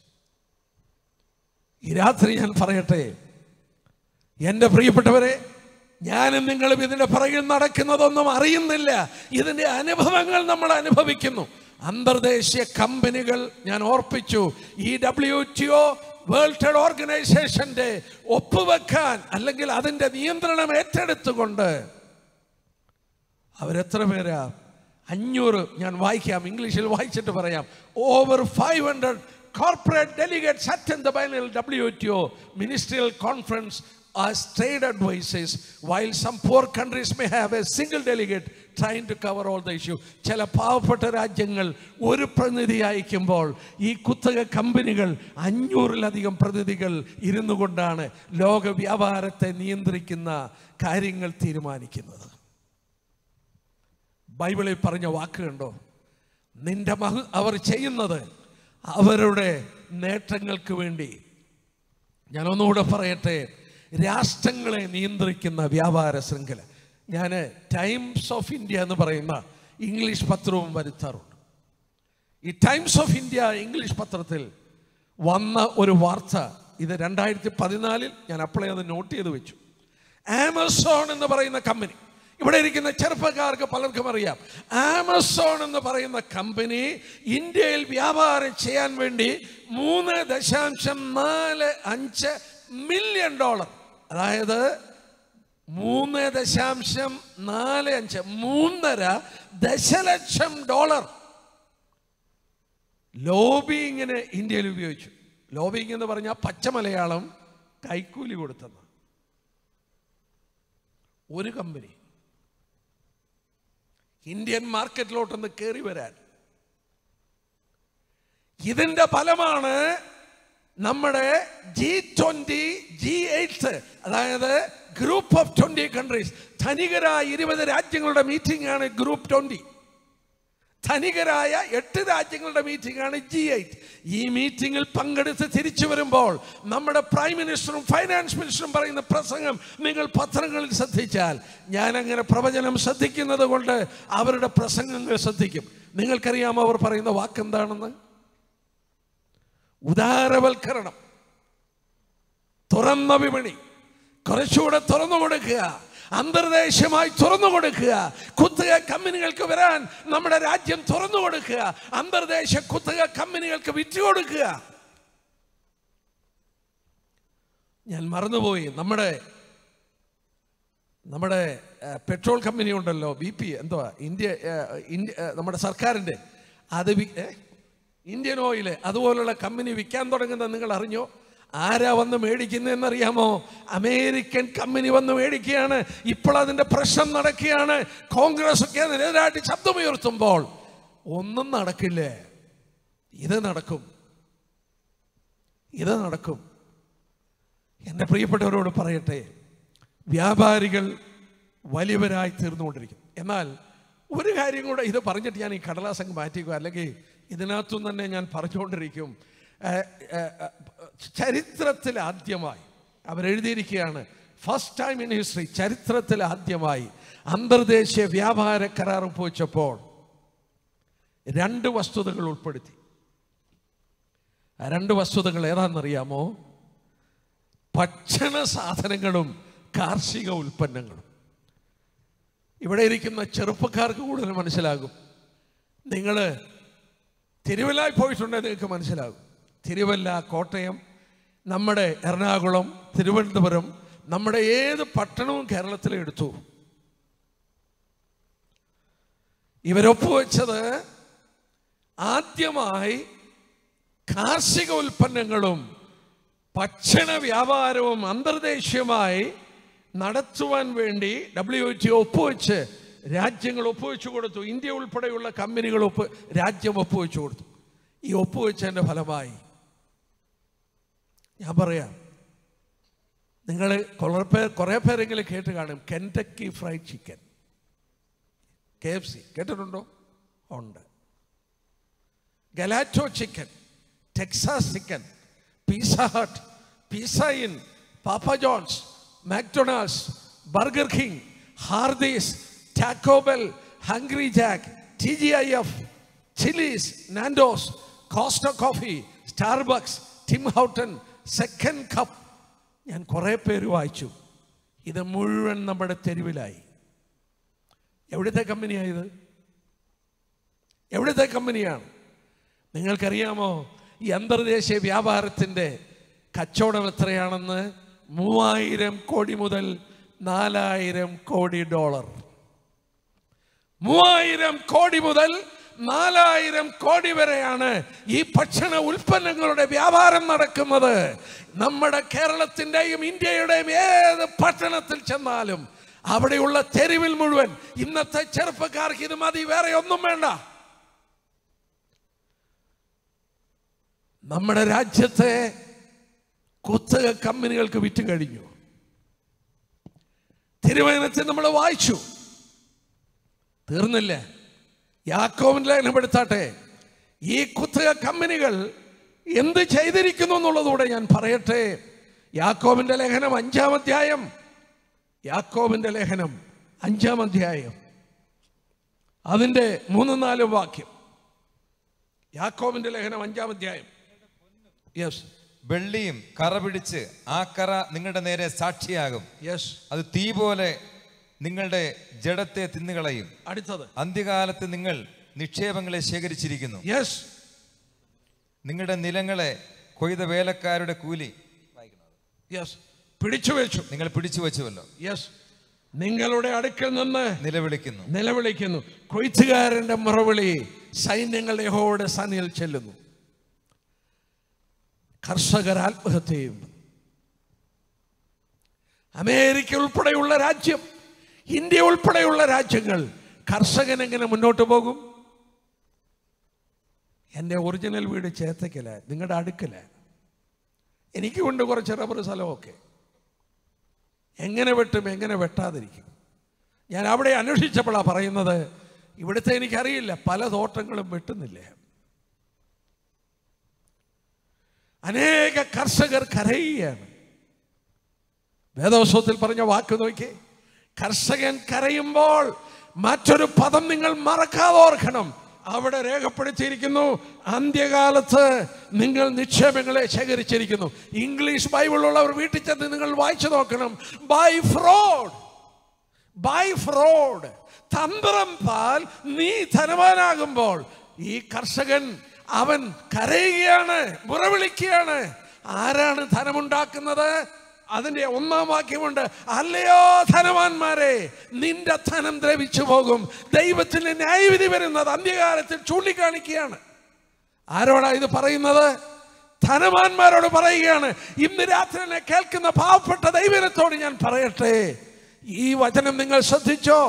ഈ രാത്രി ഞാൻ പറയട്ടെ എൻ്റെ പ്രിയപ്പെട്ടവരെ ഞാനും നിങ്ങളും ഇതിൻ്റെ പുറകിൽ നടക്കുന്നതൊന്നും അറിയുന്നില്ല ഇതിൻ്റെ അനുഭവങ്ങൾ നമ്മൾ അനുഭവിക്കുന്നു അന്തർദേശീയ കമ്പനികൾ ഞാൻ ഓർപ്പിച്ചു ഈ W T O world trade ഓർഗനൈസേഷന്റെ ഒപ്പുവെക്കാൻ അല്ലെങ്കിൽ അതിൻ്റെ നിയന്ത്രണം ഏറ്റെടുത്തുകൊണ്ട് അവരെത്ര പേരാ അഞ്ഞൂറ് ഞാൻ വായിക്കാം ഇംഗ്ലീഷിൽ വായിച്ചിട്ട് പറയാം over five hundred corporate delegates attend the biennial W T O ministerial conference as trade advisors while some poor countries may have a single delegate trying to cover all the issue ചില പാവപ്പെട്ട രാജ്യങ്ങൾ ഒരു പ്രതിനിധി അയക്കുമ്പോൾ ഈ കുത്തക കമ്പനികൾ അഞ്ഞൂറിലധികം പ്രതിനിധികൾ ഇരുന്നു കൊണ്ടാണ് ലോക വ്യാപാരത്തെ നിയന്ത്രിക്കുന്ന കാര്യങ്ങൾ തീരുമാനിക്കുന്നത് ബൈബിളിൽ പറഞ്ഞ വാക്ക് കണ്ടോ നിന്റെ മഹ അവർ ചെയ്യുന്നത് അവരുടെ നേട്ടങ്ങൾക്ക് വേണ്ടി ഞാൻ ഒന്നുകൂടെ പറയട്ടെ രാഷ്ട്രങ്ങളെ നിയന്ത്രിക്കുന്ന വ്യാപാര ശൃംഖല ഞാൻ ടൈംസ് ഓഫ് ഇന്ത്യ എന്ന് പറയുന്ന ഇംഗ്ലീഷ് പത്രവും വരുത്താറുണ്ട് ഈ ടൈംസ് ഓഫ് ഇന്ത്യ ഇംഗ്ലീഷ് പത്രത്തിൽ വന്ന ഒരു വാർത്ത ഇത് രണ്ടായിരത്തി പതിനാലിൽ ഞാൻ അപ്ലൈ ചെയ്ത് നോട്ട് ചെയ്ത് വെച്ചു ആമസോൺ എന്ന് പറയുന്ന കമ്പനി ഇവിടെ ഇരിക്കുന്ന ചെറുപ്പക്കാർക്ക് പലർക്കും അറിയാം ആമസോൺ എന്ന് പറയുന്ന കമ്പനി ഇന്ത്യയിൽ വ്യാപാരം ചെയ്യാൻ വേണ്ടി മൂന്ന് ദശാംശം നാല് അഞ്ച് മില്യൺ ഡോളർ അതായത് മൂന്ന് ദശാംശം നാല് അഞ്ച് മൂന്നര ദശലക്ഷം ഡോളർ ലോബിങ്ങിന് ഇന്ത്യയിൽ ഉപയോഗിച്ചു ലോബിങ് എന്ന് പറഞ്ഞാൽ പച്ച മലയാളം കൈക്കൂലി കൊടുത്തെന്ന് ഒരു കമ്പനി ഇന്ത്യൻ മാർക്കറ്റിലോട്ടൊന്ന് കയറി വരാൻ ഇതിന്റെ ഫലമാണ് നമ്മുടെ ജി ട്വന്റി ജി എയ്റ്റ് അതായത് ഗ്രൂപ്പ് ഓഫ് ട്വന്റി കൺട്രീസ് ധനികരായ ഇരുപത് രാജ്യങ്ങളുടെ മീറ്റിംഗ് ആണ് ഗ്രൂപ്പ് ട്വന്റി ധനികരായ എട്ട് രാജ്യങ്ങളുടെ മീറ്റിംഗ് ആണ് ജി എയ്റ്റ് ഈ മീറ്റിംഗിൽ പങ്കെടുത്ത് തിരിച്ചു വരുമ്പോൾ നമ്മുടെ പ്രൈം മിനിസ്റ്ററും ഫൈനാൻസ് മിനിസ്റ്ററും പറയുന്ന പ്രസംഗം നിങ്ങൾ പത്രങ്ങളിൽ ശ്രദ്ധിച്ചാൽ ഞാൻ അങ്ങനെ പ്രവചനം ശ്രദ്ധിക്കുന്നത് കൊണ്ട് അവരുടെ പ്രസംഗങ്ങൾ ശ്രദ്ധിക്കും നിങ്ങൾക്കറിയാമോ അവർ പറയുന്ന വാക്കെന്താണെന്ന് ഉദാരവൽക്കരണം തുറന്ന വിപണി കുറച്ചുകൂടെ തുറന്നു കൊടുക്കുക അന്തർദേശമായി തുറന്നു കൊടുക്കുക കുത്തക കമ്പനികൾക്ക് വരാൻ നമ്മുടെ രാജ്യം തുറന്നു കൊടുക്കുക അന്തർദേശ കുത്തക കമ്പനികൾക്ക് വിറ്റു കൊടുക്കുക ഞാൻ മറന്നുപോയി നമ്മുടെ നമ്മുടെ ആ, പെട്രോൾ കമ്പനി ഉണ്ടല്ലോ ബി പി എന്തുവാ ഇന്ത്യ ആ, ഇന്ത്യ ആ, നമ്മുടെ സർക്കാരിൻ്റെ അത് വി- ഏ? ഇന്ത്യൻ ഓയിൽ അതുപോലുള്ള കമ്പനി വിൽക്കാൻ തുടങ്ങുന്നത് നിങ്ങൾ അറിഞ്ഞോ ആരാ വന്ന് മേടിക്കുന്നതെന്നറിയാമോ അമേരിക്കൻ കമ്പനി വന്ന് മേടിക്കുകയാണ് ഇപ്പോൾ അതിൻ്റെ പ്രശ്നം നടക്കുകയാണ് കോൺഗ്രസ് ഒക്കെ അതിനെതിരായിട്ട് ശബ്ദമുയർത്തുമ്പോൾ ഒന്നും നടക്കില്ലേ ഇത് നടക്കും ഇത് നടക്കും എൻ്റെ പ്രിയപ്പെട്ടവരോട് പറയട്ടെ വ്യാപാരികൾ വലിയവരായി തീർന്നുകൊണ്ടിരിക്കും എന്നാൽ ഒരു കാര്യം കൂടെ ഇത് പറഞ്ഞിട്ട് ഞാൻ ഈ കടലാസങ്ങ് മാറ്റിക്കുക അല്ലെങ്കിൽ ഇതിനകത്തും തന്നെ ഞാൻ പറഞ്ഞുകൊണ്ടിരിക്കും ഏഹ്, ഏഹ്, ഏഹ്, ചരിത്രത്തിൽ ആദ്യമായി അവരെഴുതിയിരിക്കുകയാണ് ഫസ്റ്റ് ടൈം ഇൻ ഹിസ്റ്ററി ചരിത്രത്തിൽ ആദ്യമായി അന്തർദേശീയ വ്യാപാര കരാർ ഒപ്പുവെച്ചപ്പോൾ രണ്ട് വസ്തുതകൾ ഉൾപ്പെടുത്തി ആ രണ്ട് വസ്തുതകൾ ഏതാണെന്നറിയാമോ ഭക്ഷണ സാധനങ്ങളും കാർഷിക ഉൽപ്പന്നങ്ങളും ഇവിടെ ഇരിക്കുന്ന ചെറുപ്പക്കാർക്ക് കൂടുതൽ മനസ്സിലാകും നിങ്ങൾ തിരുവല്ലായി പോയിട്ടുണ്ടെങ്കിൽ നിങ്ങൾക്ക് മനസ്സിലാകും തിരുവല്ല കോട്ടയം നമ്മുടെ എറണാകുളം തിരുവനന്തപുരം നമ്മുടെ ഏത് പട്ടണവും കേരളത്തിൽ എടുത്തു ഇവരൊപ്പുവെച്ചത് ആദ്യമായി കാർഷിക ഉൽപ്പന്നങ്ങളും ഭക്ഷണ വ്യാപാരവും അന്തർദേശീയമായി നടത്തുവാൻ വേണ്ടി ഡബ്ല്യു ടി ഒപ്പുവെച്ച് രാജ്യങ്ങൾ ഒപ്പുവെച്ചു കൊടുത്തു ഇന്ത്യ ഉൾപ്പെടെയുള്ള കമ്പനികൾ ഒപ്പ് രാജ്യം ഒപ്പുവെച്ചു കൊടുത്തു ഈ ഒപ്പുവെച്ചതിൻ്റെ ഫലമായി ഞാൻ പറയാം നിങ്ങൾ കുറേ പേർ കുറേ പേരെങ്കിലും കേട്ട് കാണും Kentucky fried chicken K F C കേട്ടിട്ടുണ്ടോ ഉണ്ട് Galito chicken Texas chicken Pizza Hut Pizza Inn Papa John's McDonald's Burger King Hardee's Taco Bell Hungry Jack T G I F Chili's Nando's Costa coffee Starbucks Tim Horton second cup ഞാൻ കുറേ പേര് വായിച്ചു ഇത് മുഴുവൻ നമ്മുടെ തെരുവിലായി എവിടുത്തെ കമ്പനിയായത് എവിടുത്തെ കമ്പനിയാണ് നിങ്ങൾക്കറിയാമോ ഈ അന്തർദേശീയ വ്യാപാരത്തിൻ്റെ കച്ചവടം എത്രയാണെന്ന് മൂവായിരം കോടി മുതൽ നാലായിരം കോടി ഡോളർ മൂവായിരം കോടി മുതൽ നാലായിരം കോടി വരെയാണ് ഈ ഭക്ഷണ ഉൽപ്പന്നങ്ങളുടെ വ്യാപാരം നടക്കുന്നത് നമ്മുടെ കേരളത്തിൻ്റെയും ഇന്ത്യയുടെയും ഏത് പട്ടണത്തിൽ ചെന്നാലും അവിടെയുള്ള തെരുവിൽ മുഴുവൻ ഇന്നത്തെ ചെറുപ്പക്കാർക്ക് ഇത് മതി വേറെ ഒന്നും വേണ്ട നമ്മുടെ രാജ്യത്തെ കുത്തക കമ്പനികൾക്ക് വിറ്റ് കഴിഞ്ഞു തിരുവനന്തപുരത്തിൽ നമ്മൾ വായിച്ചു തീർന്നില്ല യാക്കോവിൻ്റെ ലേഖനം എടുത്താട്ടെ ഈ കുത്തക കമ്പനികൾ എന്ത് ചെയ്തിരിക്കുന്നു എന്നുള്ളതൂടെ ഞാൻ പറയട്ടെ യാക്കോബിന്റെ ലേഖനം അഞ്ചാം അധ്യായം യാക്കോബിന്റെ ലേഖനം അഞ്ചാം അധ്യായം അതിൻ്റെ മൂന്നും നാലും വാക്യം യാക്കോബിന്റെ ലേഖനം അഞ്ചാം അധ്യായം യെസ് വെള്ളിയും കറ പിടിച്ച് ആ കറ നിങ്ങളുടെ നേരെ സാക്ഷിയാകും യെസ് അത് തീ പോലെ നിങ്ങളുടെ ജഡത്തെ തിന്നുകളയും അടുത്തത് അന്ത്യകാലത്ത് നിങ്ങൾ നിക്ഷേപങ്ങളെ ശേഖരിച്ചിരിക്കുന്നു യെസ് നിങ്ങളുടെ നിലങ്ങളെ കൊയ്ത വേലക്കാരുടെ കൂലി യെസ് പിടിച്ചു വെച്ചു നിങ്ങൾ പിടിച്ചു വച്ചുവല്ലോ യെസ് നിങ്ങളുടെ അടുക്കൽ നിന്ന് നിലവിളിക്കുന്നു നിലവിളിക്കുന്നു കൊയ്ത്തുകാരന്റെ മുറവിളി സൈന്യങ്ങൾ യഹോയുടെ സനിയിൽ ചെല്ലുന്നു കർഷകർ ആത്മഹത്യ ചെയ്യുന്നു അമേരിക്ക ഉൾപ്പെടെയുള്ള രാജ്യം ഇന്ത്യ ഉൾപ്പെടെയുള്ള രാജ്യങ്ങൾ കർഷകൻ എങ്ങനെ മുന്നോട്ട് പോകും എൻ്റെ ഒറിജിനൽ വീട് ചേത്തക്കല നിങ്ങളുടെ അടുക്കല എനിക്കുണ്ട് കുറച്ച് റബ്ബർ സ്ഥലമൊക്കെ എങ്ങനെ വെട്ടും എങ്ങനെ വെട്ടാതിരിക്കും ഞാൻ അവിടെ അന്വേഷിച്ചപ്പോഴാണ് പറയുന്നത് ഇവിടുത്തെ എനിക്കറിയില്ല പല തോട്ടങ്ങളും വെട്ടുന്നില്ല അനേക കർഷകർ കരയുകയാണ് വേദോത്സവത്തിൽ പറഞ്ഞ വാക്ക് നോക്കി കർഷകൻ കരയുമ്പോൾ മറ്റൊരു പദം നിങ്ങൾ മറക്കാതെ ഓർക്കണം അവിടെ രേഖപ്പെടുത്തിയിരിക്കുന്നു അന്ത്യകാലത്ത് നിങ്ങൾ നിക്ഷേപങ്ങളെ ശേഖരിച്ചിരിക്കുന്നു ഇംഗ്ലീഷ് ബൈബിളുള്ളവർ വീട്ടിൽ ചെന്ന് നിങ്ങൾ വായിച്ചു നോക്കണം ബൈ ഫ്രോഡ് ബൈ ഫ്രോഡ് തന്ത്രം പാൽ നീ ധനവാനാകുമ്പോൾ ഈ കർഷകൻ അവൻ കരയുകയാണ് മുറവിളിക്കുകയാണ് ആരാണ് ധനമുണ്ടാക്കുന്നത് അതിന്റെ ഒന്നാം വാക്യമുണ്ട് അല്ലയോ ധനവാന്മാരെ നിന്റെ ധനം ദ്രവിച്ചു പോകും ദൈവത്തിന് ന്യായവിധി വരുന്നത് അന്ത്യകാലത്തിൽ ചൂണ്ടിക്കാണിക്കുകയാണ് ആരോടാ ഇത് പറയുന്നത് ധനവാന്മാരോട് പറയുകയാണ് ഇന്ന് രാത്രി എന്നെ കേൾക്കുന്ന പാവപ്പെട്ട ദൈവനത്തോട് ഞാൻ പറയട്ടെ ഈ വചനം നിങ്ങൾ ശ്രദ്ധിച്ചോ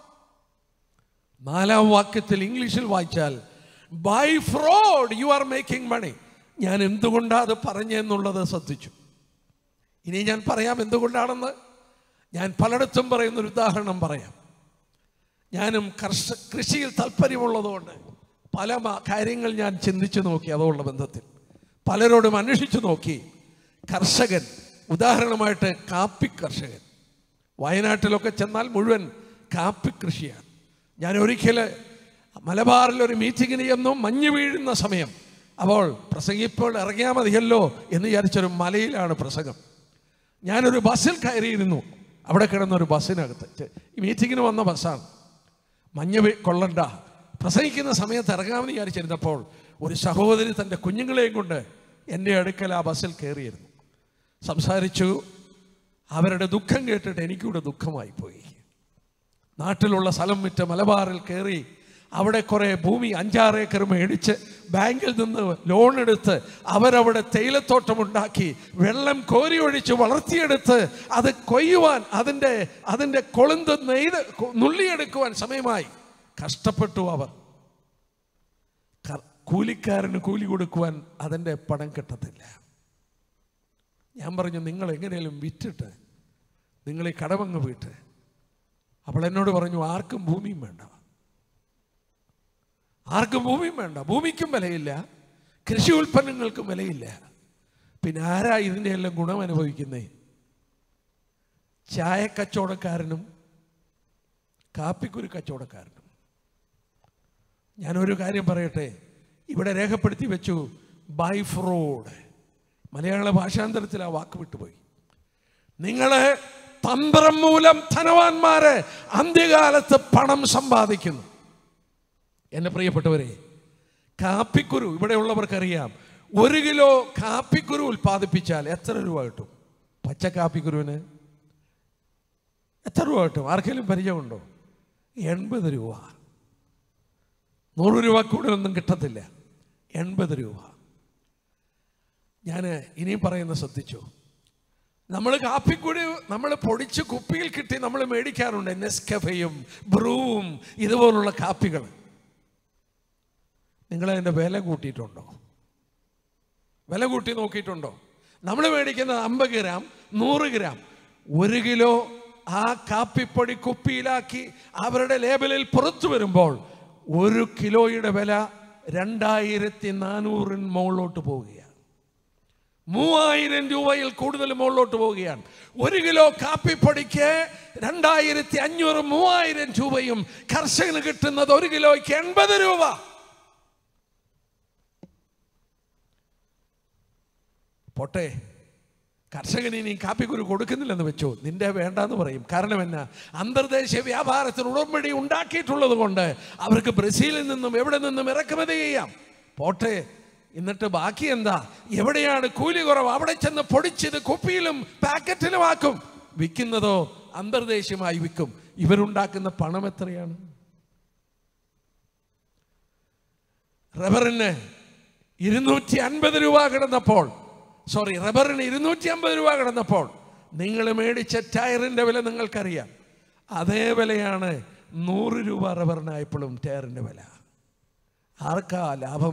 നാലാം വാക്യത്തിൽ ഇംഗ്ലീഷിൽ വായിച്ചാൽ by fraud you are making money ഞാൻ എന്തുകൊണ്ടാണ് അത് പറഞ്ഞെന്നുള്ളത് ശ്രദ്ധിച്ചു ഇനി ഞാൻ പറയാം എന്തുകൊണ്ടാണെന്ന് ഞാൻ പലയിടത്തും പറയുന്നൊരു ഉദാഹരണം പറയാം ഞാനും കർഷ കൃഷിയിൽ താല്പര്യമുള്ളതുകൊണ്ട് പല മ- കാര്യങ്ങൾ ഞാൻ ചിന്തിച്ചു നോക്കി അതോടുള്ള ബന്ധത്തിൽ പലരോടും അന്വേഷിച്ചു നോക്കി കർഷകൻ ഉദാഹരണമായിട്ട് കാപ്പി കർഷകൻ വയനാട്ടിലൊക്കെ ചെന്നാൽ മുഴുവൻ കാപ്പി കൃഷിയാണ് ഞാൻ ഒരിക്കൽ മലബാറിൽ ഒരു മീറ്റിങ്ങിന് ചെന്നു മഞ്ഞ് വീഴുന്ന സമയം അപ്പോൾ പ്രസംഗിപ്പോൾ ഇറങ്ങിയാൽ മതിയല്ലോ എന്ന് വിചാരിച്ചൊരു മലയിലാണ് പ്രസംഗം ഞാനൊരു ബസ്സിൽ കയറിയിരുന്നു അവിടെ കിടന്നൊരു ബസ്സിനകത്ത് ചെ- ഈ മീറ്റിങ്ങിന് വന്ന ബസ്സാണ് മഞ്ഞ് വീ- കൊള്ളണ്ട പ്രസംഗിക്കുന്ന സമയത്ത് ഇറങ്ങാമെന്ന് വിചാരിച്ചിരുന്നപ്പോൾ ഒരു സഹോദരി തൻ്റെ കുഞ്ഞുങ്ങളെയും കൊണ്ട് എൻ്റെ അടുക്കൽ ആ ബസ്സിൽ കയറിയിരുന്നു സംസാരിച്ചു അവരുടെ ദുഃഖം കേട്ടിട്ട് എനിക്കൂടെ ദുഃഖമായി പോയി നാട്ടിലുള്ള സ്ഥലം വിറ്റ് മലബാറിൽ കയറി അവിടെ കുറേ ഭൂമി അഞ്ചാറ് ഏക്കർ മേടിച്ച് ബാങ്കിൽ നിന്ന് ലോൺ എടുത്ത് അവരവിടെ തേയിലത്തോട്ടമുണ്ടാക്കി വെള്ളം കോരി ഒഴിച്ച് വളർത്തിയെടുത്ത് അത് കൊയ്യുവാൻ അതിൻ്റെ അതിൻ്റെ കൊളുന്ത് നെയ്ത് കൊ- നുള്ളിയെടുക്കുവാൻ സമയമായി കഷ്ടപ്പെട്ടു അവർ ക- കൂലിക്കാരന് കൂലി കൊടുക്കുവാൻ അതിൻ്റെ പണം കിട്ടത്തില്ല ഞാൻ പറഞ്ഞു നിങ്ങൾ എങ്ങനെയും വിറ്റിട്ട് നിങ്ങൾ ഈ കടമങ്ങ് വീട്ട് അവൾ എന്നോട് പറഞ്ഞു ആർക്കും ഭൂമിയും വേണ്ട ആർക്കും ഭൂമിയും വേണ്ട ഭൂമിക്കും വിലയില്ല കൃഷി ഉൽപ്പന്നങ്ങൾക്കും വിലയില്ല പിന്നെ ആരാ ഇതിൻ്റെ എല്ലാം ഗുണം അനുഭവിക്കുന്നേ ചായ കച്ചവടക്കാരനും കാപ്പിക്കുരു കച്ചവടക്കാരനും ഞാനൊരു കാര്യം പറയട്ടെ ഇവിടെ രേഖപ്പെടുത്തി വെച്ചു ബൈ ഫ്രോഡ് മലയാള ഭാഷാന്തരത്തിൽ ആ വാക്ക് വിട്ടുപോയി നിങ്ങള് തന്ത്രം മൂലം ധനവാന്മാര് അന്ത്യകാലത്ത് പണം സമ്പാദിക്കുന്നു എൻ്റെ പ്രിയപ്പെട്ടവരെ കാപ്പിക്കുരു ഇവിടെയുള്ളവർക്കറിയാം ഒരു കിലോ കാപ്പിക്കുരു ഉൽപ്പാദിപ്പിച്ചാൽ എത്ര രൂപ കിട്ടും പച്ച കാപ്പിക്കുരുവിന് എത്ര രൂപ കിട്ടും ആർക്കെങ്കിലും പരിചയമുണ്ടോ എൺപത് രൂപ നൂറ് രൂപ കൂടുതലൊന്നും കിട്ടത്തില്ല എൺപത് രൂപ ഞാൻ ഇനിയും പറയുന്ന ശ്രദ്ധിച്ചു നമ്മൾ കാപ്പിക്കുടി നമ്മൾ പൊടിച്ച് കുപ്പിയിൽ കിട്ടി നമ്മൾ മേടിക്കാറുണ്ട് നെസ്കഫയും ബ്രൂവും ഇതുപോലുള്ള കാപ്പികൾ നിങ്ങൾ അതിൻ്റെ വില കൂട്ടിയിട്ടുണ്ടോ വില കൂട്ടി നോക്കിയിട്ടുണ്ടോ നമ്മൾ മേടിക്കുന്നത് അമ്പത് ഗ്രാം നൂറ് ഗ്രാം ഒരു കിലോ ആ കാപ്പിപ്പൊടി കുപ്പിയിലാക്കി അവരുടെ ലേബലിൽ പുറത്തു വരുമ്പോൾ ഒരു കിലോയുടെ വില രണ്ടായിരത്തി നാനൂറിന് മുകളിലോട്ട് പോവുകയാണ് മൂവായിരം രൂപയിൽ കൂടുതൽ മുകളിലോട്ട് പോവുകയാണ് ഒരു കിലോ കാപ്പിപ്പൊടിക്ക് രണ്ടായിരത്തി അഞ്ഞൂറ് മൂവായിരം രൂപയും കർഷകന് കിട്ടുന്നത് ഒരു കിലോയ്ക്ക് എൺപത് രൂപ പോട്ടെ കർഷകന് ഇനി കാപ്പിക്കുരു കൊടുക്കുന്നില്ലെന്ന് വെച്ചു നിന്റെ വേണ്ടാന്ന് പറയും കാരണം എന്നാ അന്തർദേശീയ വ്യാപാരത്തിന് ഉടമ്പടി ഉണ്ടാക്കിയിട്ടുള്ളത് കൊണ്ട് അവർക്ക് ബ്രസീലിൽ നിന്നും എവിടെ നിന്നും ഇറക്കുമതി ചെയ്യാം പോട്ടെ എന്നിട്ട് ബാക്കി എന്താ എവിടെയാണ് കൂലി കുറവ് അവിടെ ചെന്ന് പൊടിച്ചത് കുപ്പിയിലും പാക്കറ്റിലും ആക്കും വിൽക്കുന്നതോ അന്തർദേശീയമായി വിൽക്കും ഇവരുണ്ടാക്കുന്ന പണം എത്രയാണ് റബ്ബറിന് ഇരുന്നൂറ്റി അൻപത് രൂപ കിടന്നപ്പോൾ സോറി റബ്ബറിന് ഇരുന്നൂറ്റി അമ്പത് രൂപ കിടന്നപ്പോൾ നിങ്ങൾ മേടിച്ച ടയറിന്റെ വില നിങ്ങൾക്കറിയാം അതേ വിലയാണ് നൂറ് രൂപ റബ്ബറിനായപ്പോഴും ടയറിന്റെ വില ആർക്കാ ലാഭം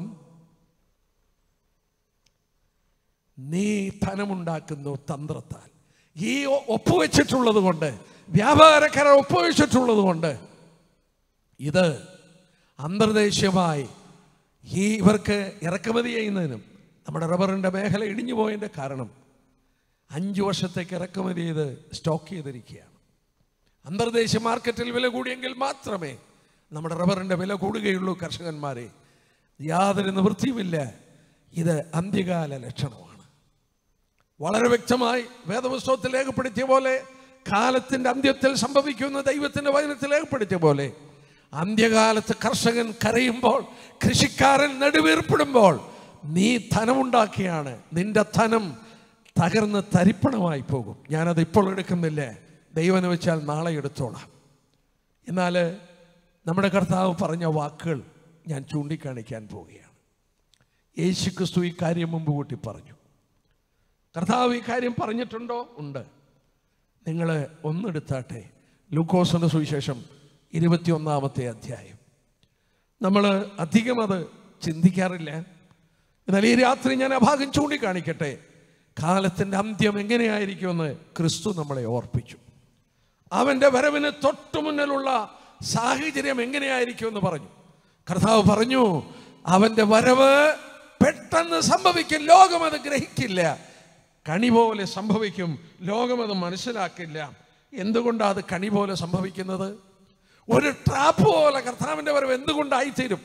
നീ ധനമുണ്ടാക്കുന്നു തന്ത്രത്താൽ ഈ ഒ- ഒപ്പുവെച്ചിട്ടുള്ളത് കൊണ്ട് വ്യാപാരക്കാരെ ഒപ്പുവെച്ചിട്ടുള്ളത് കൊണ്ട് ഇത് അന്തർദേശീയമായി ഈ ഇവർക്ക് ഇറക്കുമതി ചെയ്യുന്നതിനും നമ്മുടെ റബ്ബറിൻ്റെ മേഖല ഇടിഞ്ഞു പോയതിൻ്റെ കാരണം അഞ്ച് വർഷത്തേക്ക് ഇറക്കുമതി ചെയ്ത് സ്റ്റോക്ക് ചെയ്തിരിക്കുകയാണ് അന്തർദേശീയ മാർക്കറ്റിൽ വില കൂടിയെങ്കിൽ മാത്രമേ നമ്മുടെ റബ്ബറിൻ്റെ വില കൂടുകയുള്ളൂ കർഷകന്മാരെ യാതൊരു നിവൃത്തിയുമില്ല ഇത് അന്ത്യകാല ലക്ഷണമാണ് വളരെ വ്യക്തമായി വേദപുസ്തകത്തിൽ രേഖപ്പെടുത്തിയ പോലെ കാലത്തിന്റെ അന്ത്യത്തിൽ സംഭവിക്കുന്ന ദൈവത്തിന്റെ വചനത്തിൽ രേഖപ്പെടുത്തിയ പോലെ അന്ത്യകാലത്ത് കർഷകൻ കരയുമ്പോൾ കൃഷിക്കാരൻ നെടുവീർപ്പിടുമ്പോൾ നീ ധനമുണ്ടാക്കിയാണ് നിന്റെ ധനം തകർന്ന് തരിപ്പണമായി പോകും ഞാനത് ഇപ്പോൾ എടുക്കുന്നില്ല ദൈവം വെച്ചാൽ നാളെ എടുത്തോളാം എന്നാൽ നമ്മുടെ കർത്താവ് പറഞ്ഞ വാക്കുകൾ ഞാൻ ചൂണ്ടിക്കാണിക്കാൻ പോവുകയാണ് യേശു ക്രിസ്തു ഈ കാര്യം മുമ്പ് കൂട്ടി പറഞ്ഞു കർത്താവ് ഈ കാര്യം പറഞ്ഞിട്ടുണ്ടോ ഉണ്ട് നിങ്ങൾ ഒന്നെടുത്താട്ടെ ലൂക്കോസിന്റെ സുവിശേഷം ഇരുപത്തിയൊന്നാമത്തെ അധ്യായം നമ്മൾ അധികം അത് ചിന്തിക്കാറില്ല എന്നാൽ ഈ രാത്രി ഞാൻ ആ ഭാഗം ചൂണ്ടിക്കാണിക്കട്ടെ കാലത്തിൻ്റെ അന്ത്യം എങ്ങനെയായിരിക്കുമെന്ന് ക്രിസ്തു നമ്മളെ ഓർപ്പിച്ചു അവൻ്റെ വരവിന് തൊട്ടു മുന്നിലുള്ള സാഹചര്യം എങ്ങനെയായിരിക്കുമെന്ന് പറഞ്ഞു കർത്താവ് പറഞ്ഞു അവൻ്റെ വരവ് പെട്ടെന്ന് സംഭവിക്കും ലോകം അത് ഗ്രഹിക്കില്ല കണി പോലെ സംഭവിക്കും ലോകം അത് മനസ്സിലാക്കില്ല എന്തുകൊണ്ടാണ് അത് കണി പോലെ സംഭവിക്കുന്നത് ഒരു ട്രാപ്പ് പോലെ കർത്താവിൻ്റെ വരവ് എന്തുകൊണ്ടായിത്തീരും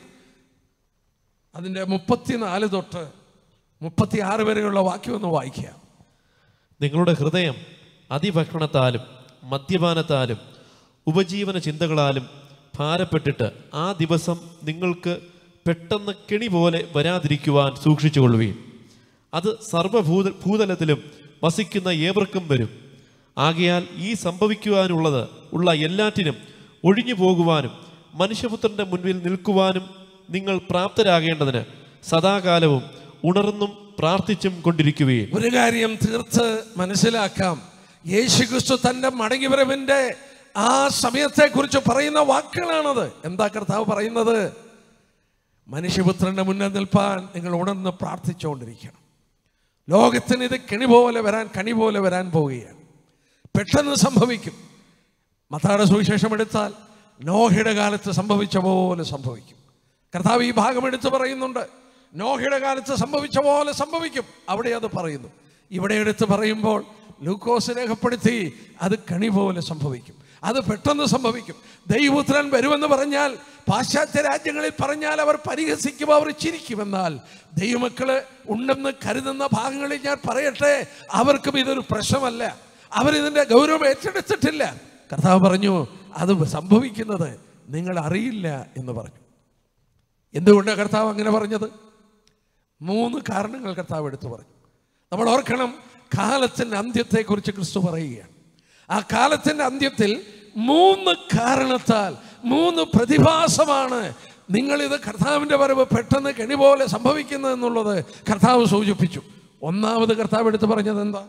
അതിൻ്റെ മുപ്പത്തിനാല് തൊട്ട് മുപ്പത്തി ആറ് വരെയുള്ള വാക്യം ഒന്ന് വായിക്കുക നിങ്ങളുടെ ഹൃദയം അതിഭക്ഷണത്താലും മദ്യപാനത്താലും ഉപജീവന ചിന്തകളാലും ഭാരപ്പെട്ടിട്ട് ആ ദിവസം നിങ്ങൾക്ക് പെട്ടെന്ന് കെണി പോലെ വരാതിരിക്കുവാൻ സൂക്ഷിച്ചുകൊള്ളുകയും അത് സർവഭൂത ഭൂതലത്തിലും വസിക്കുന്ന ഏവർക്കും വരും ആകയാൽ ഈ സംഭവിക്കുവാനുള്ളത് ഉള്ള എല്ലാറ്റിനും ഒഴിഞ്ഞു പോകുവാനും മനുഷ്യപുത്രന്റെ മുൻപിൽ നിൽക്കുവാനും നിങ്ങൾ പ്രാപ്തരാകേണ്ടതിന് സദാകാലവും ഉണർന്നും പ്രാർത്ഥിച്ചും കൊണ്ടിരിക്കുകയും ഒരു കാര്യം തീർത്ത് മനസ്സിലാക്കാം യേശുക്രിസ്തു തന്റെ മടങ്ങിവരവിന്റെ ആ സമയത്തെക്കുറിച്ച് പറയുന്ന വാക്കുകളാണത് എന്താ കർത്താവ് പറയുന്നത് മനുഷ്യപുത്രന്റെ മുന്നിൽ നിൽപ്പാൻ നിങ്ങൾ ഉണർന്ന് പ്രാർത്ഥിച്ചുകൊണ്ടിരിക്കണം ലോകത്തിന് ഇത് കെണി പോലെ വരാൻ കണി പോലെ വരാൻ പോവുകയാണ് പെട്ടെന്ന് സംഭവിക്കും മത്താടെ സുവിശേഷം എടുത്താൽ നോഹയുടെ കാലത്ത് സംഭവിച്ച പോലെ സംഭവിക്കും കർത്താവ് ഈ ഭാഗം എടുത്ത് പറയുന്നുണ്ട് നോഹയുടെ കാലത്ത് സംഭവിച്ച പോലെ സംഭവിക്കും അവിടെ അത് പറയുന്നു ഇവിടെ എടുത്ത് പറയുമ്പോൾ ലൂക്കോസ് രേഖപ്പെടുത്തി അത് കണി പോലെ സംഭവിക്കും അത് പെട്ടെന്ന് സംഭവിക്കും ദൈവപുത്രൻ വരുമെന്ന് പറഞ്ഞാൽ പാശ്ചാത്യ രാജ്യങ്ങളിൽ പറഞ്ഞാൽ അവർ പരിഹസിക്കും അവർ ചിരിക്കുമെന്നാൽ ദൈവമക്കള് ഉണ്ടെന്ന് കരുതുന്ന ഭാഗങ്ങളിൽ ഞാൻ പറയട്ടെ അവർക്കും ഇതൊരു പ്രശ്നമല്ല അവരിതിന്റെ ഗൗരവം ഏറ്റെടുത്തിട്ടില്ല കർത്താവ് പറഞ്ഞു അത് സംഭവിക്കുന്നത് നിങ്ങൾ അറിയില്ല എന്ന് പറഞ്ഞു എന്തുകൊണ്ടാണ് കർത്താവ് അങ്ങനെ പറഞ്ഞത് മൂന്ന് കാരണങ്ങൾ കർത്താവ് എടുത്തു പറഞ്ഞു നമ്മൾ ഓർക്കണം കാലത്തിൻ്റെ അന്ത്യത്തെക്കുറിച്ച് ക്രിസ്തു പറയുകയാണ് ആ കാലത്തിൻ്റെ അന്ത്യത്തിൽ മൂന്ന് കാരണത്താൽ മൂന്ന് പ്രതിഭാസമാണ് നിങ്ങളിത് കർത്താവിൻ്റെ വരവ് പെട്ടെന്ന് കെണി പോലെ സംഭവിക്കുന്നത് എന്നുള്ളത് കർത്താവ് സൂചിപ്പിച്ചു ഒന്നാമത് കർത്താവ് എടുത്തു പറഞ്ഞത് എന്താ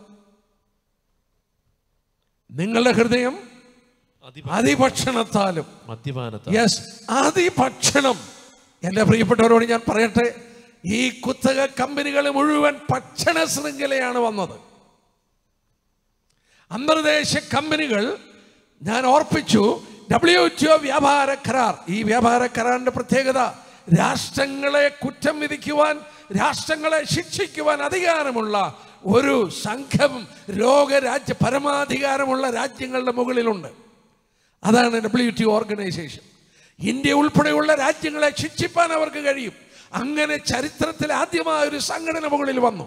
നിങ്ങളുടെ ഹൃദയം അതിഭക്ഷണത്താലും മദ്യപാനത്താൽ യെസ് അതിഭക്ഷണം എൻ്റെ പ്രിയപ്പെട്ടവരോട് ഞാൻ പറയട്ടെ ഈ കുത്തക കമ്പനികൾ മുഴുവൻ ഭക്ഷണ ശൃംഖലയാണ് വന്നത് അന്തർദേശ കമ്പനികൾ ഞാൻ ഓർപ്പിച്ചു ഡബ്ല്യു ടി ഒ വ്യാപാര കരാർ ഈ വ്യാപാര കരാറിന്റെ പ്രത്യേകത രാഷ്ട്രങ്ങളെ കുറ്റം വിധിക്കുവാൻ രാഷ്ട്രങ്ങളെ ശിക്ഷിക്കുവാൻ അധികാരമുള്ള ഒരു സംഘം ലോകരാജ്യ പരമാധികാരമുള്ള രാജ്യങ്ങളുടെ മുകളിലുണ്ട് അതാണ് ഡബ്ല്യു ടി ഓർഗനൈസേഷൻ ഇന്ത്യ ഉൾപ്പെടെയുള്ള രാജ്യങ്ങളെ ശിക്ഷിപ്പാൻ അവർക്ക് കഴിയും അങ്ങനെ ചരിത്രത്തിൽ ആദ്യമായ ഒരു സംഘടന മുകളിൽ വന്നു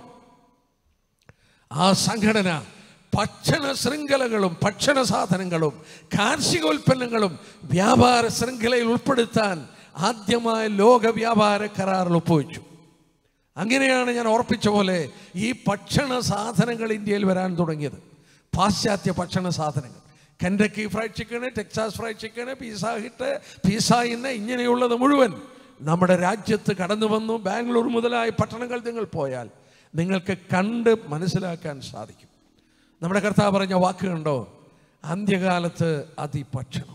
ആ സംഘടന ഭക്ഷണ ശൃംഖലകളും ഭക്ഷണ സാധനങ്ങളും കാർഷികോൽപ്പന്നങ്ങളും വ്യാപാര ശൃംഖലയിൽ ഉൾപ്പെടുത്താൻ ആദ്യമായ ലോക വ്യാപാര കരാറിൽ ഒപ്പുവെച്ചു അങ്ങനെയാണ് ഞാൻ ഓർപ്പിച്ച പോലെ ഈ ഭക്ഷണ സാധനങ്ങൾ ഇന്ത്യയിൽ വരാൻ തുടങ്ങിയത് പാശ്ചാത്യ ഭക്ഷണ സാധനങ്ങൾ Kentucky fried chicken Texas fried chicken pizza hut pizza ഇന്ന് ഇങ്ങനെയുള്ളത് മുഴുവൻ നമ്മുടെ രാജ്യത്ത് കടന്നു വന്നു ബാംഗ്ലൂർ മുതലായ പട്ടണങ്ങൾ നിങ്ങൾ പോയാൽ നിങ്ങൾക്ക് കണ്ട് മനസ്സിലാക്കാൻ സാധിക്കും നമ്മുടെ കർത്താവ് പറഞ്ഞ വാക്ക് കണ്ടോ അന്ത്യകാലത്ത് അതിഭക്ഷണം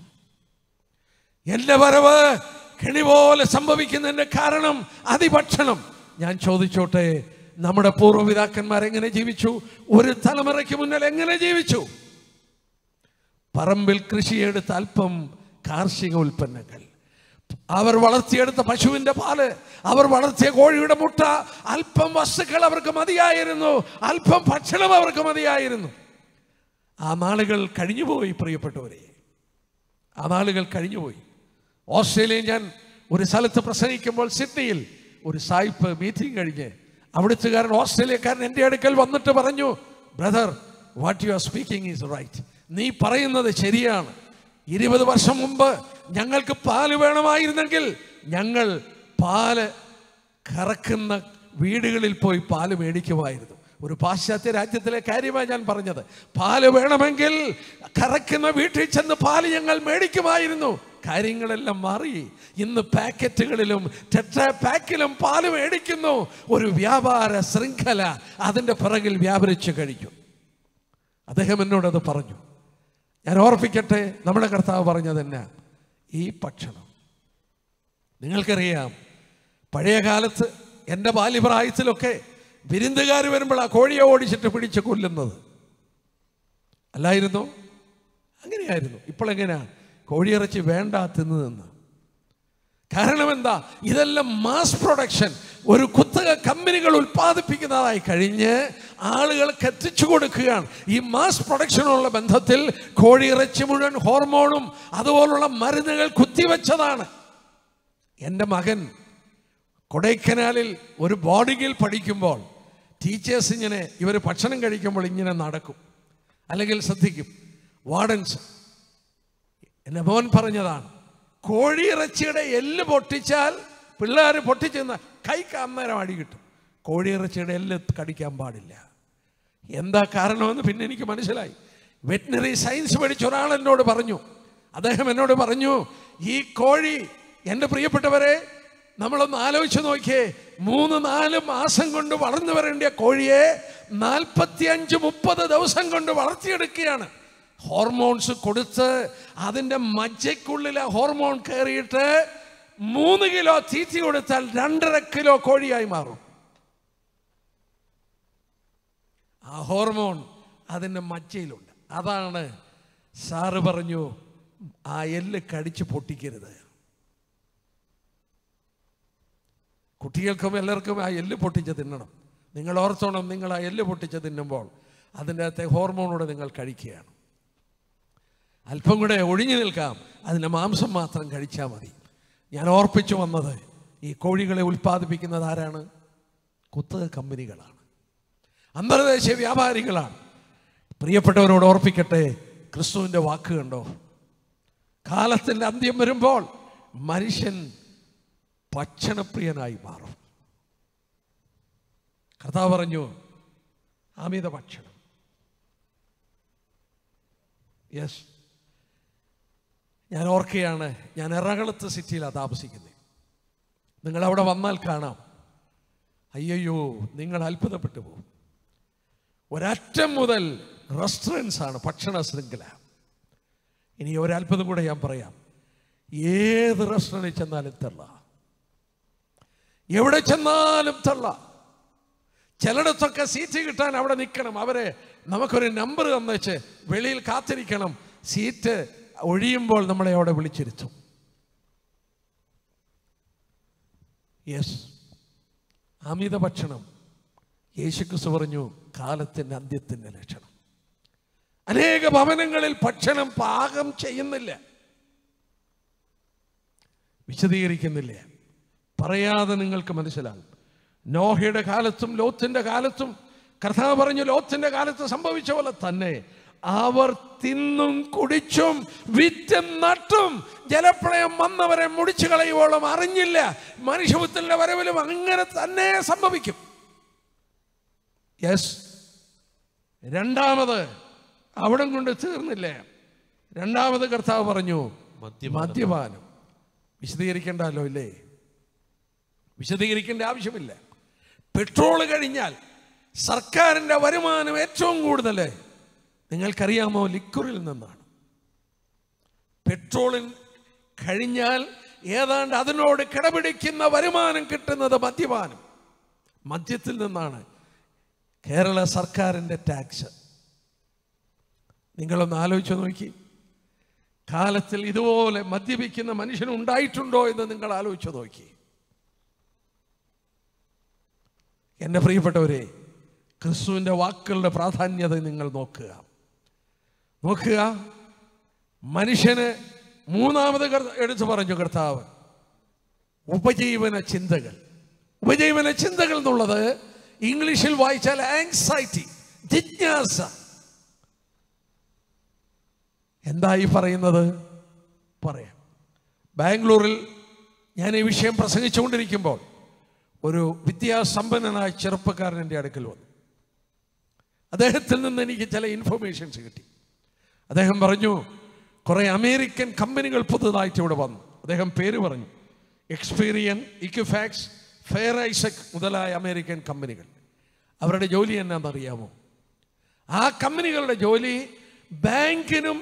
എൻ്റെ വരവ് കെണി പോലെ സംഭവിക്കുന്നതിൻ്റെ കാരണം അതിഭക്ഷണം ഞാൻ ചോദിച്ചോട്ടെ നമ്മുടെ പൂർവ്വപിതാക്കന്മാർ എങ്ങനെ ജീവിച്ചു ഒരു തലമുറയ്ക്ക് മുന്നിൽ എങ്ങനെ ജീവിച്ചു പറമ്പിൽ കൃഷിയെടുത്ത് അല്പം കാർഷിക ഉൽപ്പന്നങ്ങൾ അവർ വളർത്തിയെടുത്ത പശുവിന്റെ പാല് അവർ വളർത്തിയ കോഴിയുടെ മുട്ട അല്പം വസ്തുക്കൾ അവർക്ക് മതിയായിരുന്നു അല്പം ഭക്ഷണം അവർക്ക് മതിയായിരുന്നു ആ നാളുകൾ കഴിഞ്ഞുപോയി പ്രിയപ്പെട്ടവരെ ആ നാളുകൾ കഴിഞ്ഞുപോയി ഓസ്ട്രേലിയയിൽ ഞാൻ ഒരു സ്ഥലത്ത് പ്രസംഗിക്കുമ്പോൾ സിഡ്നിയിൽ ഒരു സായിപ്പ് മീറ്റിംഗ് കഴിഞ്ഞ് അവിടുത്തുകാരൻ ഓസ്ട്രേലിയക്കാരൻ എൻ്റെ അടുക്കൽ വന്നിട്ട് പറഞ്ഞു brother what you are speaking is right നീ പറയുന്നത് ശരിയാണ് ഇരുപത് വർഷം മുമ്പ് ഞങ്ങൾക്ക് പാല് വേണമായിരുന്നെങ്കിൽ ഞങ്ങൾ പാല് കറക്കുന്ന വീടുകളിൽ പോയി പാല് മേടിക്കുമായിരുന്നു ഒരു പാശ്ചാത്യ രാജ്യത്തിലെ കാര്യമാണ് ഞാൻ പറഞ്ഞത് പാല് വേണമെങ്കിൽ കറക്കുന്ന വീട്ടിൽ ചെന്ന് പാല് ഞങ്ങൾ മേടിക്കുമായിരുന്നു കാര്യങ്ങളെല്ലാം മാറി ഇന്ന് പാക്കറ്റുകളിലും ടെട്രാ പാക്കിലും പാല് മേടിക്കുന്നു ഒരു വ്യാപാര ശൃംഖല അതിൻ്റെ പിറകിൽ വ്യാപരിച്ചു കഴിഞ്ഞു അദ്ദേഹം എന്നോടത് പറഞ്ഞു ഞാൻ ഓർപ്പിക്കട്ടെ നമ്മുടെ കർത്താവ് പറഞ്ഞത് തന്നെ ഈ ഭക്ഷണം നിങ്ങൾക്കറിയാം പഴയ കാലത്ത് എൻ്റെ ബാല്യപ്രായത്തിലൊക്കെ വിരുന്നുകാർ വരുമ്പോൾ ആ കോഴിയെ ഓടിച്ചിട്ട് പിടിച്ച് കൊല്ലുന്നത് അല്ലായിരുന്നോ അങ്ങനെയായിരുന്നു ഇപ്പോൾ എങ്ങനെയാ കോഴിയിറച്ചി വേണ്ട തിന്നു കാരണം എന്താ ഇതെല്ലാം മാസ് പ്രൊഡക്ഷൻ ഒരു കുത്തക കമ്പനികൾ ഉൽപ്പാദിപ്പിക്കുന്നതായി കഴിഞ്ഞ് ആളുകൾക്ക് എത്തിച്ചു കൊടുക്കുകയാണ് ഈ മാസ് പ്രൊഡക്ഷനുള്ള ബന്ധത്തിൽ കോഴിയിറച്ചി മുഴുവൻ ഹോർമോണും അതുപോലുള്ള മരുന്നുകൾ കുത്തിവെച്ചതാണ് എൻ്റെ മകൻ കൊടൈക്കനാലിൽ ഒരു ബോർഡിങ്ങിൽ പഠിക്കുമ്പോൾ ടീച്ചേഴ്സ് ഇങ്ങനെ ഇവർ ഭക്ഷണം കഴിക്കുമ്പോൾ ഇങ്ങനെ നടക്കും അല്ലെങ്കിൽ ശ്രദ്ധിക്കും വാർഡൻസ് എൻ്റെ മോൻ പറഞ്ഞതാണ് കോഴിയിറച്ചിയുടെ എല്ല് പൊട്ടിച്ചാൽ പിള്ളേർ പൊട്ടിച്ചെന്ന കൈക്ക് അന്നേരം അടി കിട്ടും കോഴിയിറച്ചിയുടെ എല്ല് കടിക്കാൻ പാടില്ല എന്താ കാരണമെന്ന് പിന്നെ എനിക്ക് മനസ്സിലായി വെറ്റിനറി സയൻസ് പഠിച്ച ഒരാൾ എന്നോട് പറഞ്ഞു അദ്ദേഹം എന്നോട് പറഞ്ഞു ഈ കോഴി എൻ്റെ പ്രിയപ്പെട്ടവരെ നമ്മളൊന്ന് ആലോചിച്ച് നോക്കിയേ മൂന്ന് നാല് മാസം കൊണ്ട് വളർന്നു വരേണ്ട കോഴിയെ നാൽപ്പത്തി അഞ്ച് മുപ്പത് ദിവസം കൊണ്ട് വളർത്തിയെടുക്കുകയാണ് ഹോർമോൺസ് കൊടുത്ത് അതിൻ്റെ മജ്ജയ്ക്കുള്ളിൽ ആ ഹോർമോൺ കയറിയിട്ട് മൂന്ന് കിലോ തീറ്റി കൊടുത്താൽ രണ്ടര കിലോ കോഴിയായി മാറും ആ ഹോർമോൺ അതിൻ്റെ മജ്ജയിലുണ്ട് അതാണ് സാറ് പറഞ്ഞു ആ എല്ല് കടിച്ച് പൊട്ടിക്കരുത് കുട്ടികൾക്കും എല്ലാവർക്കും ആ എല്ല് പൊട്ടിച്ച് തിന്നണം നിങ്ങൾ ഓർത്തോണം നിങ്ങൾ ആ എല്ല് പൊട്ടിച്ച് തിന്നുമ്പോൾ അതിൻ്റെ അകത്തെ ഹോർമോണൂടെ നിങ്ങൾ കഴിക്കുകയാണ് അല്പം കൂടെ ഒഴിഞ്ഞു നിൽക്കാം അതിൻ്റെ മാംസം മാത്രം കഴിച്ചാൽ മതി ഞാൻ ഓർപ്പിച്ചു വന്നത് ഈ കോഴികളെ ഉൽപ്പാദിപ്പിക്കുന്നത് ആരാണ് കുത്തക കമ്പനികളാണ് അന്തർദേശീയ വ്യാപാരികളാണ് പ്രിയപ്പെട്ടവരോട് ഓർപ്പിക്കട്ടെ ക്രിസ്തുവിൻ്റെ വാക്ക് കണ്ടോ കാലത്തിൻ്റെ അന്ത്യം വരുമ്പോൾ മനുഷ്യൻ ഭക്ഷണപ്രിയനായി മാറും കഥാ പറഞ്ഞു അമിത ഭക്ഷണം യെസ് ഞാൻ ഓർക്കുകയാണ് ഞാൻ എറണാകുളത്ത് സിറ്റിയിലാണ് താമസിക്കുന്നത് നിങ്ങൾ അവിടെ വന്നാൽ കാണാം അയ്യോ നിങ്ങൾ അത്ഭുതപ്പെട്ടു പോകും ഒരറ്റം മുതൽ റെസ്റ്റോറൻറ്റ്സ് ആണ് ഭക്ഷണ ശൃംഖല ഇനി ഒരത്ഭുതം കൂടെ ഞാൻ പറയാം ഏത് റെസ്റ്റോറൻറ്റിൽ ചെന്നാലും തള്ള എവിടെ ചെന്നാലും തള്ള ചിലയിടത്തൊക്കെ സീറ്റ് കിട്ടാൻ അവിടെ നിൽക്കണം അവരെ നമുക്കൊരു നമ്പർ തന്നേച്ച് വെളിയിൽ കാത്തിരിക്കണം സീറ്റ് ഒഴിയുമ്പോൾ നമ്മളെ അവിടെ വിളിച്ചിരുത്തും യെസ് അമിത ഭക്ഷണം യേശുക്രിസ്തു പറഞ്ഞു കാലത്തിൻ്റെ അന്ത്യത്തിൻ്റെ ലക്ഷണം അനേക ഭവനങ്ങളിൽ ഭക്ഷണം പാകം ചെയ്യുന്നില്ല വിശദീകരിക്കുന്നില്ല പറയാതെ നിങ്ങൾക്ക് മനസ്സിലാകും നോഹയുടെ കാലത്തും ലോത്തിന്റെ കാലത്തും കർത്താവ് പറഞ്ഞു ലോത്തിന്റെ കാലത്ത് സംഭവിച്ച പോലെ തന്നെ അവർ തിന്നും കുടിച്ചും വിറ്റും നട്ടും ജലപ്രളയം വന്നവരെ മുടിച്ചു കളയുവോളം അറിഞ്ഞില്ല മനുഷ്യപുത്രന്റെ വരവിലും അങ്ങനെ തന്നെ സംഭവിക്കും യെസ് രണ്ടാമത് അവിടം കൊണ്ട് തീർന്നില്ലേ രണ്ടാമത് കർത്താവ് പറഞ്ഞു മദ്യപാനം വിശദീകരിക്കണ്ടല്ലോ ഇല്ലേ വിശദീകരിക്കേണ്ട ആവശ്യമില്ല പെട്രോൾ കഴിഞ്ഞാൽ സർക്കാരിൻ്റെ വരുമാനം ഏറ്റവും കൂടുതൽ നിങ്ങൾക്കറിയാമോ ലിക്വറിൽ നിന്നാണ് പെട്രോളിൻ കഴിഞ്ഞാൽ ഏതാണ്ട് അതിനോട് കിടപിടിക്കുന്ന വരുമാനം കിട്ടുന്നത് മദ്യപാനം മദ്യത്തിൽ നിന്നാണ് കേരള സർക്കാരിൻ്റെ ടാക്സ് നിങ്ങളൊന്ന് ആലോചിച്ച് നോക്കി കാലത്തിൽ ഇതുപോലെ മദ്യപിക്കുന്ന മനുഷ്യനുണ്ടായിട്ടുണ്ടോ എന്ന് നിങ്ങൾ ആലോചിച്ച് നോക്കി എൻ്റെ പ്രിയപ്പെട്ടവരെ ക്രിസ്തുവിൻ്റെ വാക്കുകളുടെ പ്രാധാന്യത നിങ്ങൾ നോക്കുക നോക്കുക മനുഷ്യന് മൂന്നാമത് കർ- എടുത്തു പറഞ്ഞു കർത്താവ് ഉപജീവന ചിന്തകൾ ഉപജീവന ചിന്തകൾ എന്നുള്ളത് ഇംഗ്ലീഷിൽ വായിച്ചാൽ ആങ്സൈറ്റി ജിജ്ഞാസ എന്താ ഈ പറയുന്നത് പറയാം ബാംഗ്ലൂരിൽ ഞാൻ ഈ വിഷയം പ്രസംഗിച്ചുകൊണ്ടിരിക്കുമ്പോൾ ഒരു വിദ്യാസമ്പന്നനായ ചെറുപ്പക്കാരൻ എൻ്റെ അടുക്കൽ വന്നു അദ്ദേഹത്തിൽ നിന്ന് എനിക്ക് ചില ഇൻഫർമേഷൻസ് കിട്ടി അദ്ദേഹം പറഞ്ഞു കുറേ അമേരിക്കൻ കമ്പനികൾ പുതുതായിട്ട് ഇവിടെ വന്നു അദ്ദേഹം പേര് പറഞ്ഞു എക്സ്പീരിയൻ ഇക്യുഫാക്സ് ഫെയർ ഐസക് മുതലായ അമേരിക്കൻ കമ്പനികൾ അവരുടെ ജോലി എന്നാണെന്നറിയാമോ ആ കമ്പനികളുടെ ജോലി ബാങ്കിനും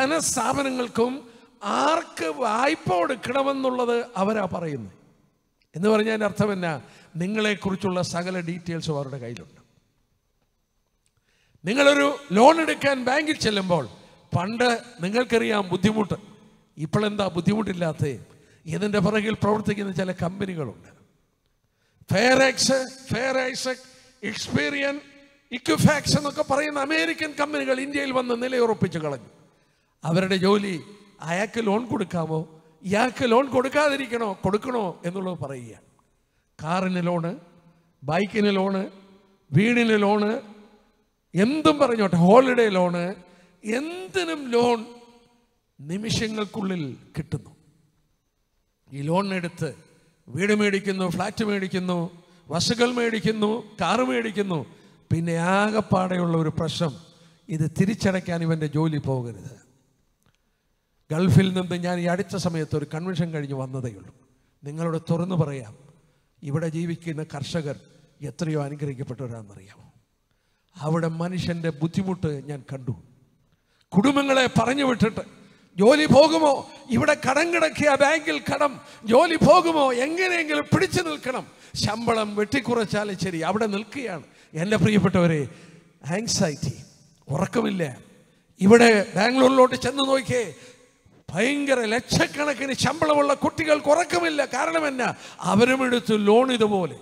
ധനസ്ഥാപനങ്ങൾക്കും ആർക്ക് വായ്പ കൊടുക്കണമെന്നുള്ളത് അവരാ പറയുന്നത് എന്ന് പറഞ്ഞതിൻ്റെ അർത്ഥം എന്നാ നിങ്ങളെക്കുറിച്ചുള്ള സകല ഡീറ്റെയിൽസും അവരുടെ കയ്യിലുണ്ട് നിങ്ങളൊരു ലോൺ എടുക്കാൻ ബാങ്കിൽ ചെല്ലുമ്പോൾ പണ്ട് നിങ്ങൾക്കറിയാം ബുദ്ധിമുട്ട് ഇപ്പോഴെന്താ ബുദ്ധിമുട്ടില്ലാത്ത ഇതിൻ്റെ പിറകിൽ പ്രവർത്തിക്കുന്ന ചില കമ്പനികളുണ്ട് ഫെയറെക്സ് ഫെയറൈസ് എക്സ്പീരിയൻ ഇക്വിഫാക്സ് എന്നൊക്കെ പറയുന്ന അമേരിക്കൻ കമ്പനികൾ ഇന്ത്യയിൽ വന്ന് നിലയുറപ്പിച്ച് കളഞ്ഞു അവരുടെ ജോലി അയാൾക്ക് ലോൺ കൊടുക്കാമോ ഇയാൾക്ക് ലോൺ കൊടുക്കാതിരിക്കണോ കൊടുക്കണോ എന്നുള്ളത് പറയുക കാറിന് ലോണ് ബൈക്കിന് ലോണ് വീടിന് ലോണ് എന്തും പറഞ്ഞോട്ടെ ഹോളിഡേ ലോണ് എന്തിനും ലോൺ നിമിഷങ്ങൾക്കുള്ളിൽ കിട്ടുന്നു ഈ ലോൺ എടുത്ത് വീട് മേടിക്കുന്നു ഫ്ലാറ്റ് മേടിക്കുന്നു വസ്തുക്കൾ മേടിക്കുന്നു കാറ് മേടിക്കുന്നു പിന്നെ ആകെപ്പാടെയുള്ള ഒരു പ്രശ്നം ഇത് തിരിച്ചടയ്ക്കാൻ ഇവൻ്റെ ജോലി പോകരുത് ഗൾഫിൽ നിന്ന് ഞാൻ ഈ അടുത്ത സമയത്ത് ഒരു കൺവെൻഷൻ കഴിഞ്ഞ് വന്നതേ ഉള്ളൂ നിങ്ങളോട് തുറന്നു പറയാം ഇവിടെ ജീവിക്കുന്ന കർഷകർ എത്രയോ അനുഗ്രഹിക്കപ്പെട്ടവരാണെന്നറിയാമോ അവിടെ മനുഷ്യൻ്റെ ബുദ്ധിമുട്ട് ഞാൻ കണ്ടു കുടുംബങ്ങളെ പറഞ്ഞു വിട്ടിട്ട് ജോലി പോകുമോ ഇവിടെ കടം കിടക്കിയ ബാങ്കിൽ കടം ജോലി പോകുമോ എങ്ങനെയെങ്കിലും പിടിച്ചു നിൽക്കണം ശമ്പളം വെട്ടിക്കുറച്ചാലും ശരി അവിടെ നിൽക്കുകയാണ് എൻ്റെ പ്രിയപ്പെട്ടവരെ ആങ്സൈറ്റി ഉറക്കമില്ല ഇവിടെ ബാംഗ്ലൂരിലോട്ട് ചെന്ന് നോക്കിയേ ഭയങ്കര ലക്ഷക്കണക്കിന് ശമ്പളമുള്ള കുട്ടികൾക്ക് ഉറക്കമില്ല കാരണം എന്നാ അവരും എടുത്തു ലോൺ ഇതുപോലെ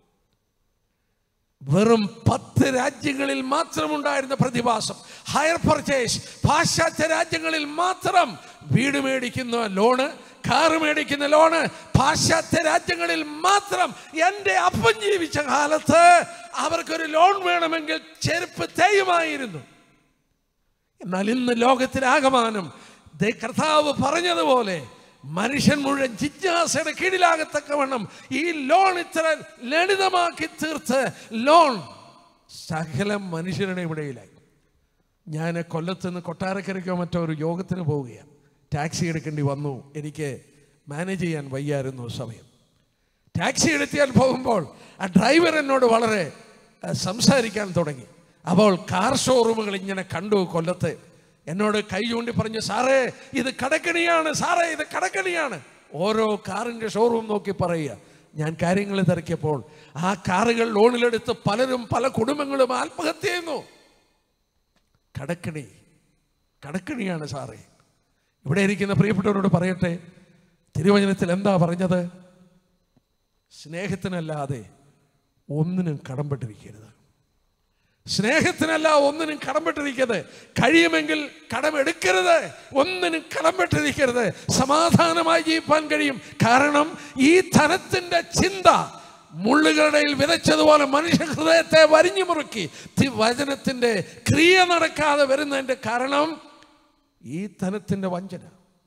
വെറും പത്ത് രാജ്യങ്ങളിൽ മാത്രമുണ്ടായിരുന്ന പ്രതിഭാസം ഹയർ പർച്ചേസ് പാശ്ചാത്യ രാജ്യങ്ങളിൽ മാത്രം വീട് മേടിക്കുന്ന ലോണ് കാറ് മേടിക്കുന്ന ലോണ് പാശ്ചാത്യ രാജ്യങ്ങളിൽ മാത്രം എൻ്റെ അപ്പൻ ജീവിച്ച കാലത്ത് അവർക്കൊരു ലോൺ വേണമെങ്കിൽ ചെരുപ്പ് തേയുമായിരുന്നു എന്നാൽ ഇന്ന് ലോകത്തിലാകമാനം ദേ കർത്താവ് പറഞ്ഞതുപോലെ മനുഷ്യൻ മുഴുവൻ ജിജ്ഞാസയുടെ കീഴിലാകത്തക്കവണ്ണം ഈ ലോൺ ഇത്ര ലളിതമാക്കി തീർത്ത് ലോൺ സകല മനുഷ്യരുടെ ഇവിടെയിലായി ഞാൻ കൊല്ലത്ത് നിന്ന് കൊട്ടാരക്കരയ്ക്കോ മറ്റോ ഒരു യോഗത്തിന് പോവുകയാണ് ടാക്സി എടുക്കേണ്ടി വന്നു എനിക്ക് മാനേജ് ചെയ്യാൻ വയ്യായിരുന്നു സമയം ടാക്സി എടുത്തിയാൽ പോകുമ്പോൾ ആ ഡ്രൈവർ എന്നോട് വളരെ അഹ്, സംസാരിക്കാൻ തുടങ്ങി അപ്പോൾ കാർ ഷോറൂമുകൾ ഇങ്ങനെ കണ്ടു കൊല്ലത്ത് എന്നോട് കൈ ചൂണ്ടി പറഞ്ഞു സാറേ ഇത് കടക്കണിയാണ് സാറേ ഇത് കടക്കണിയാണ് ഓരോ കാറിൻ്റെ ഷോറൂം നോക്കി പറയുക ഞാൻ കാര്യങ്ങൾ തിരക്കിയപ്പോൾ ആ കാറുകൾ ലോണിലെടുത്ത് പലരും പല കുടുംബങ്ങളും ആത്മഹത്യ ചെയ്യുന്നു കടക്കണി കടക്കണിയാണ് സാറേ ഇവിടെ ഇരിക്കുന്ന പ്രിയപ്പെട്ടവരോട് പറയട്ടെ തിരുവചനത്തിൽ എന്താ പറഞ്ഞത് സ്നേഹത്തിനല്ലാതെ ഒന്നിനും കടംപെട്ടിരിക്കരുത് സ്നേഹത്തിനല്ല ഒന്നിനും കടംപെട്ടിരിക്കരുത് കഴിയുമെങ്കിൽ കടമെടുക്കരുത് ഒന്നിനും കടംപെട്ടിരിക്കരുത് സമാധാനമായി ജീവിപ്പാൻ കഴിയും കാരണം ഈ ധനത്തിന്റെ ചിന്ത മുള്ളുകളുടെ വിതച്ചതുപോലെ മനുഷ്യ ഹൃദയത്തെ വരിഞ്ഞു മുറുക്കി തി- വചനത്തിന്റെ ക്രിയ നടക്കാതെ വരുന്നതിന്റെ കാരണം ഈ ധനത്തിന്റെ വഞ്ചന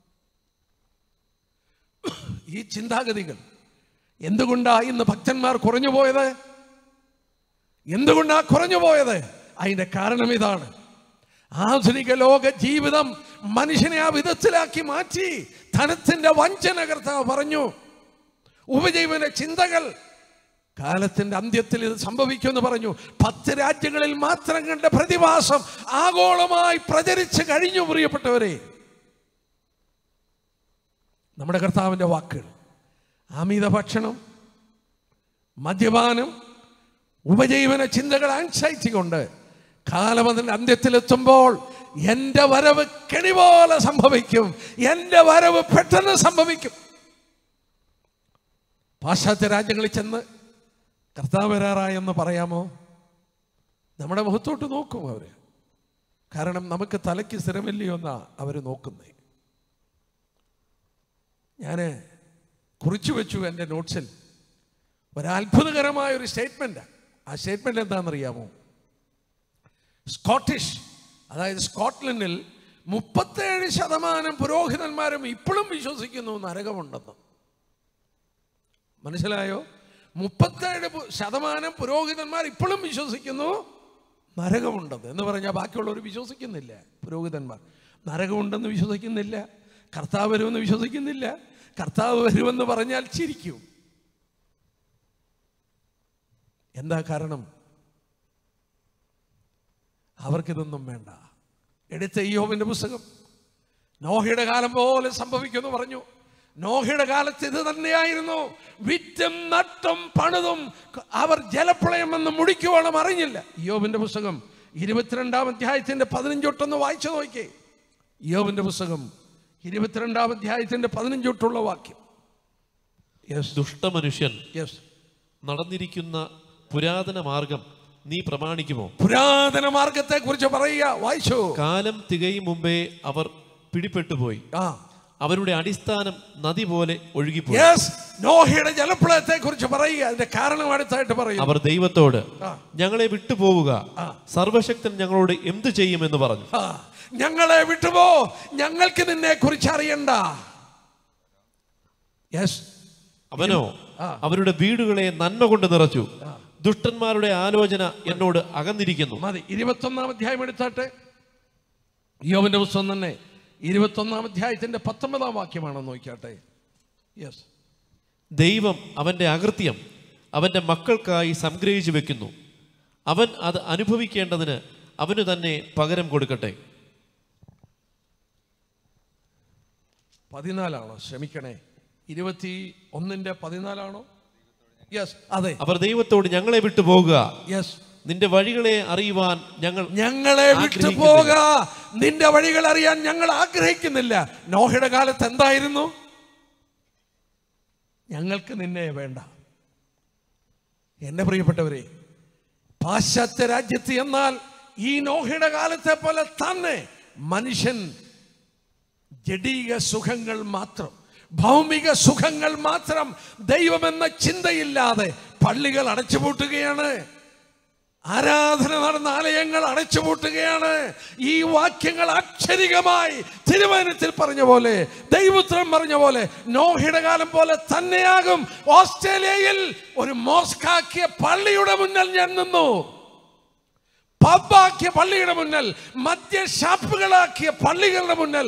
ഈ ചിന്താഗതികൾ എന്തുകൊണ്ടാ ഇന്ന് ഭക്തന്മാർ കുറഞ്ഞു പോയത് എന്തുകൊണ്ടാ കുറഞ്ഞു പോയത് അതിന്റെ കാരണം ഇതാണ് ആധുനിക ലോക ജീവിതം മനുഷ്യനെ ആ വിധത്തിലാക്കി മാറ്റി ധനത്തിന്റെ വഞ്ചന കർത്താവ് പറഞ്ഞു ഉപജീവന ചിന്തകൾ കാലത്തിന്റെ അന്ത്യത്തിൽ ഇത് സംഭവിക്കുമെന്ന് പറഞ്ഞു പത്ത് രാജ്യങ്ങളിൽ മാത്രം കണ്ട പ്രതിഭാസം ആഗോളമായി പ്രചരിച്ചു കഴിഞ്ഞു പ്രിയപ്പെട്ടവരെ നമ്മുടെ കർത്താവിൻ്റെ വാക്കുകൾ അമിത ഭക്ഷണം മദ്യപാനം ഉപജീവന ചിന്തകൾ ആൻസൈറ്റി കൊണ്ട് കാലം അതിൻ്റെ അന്ത്യത്തിലെത്തുമ്പോൾ എൻ്റെ വരവ് കെണി പോലെ സംഭവിക്കും എൻ്റെ വരവ് പെട്ടെന്ന് സംഭവിക്കും പാശ്ചാത്യ രാജ്യങ്ങളിൽ ചെന്ന് കർത്താവ് വരാറായെന്ന് പറയാമോ നമ്മുടെ മുഖത്തോട്ട് നോക്കും അവർ കാരണം നമുക്ക് തലയ്ക്ക് സ്ഥിരമില്ലയോ എന്നാ അവർ നോക്കുന്നേ ഞാൻ കുറിച്ചു വെച്ചു എൻ്റെ നോട്ട്സിൽ ഒരത്ഭുതകരമായ ഒരു സ്റ്റേറ്റ്മെന്റ് ആ സ്റ്റേറ്റ്മെന്റ് എന്താണെന്നറിയാമോ സ്കോട്ടിഷ് അതായത് സ്കോട്ട്ലൻഡിൽ മുപ്പത്തേഴ് ശതമാനം പുരോഹിതന്മാരും ഇപ്പോഴും വിശ്വസിക്കുന്നു നരകമുണ്ടെന്ന് മനസ്സിലായോ മുപ്പത്തേഴ് പു- ശതമാനം പുരോഹിതന്മാർ ഇപ്പോഴും വിശ്വസിക്കുന്നു നരകമുണ്ടെന്ന് എന്ന് പറഞ്ഞാൽ ബാക്കിയുള്ളവർ വിശ്വസിക്കുന്നില്ല പുരോഹിതന്മാർ നരകമുണ്ടെന്ന് വിശ്വസിക്കുന്നില്ല കർത്താവ് വരുമെന്ന് വിശ്വസിക്കുന്നില്ല കർത്താവ് വരുമെന്ന് പറഞ്ഞാൽ ചിരിക്കും എന്താ കാരണം അവർക്കിതൊന്നും വേണ്ട എടുത്ത ഈയോബിന്റെ പുസ്തകം നോഹയുടെ കാലം പോലെ സംഭവിക്കുമെന്ന് പറഞ്ഞു നോഹയുടെ കാലത്ത് ഇത് തന്നെയായിരുന്നു വിറ്റും നട്ടും പണിതും അവർ ജലപ്രളയം എന്ന് മുടിക്കുവോളം അറിഞ്ഞില്ല യോബിന്റെ പുസ്തകം ഇരുപത്തിരണ്ടാം അധ്യായത്തിന്റെ പതിനഞ്ചൊട്ടൊന്ന് വായിച്ചു നോക്കിയേ യോബിന്റെ പുസ്തകം ഇരുപത്തിരണ്ടാം അധ്യായത്തിന്റെ പതിനഞ്ചൊട്ടുള്ള വാക്യം യെസ് ദുഷ്ടമനുഷ്യൻ യെസ് നടന്നിരിക്കുന്ന പുരാതന മാർഗം നീ പ്രമാണിക്കുമോ പുരാതന മാർഗത്തെ കുറിച്ച് പറയുക വായിച്ചു കാലം തികയും മുമ്പേ അവർ പിടിപ്പെട്ടുപോയി ആ അവരുടെ അടിസ്ഥാനം നദി പോലെ ഒഴുകിപ്പോയി യെസ് നോഹയുടെ ജലപ്രളയത്തെ കുറിച്ച് പറയുക അതിന്റെ കാരണം അടുത്തായിട്ട് പറയും അവർ ദൈവത്തോട് ആ. ഞങ്ങളെ വിട്ടുപോവുക ആ. സർവശക്തൻ ഞങ്ങളോട് എന്തു ചെയ്യുമെന്ന് പറഞ്ഞു ആ, ഞങ്ങളെ വിട്ടുപോ ഞങ്ങൾക്ക് നിന്നെ കുറിച്ച് അറിയണ്ട യെസ് അവനോ ആ. അവരുടെ വീടുകളെ നന്മ കൊണ്ട് നിറച്ചു ദുഷ്ടന്മാരുടെ ആലോചന എന്നോട് അകന്നിരിക്കുന്നു മതി ഇരുപത്തൊന്നാം അധ്യായം എടുത്താട്ടെ യോബിന്റെ പുസ്തകം തന്നെ ഇരുപത്തൊന്നാം അധ്യായത്തിന്റെ പത്തൊമ്പതാം വാക്യമാണെന്ന് നോക്കിയാട്ടെ യെസ് ദൈവം അവന്റെ അകൃത്യം അവന്റെ മക്കൾക്കായി സംഗ്രഹിച്ചു വെക്കുന്നു അവൻ അത് അനുഭവിക്കേണ്ടതിന് അവന് തന്നെ പകരം കൊടുക്കട്ടെ പതിനാലാണോ ക്ഷമിക്കണേ ഇരുപത്തി ഒന്നിന്റെ പതിനാലാണോ യെസ് അതെ അവർ ദൈവത്തോട് ഞങ്ങളെ വിട്ടുപോകുക യെസ് നിന്റെ വഴികളെ അറിയുവാൻ ഞങ്ങൾ ഞങ്ങളെ വിട്ടു പോക നിന്റെ വഴികൾ അറിയാൻ ഞങ്ങൾ ആഗ്രഹിക്കുന്നില്ല നോഹയുടെ കാലത്ത് എന്തായിരുന്നു ഞങ്ങൾക്ക് നിന്നെ വേണ്ട എന്റെ പ്രിയപ്പെട്ടവരെ പാശ്ചാത്യ രാജ്യത്ത് എന്നാൽ ഈ നോഹയുടെ കാലത്തെ പോലെ തന്നെ മനുഷ്യൻ ജഡീക സുഖങ്ങൾ മാത്രം ഭൗമിക സുഖങ്ങൾ മാത്രം ദൈവമെന്ന ചിന്തയില്ലാതെ പള്ളികൾ അടച്ചുപൂട്ടുകയാണ് ആരാധന നടന്ന ആലയങ്ങൾ അടച്ചുപൂട്ടുകയാണ് ഈ വാക്യങ്ങൾ അക്ഷരികമായി തിരുവനന്തപുരത്തിൽ പറഞ്ഞ പോലെ ദൈവത്രം പറഞ്ഞ പോലെ നോഹയുടെ കാലം പോലെ തന്നെയാകും ഓസ്ട്രേലിയയിൽ ഒരു മോസ്കാക്കിയ പള്ളിയുടെ മുന്നിൽ ഞാൻ നിന്നു പബ്ബാക്കിയ പള്ളിയുടെ മുന്നിൽ മദ്യഷാപ്പുകളാക്കിയ പള്ളികളുടെ മുന്നിൽ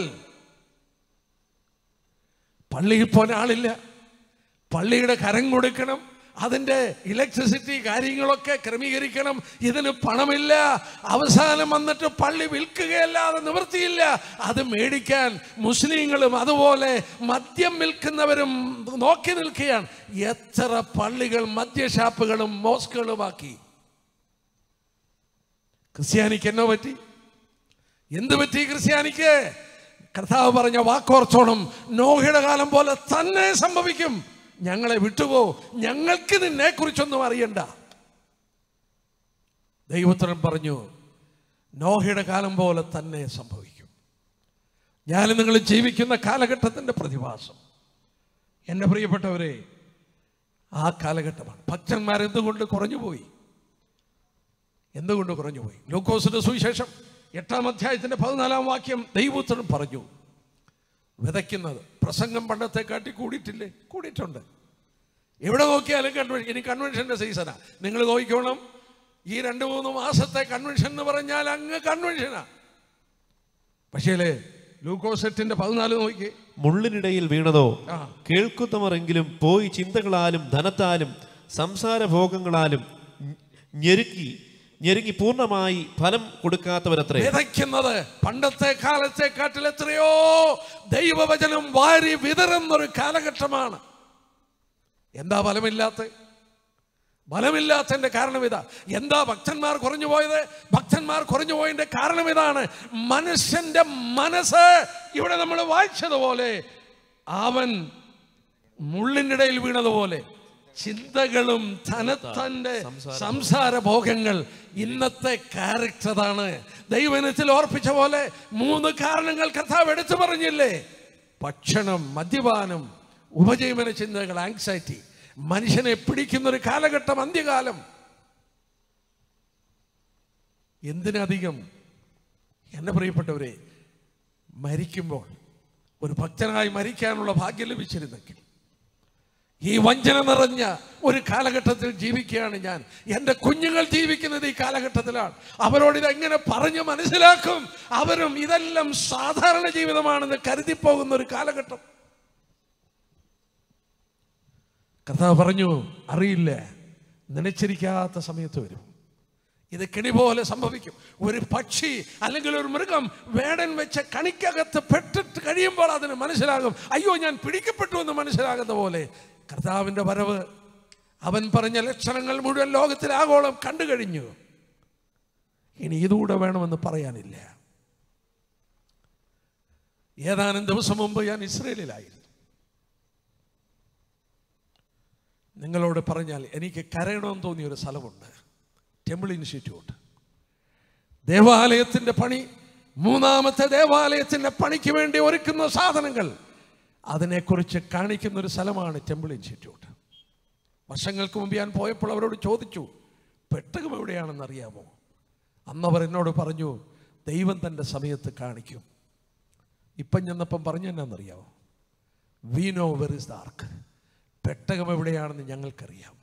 പള്ളിയിൽ പോന ആളില്ല പള്ളിയുടെ കരം കൊടുക്കണം അതിൻ്റെ ഇലക്ട്രിസിറ്റി കാര്യങ്ങളൊക്കെ ക്രമീകരിക്കണം ഇതിന് പണമില്ല അവസാനം വന്നിട്ട് പള്ളി വിൽക്കുകയല്ലാതെ നിവൃത്തിയില്ല അത് മേടിക്കാൻ മുസ്ലിങ്ങളും അതുപോലെ മദ്യം വിൽക്കുന്നവരും നോക്കി നിൽക്കുകയാണ് എത്ര പള്ളികൾ മദ്യഷാപ്പുകളും മോസ്കുകളുമാക്കി ക്രിസ്ത്യാനിക്ക് എന്നോ പറ്റി എന്ത് പറ്റി ക്രിസ്ത്യാനിക്ക് കർത്താവ് പറഞ്ഞ വാക്കോർച്ചോണം നോഹയുടെ കാലം പോലെ തന്നെ സംഭവിക്കും ഞങ്ങളെ വിട്ടുപോ ഞങ്ങൾക്ക് നിന്നെ കുറിച്ചൊന്നും അറിയണ്ട ദൈവത്തരം പറഞ്ഞു നോഹയുടെ കാലം പോലെ തന്നെ സംഭവിക്കും ഞാൻ നിങ്ങൾ ജീവിക്കുന്ന കാലഘട്ടത്തിന്റെ പ്രതിഭാസം എൻ്റെ പ്രിയപ്പെട്ടവരെ ആ കാലഘട്ടമാണ് ഭക്തന്മാർ എന്തുകൊണ്ട് കുറഞ്ഞുപോയി എന്തുകൊണ്ട് കുറഞ്ഞുപോയി ലൂക്കോസിന്റെ സുവിശേഷം എട്ടാം അധ്യായത്തിന്റെ പതിനാലാം വാക്യം ദൈവത്തിനും പറഞ്ഞു വിതയ്ക്കുന്നത് പ്രസംഗം പണ്ടത്തെ കാട്ടി കൂടിയിട്ടില്ലേ കൂടിയിട്ടുണ്ട് എവിടെ നോക്കിയാലും കൺവെൻഷൻ ഇനി കൺവെൻഷന്റെ സീസണാ നിങ്ങൾ നോക്കിക്കോണം ഈ രണ്ട് മൂന്ന് മാസത്തെ കൺവെൻഷൻ എന്ന് പറഞ്ഞാൽ അങ്ങ് കൺവെൻഷനാ പക്ഷേ ലൂക്കോസെറ്റിന്റെ പതിനാല് നോക്കി മുള്ളിനിടയിൽ വീണതോ ആ. കേൾക്കുന്നവരെങ്കിലും പോയി ചിന്തകളാലും ധനത്താലും സംസാരഭോഗങ്ങളാലും ഞ- ഞെരുക്കി ഞെരുങ്ങി പൂർണ്ണമായി ഫലം കൊടുക്കാത്തവരത്രേ വിതയ്ക്കുന്നത് പണ്ടത്തെ കാലത്തെക്കാട്ടിൽ എത്രയോ ദൈവവചനം വാരി വിതറുന്നൊരു കാലഘട്ടമാണ് എന്താ ഫലമില്ലാത്ത ഫലമില്ലാത്തതിന്റെ കാരണം ഇതാ എന്താ ഭക്തന്മാർ കുറഞ്ഞു പോയത് ഭക്തന്മാർ കുറഞ്ഞു പോയതിന്റെ കാരണം ഇതാണ് മനുഷ്യന്റെ മനസ്സ് ഇവിടെ നമ്മൾ വായിച്ചതുപോലെ അവൻ മുള്ളിൻ്റെ ഇടയിൽ വീണതുപോലെ ചിന്തകളും ധനത്തന്റെ സംസാര ഭോഗങ്ങൾ ഇന്നത്തെ ക്യാരക്ടറാണ് ദൈവനത്തിൽ ഓർപ്പിച്ച പോലെ മൂന്ന് കാരണങ്ങൾ കർത്താവ് എടുത്തു പറഞ്ഞില്ലേ ഭക്ഷണം മദ്യപാനം ഉപജീവന ചിന്തകൾ ആങ്സൈറ്റി മനുഷ്യനെ പിടിക്കുന്ന ഒരു കാലഘട്ടം അന്ത്യകാലം എന്തിനധികം എന്നെ പ്രിയപ്പെട്ടവരെ മരിക്കുമ്പോൾ ഒരു ഭക്തനായി മരിക്കാനുള്ള ഭാഗ്യം ലഭിച്ചിരുന്നെങ്കിൽ ഈ വഞ്ചന നിറഞ്ഞ ഒരു കാലഘട്ടത്തിൽ ജീവിക്കുകയാണ് ഞാൻ എൻ്റെ കുഞ്ഞുങ്ങൾ ജീവിക്കുന്നത് ഈ കാലഘട്ടത്തിലാണ് അവരോട് ഇതെങ്ങനെ പറഞ്ഞു മനസ്സിലാക്കും അവരും ഇതെല്ലാം സാധാരണ ജീവിതമാണെന്ന് കരുതിപ്പോകുന്ന ഒരു കാലഘട്ടം കർത്താവ് പറഞ്ഞു അറിയില്ല നനച്ചിരിക്കാത്ത സമയത്ത് വരും ഇത് കെണി പോലെ സംഭവിക്കും ഒരു പക്ഷി അല്ലെങ്കിൽ ഒരു മൃഗം വേടൻ വെച്ച കണിക്കകത്ത് പെട്ടിട്ട് കഴിയുമ്പോൾ അതിന് മനസ്സിലാകും അയ്യോ ഞാൻ പിടിക്കപ്പെട്ടു എന്ന് മനസ്സിലാകുന്ന പോലെ കർത്താവിൻ്റെ വരവ് അവൻ പറഞ്ഞ ലക്ഷണങ്ങൾ മുഴുവൻ ലോകത്തിൽ ആഗോളം കണ്ടു കഴിഞ്ഞു ഇനി ഇതുകൂടെ വേണമെന്ന് പറയാനില്ല ഏതാനും ദിവസം മുമ്പ് ഞാൻ ഇസ്രയേലിലായിരുന്നു നിങ്ങളോട് പറഞ്ഞാൽ എനിക്ക് കരയണമെന്ന് തോന്നിയ ഒരു സ്ഥലമുണ്ട് ടെമ്പിൾ ഇൻസ്റ്റിറ്റ്യൂട്ട് ദേവാലയത്തിൻ്റെ പണി മൂന്നാമത്തെ ദേവാലയത്തിൻ്റെ പണിക്ക് വേണ്ടി ഒരുക്കുന്ന സാധനങ്ങൾ അതിനെക്കുറിച്ച് കാണിക്കുന്ന ഒരു സ്ഥലമാണ് ടെമ്പിൾ ഇൻസ്റ്റിറ്റ്യൂട്ട് വർഷങ്ങൾക്ക് മുമ്പ് ഞാൻ പോയപ്പോൾ അവരോട് ചോദിച്ചു പെട്ടകം എവിടെയാണെന്ന് അറിയാമോ അന്നവർ എന്നോട് പറഞ്ഞു ദൈവം തൻ്റെ സമയത്ത് കാണിക്കും ഇപ്പം ചെന്നപ്പം പറഞ്ഞു എന്നാന്നറിയാമോ we know where is the ark പെട്ടകം എവിടെയാണെന്ന് ഞങ്ങൾക്കറിയാം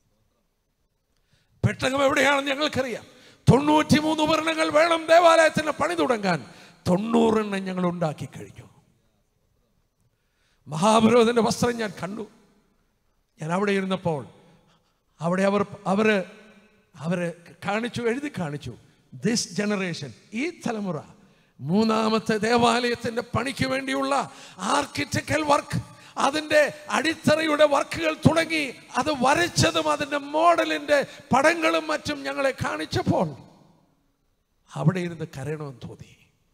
പെട്ടകം എവിടെയാണെന്ന് ഞങ്ങൾക്കറിയാം തൊണ്ണൂറ്റി മൂന്ന് ഉപകരണങ്ങൾ വേണം ദേവാലയത്തിന് പണി തുടങ്ങാൻ തൊണ്ണൂറെണ്ണം ഞങ്ങൾ ഉണ്ടാക്കി കഴിഞ്ഞു മഹാപുരോഹിതന്റെ വസ്ത്രം ഞാൻ കണ്ടു ഞാൻ അവിടെ ഇരുന്നപ്പോൾ അവിടെ അവർ അവര് അവര് കാണിച്ചു എഴുതി കാണിച്ചു ദിസ് ജനറേഷൻ ഈ തലമുറ മൂന്നാമത്തെ ദേവാലയത്തിന്റെ പണിക്ക് വേണ്ടിയുള്ള ആർക്കിടെക്ടൽ വർക്ക് അതിൻ്റെ അടിത്തറയുടെ വർക്കുകൾ തുടങ്ങി അത് വരച്ചതും അതിൻ്റെ മോഡലിൻ്റെ പടങ്ങളും മറ്റും ഞങ്ങളെ കാണിച്ചപ്പോൾ അവിടെ ഇരുന്ന് കരയണമെന്ന് തോന്നി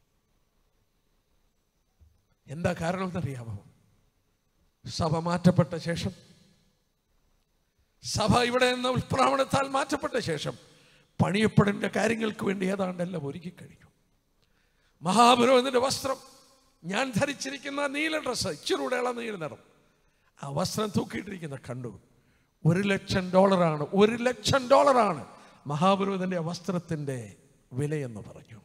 എന്താ കാരണം എന്നറിയാമോ സഭ മാറ്റപ്പെട്ട ശേഷം സഭ ഇവിടെ നിന്ന് ഉത്പ്രാവണത്താൽ മാറ്റപ്പെട്ട ശേഷം പണിയപ്പെടേണ്ട കാര്യങ്ങൾക്ക് വേണ്ടി ഏതാണ്ടെല്ലാം ഒരുക്കി കഴിഞ്ഞു മഹാപുരോഹിതന്റെ വസ്ത്രം ഞാൻ ധരിച്ചിരിക്കുന്ന നീല ഡ്രസ്സ് ഇച്ചിരൂടെ ഇള നീല നിറം ആ വസ്ത്രം തൂക്കിയിട്ടിരിക്കുന്ന കണ്ടു ഒരു ലക്ഷം ഡോളറാണ് ഒരു ലക്ഷം ഡോളറാണ് മഹാപുരോഹിതന്റെ ആ വസ്ത്രത്തിൻ്റെ വിലയെന്ന് പറഞ്ഞു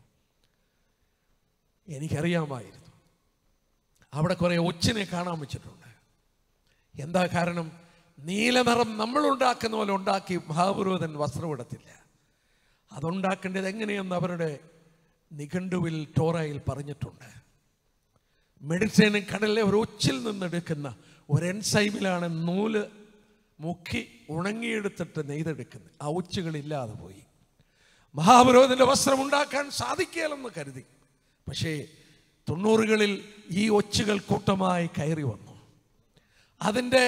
എനിക്കറിയാമായിരുന്നു അവിടെ കുറെ ഒച്ചിനെ കാണാൻ വെച്ചിട്ടുണ്ട് എന്താ കാരണം നീല നിറം നമ്മൾ ഉണ്ടാക്കുന്ന പോലെ ഉണ്ടാക്കി മഹാപുരോഹിതൻ വസ്ത്രം ഇടത്തില്ല അതുണ്ടാക്കേണ്ടത് എങ്ങനെയെന്ന് അവരുടെ നിഘണ്ടുവിൽ ടോറയിൽ പറഞ്ഞിട്ടുണ്ട് മെഡിറ്ററേനിയൻ കടലിലെ ഒരു ഒച്ചിൽ നിന്നെടുക്കുന്ന ഒരു എൻസൈമിലാണ് നൂല് മുക്കി ഉണങ്ങിയെടുത്തിട്ട് നെയ്തെടുക്കുന്നത് ആ ഒച്ചുകളില്ലാതെ പോയി മഹാപുരോഹിതന്റെ വസ്ത്രം ഉണ്ടാക്കാൻ സാധിക്കില്ലെന്ന് കരുതി പക്ഷേ തൊണ്ണൂറുകളിൽ ഈ ഒച്ചുകൾ കൂട്ടമായി കയറി വന്നു അതിൻ്റെ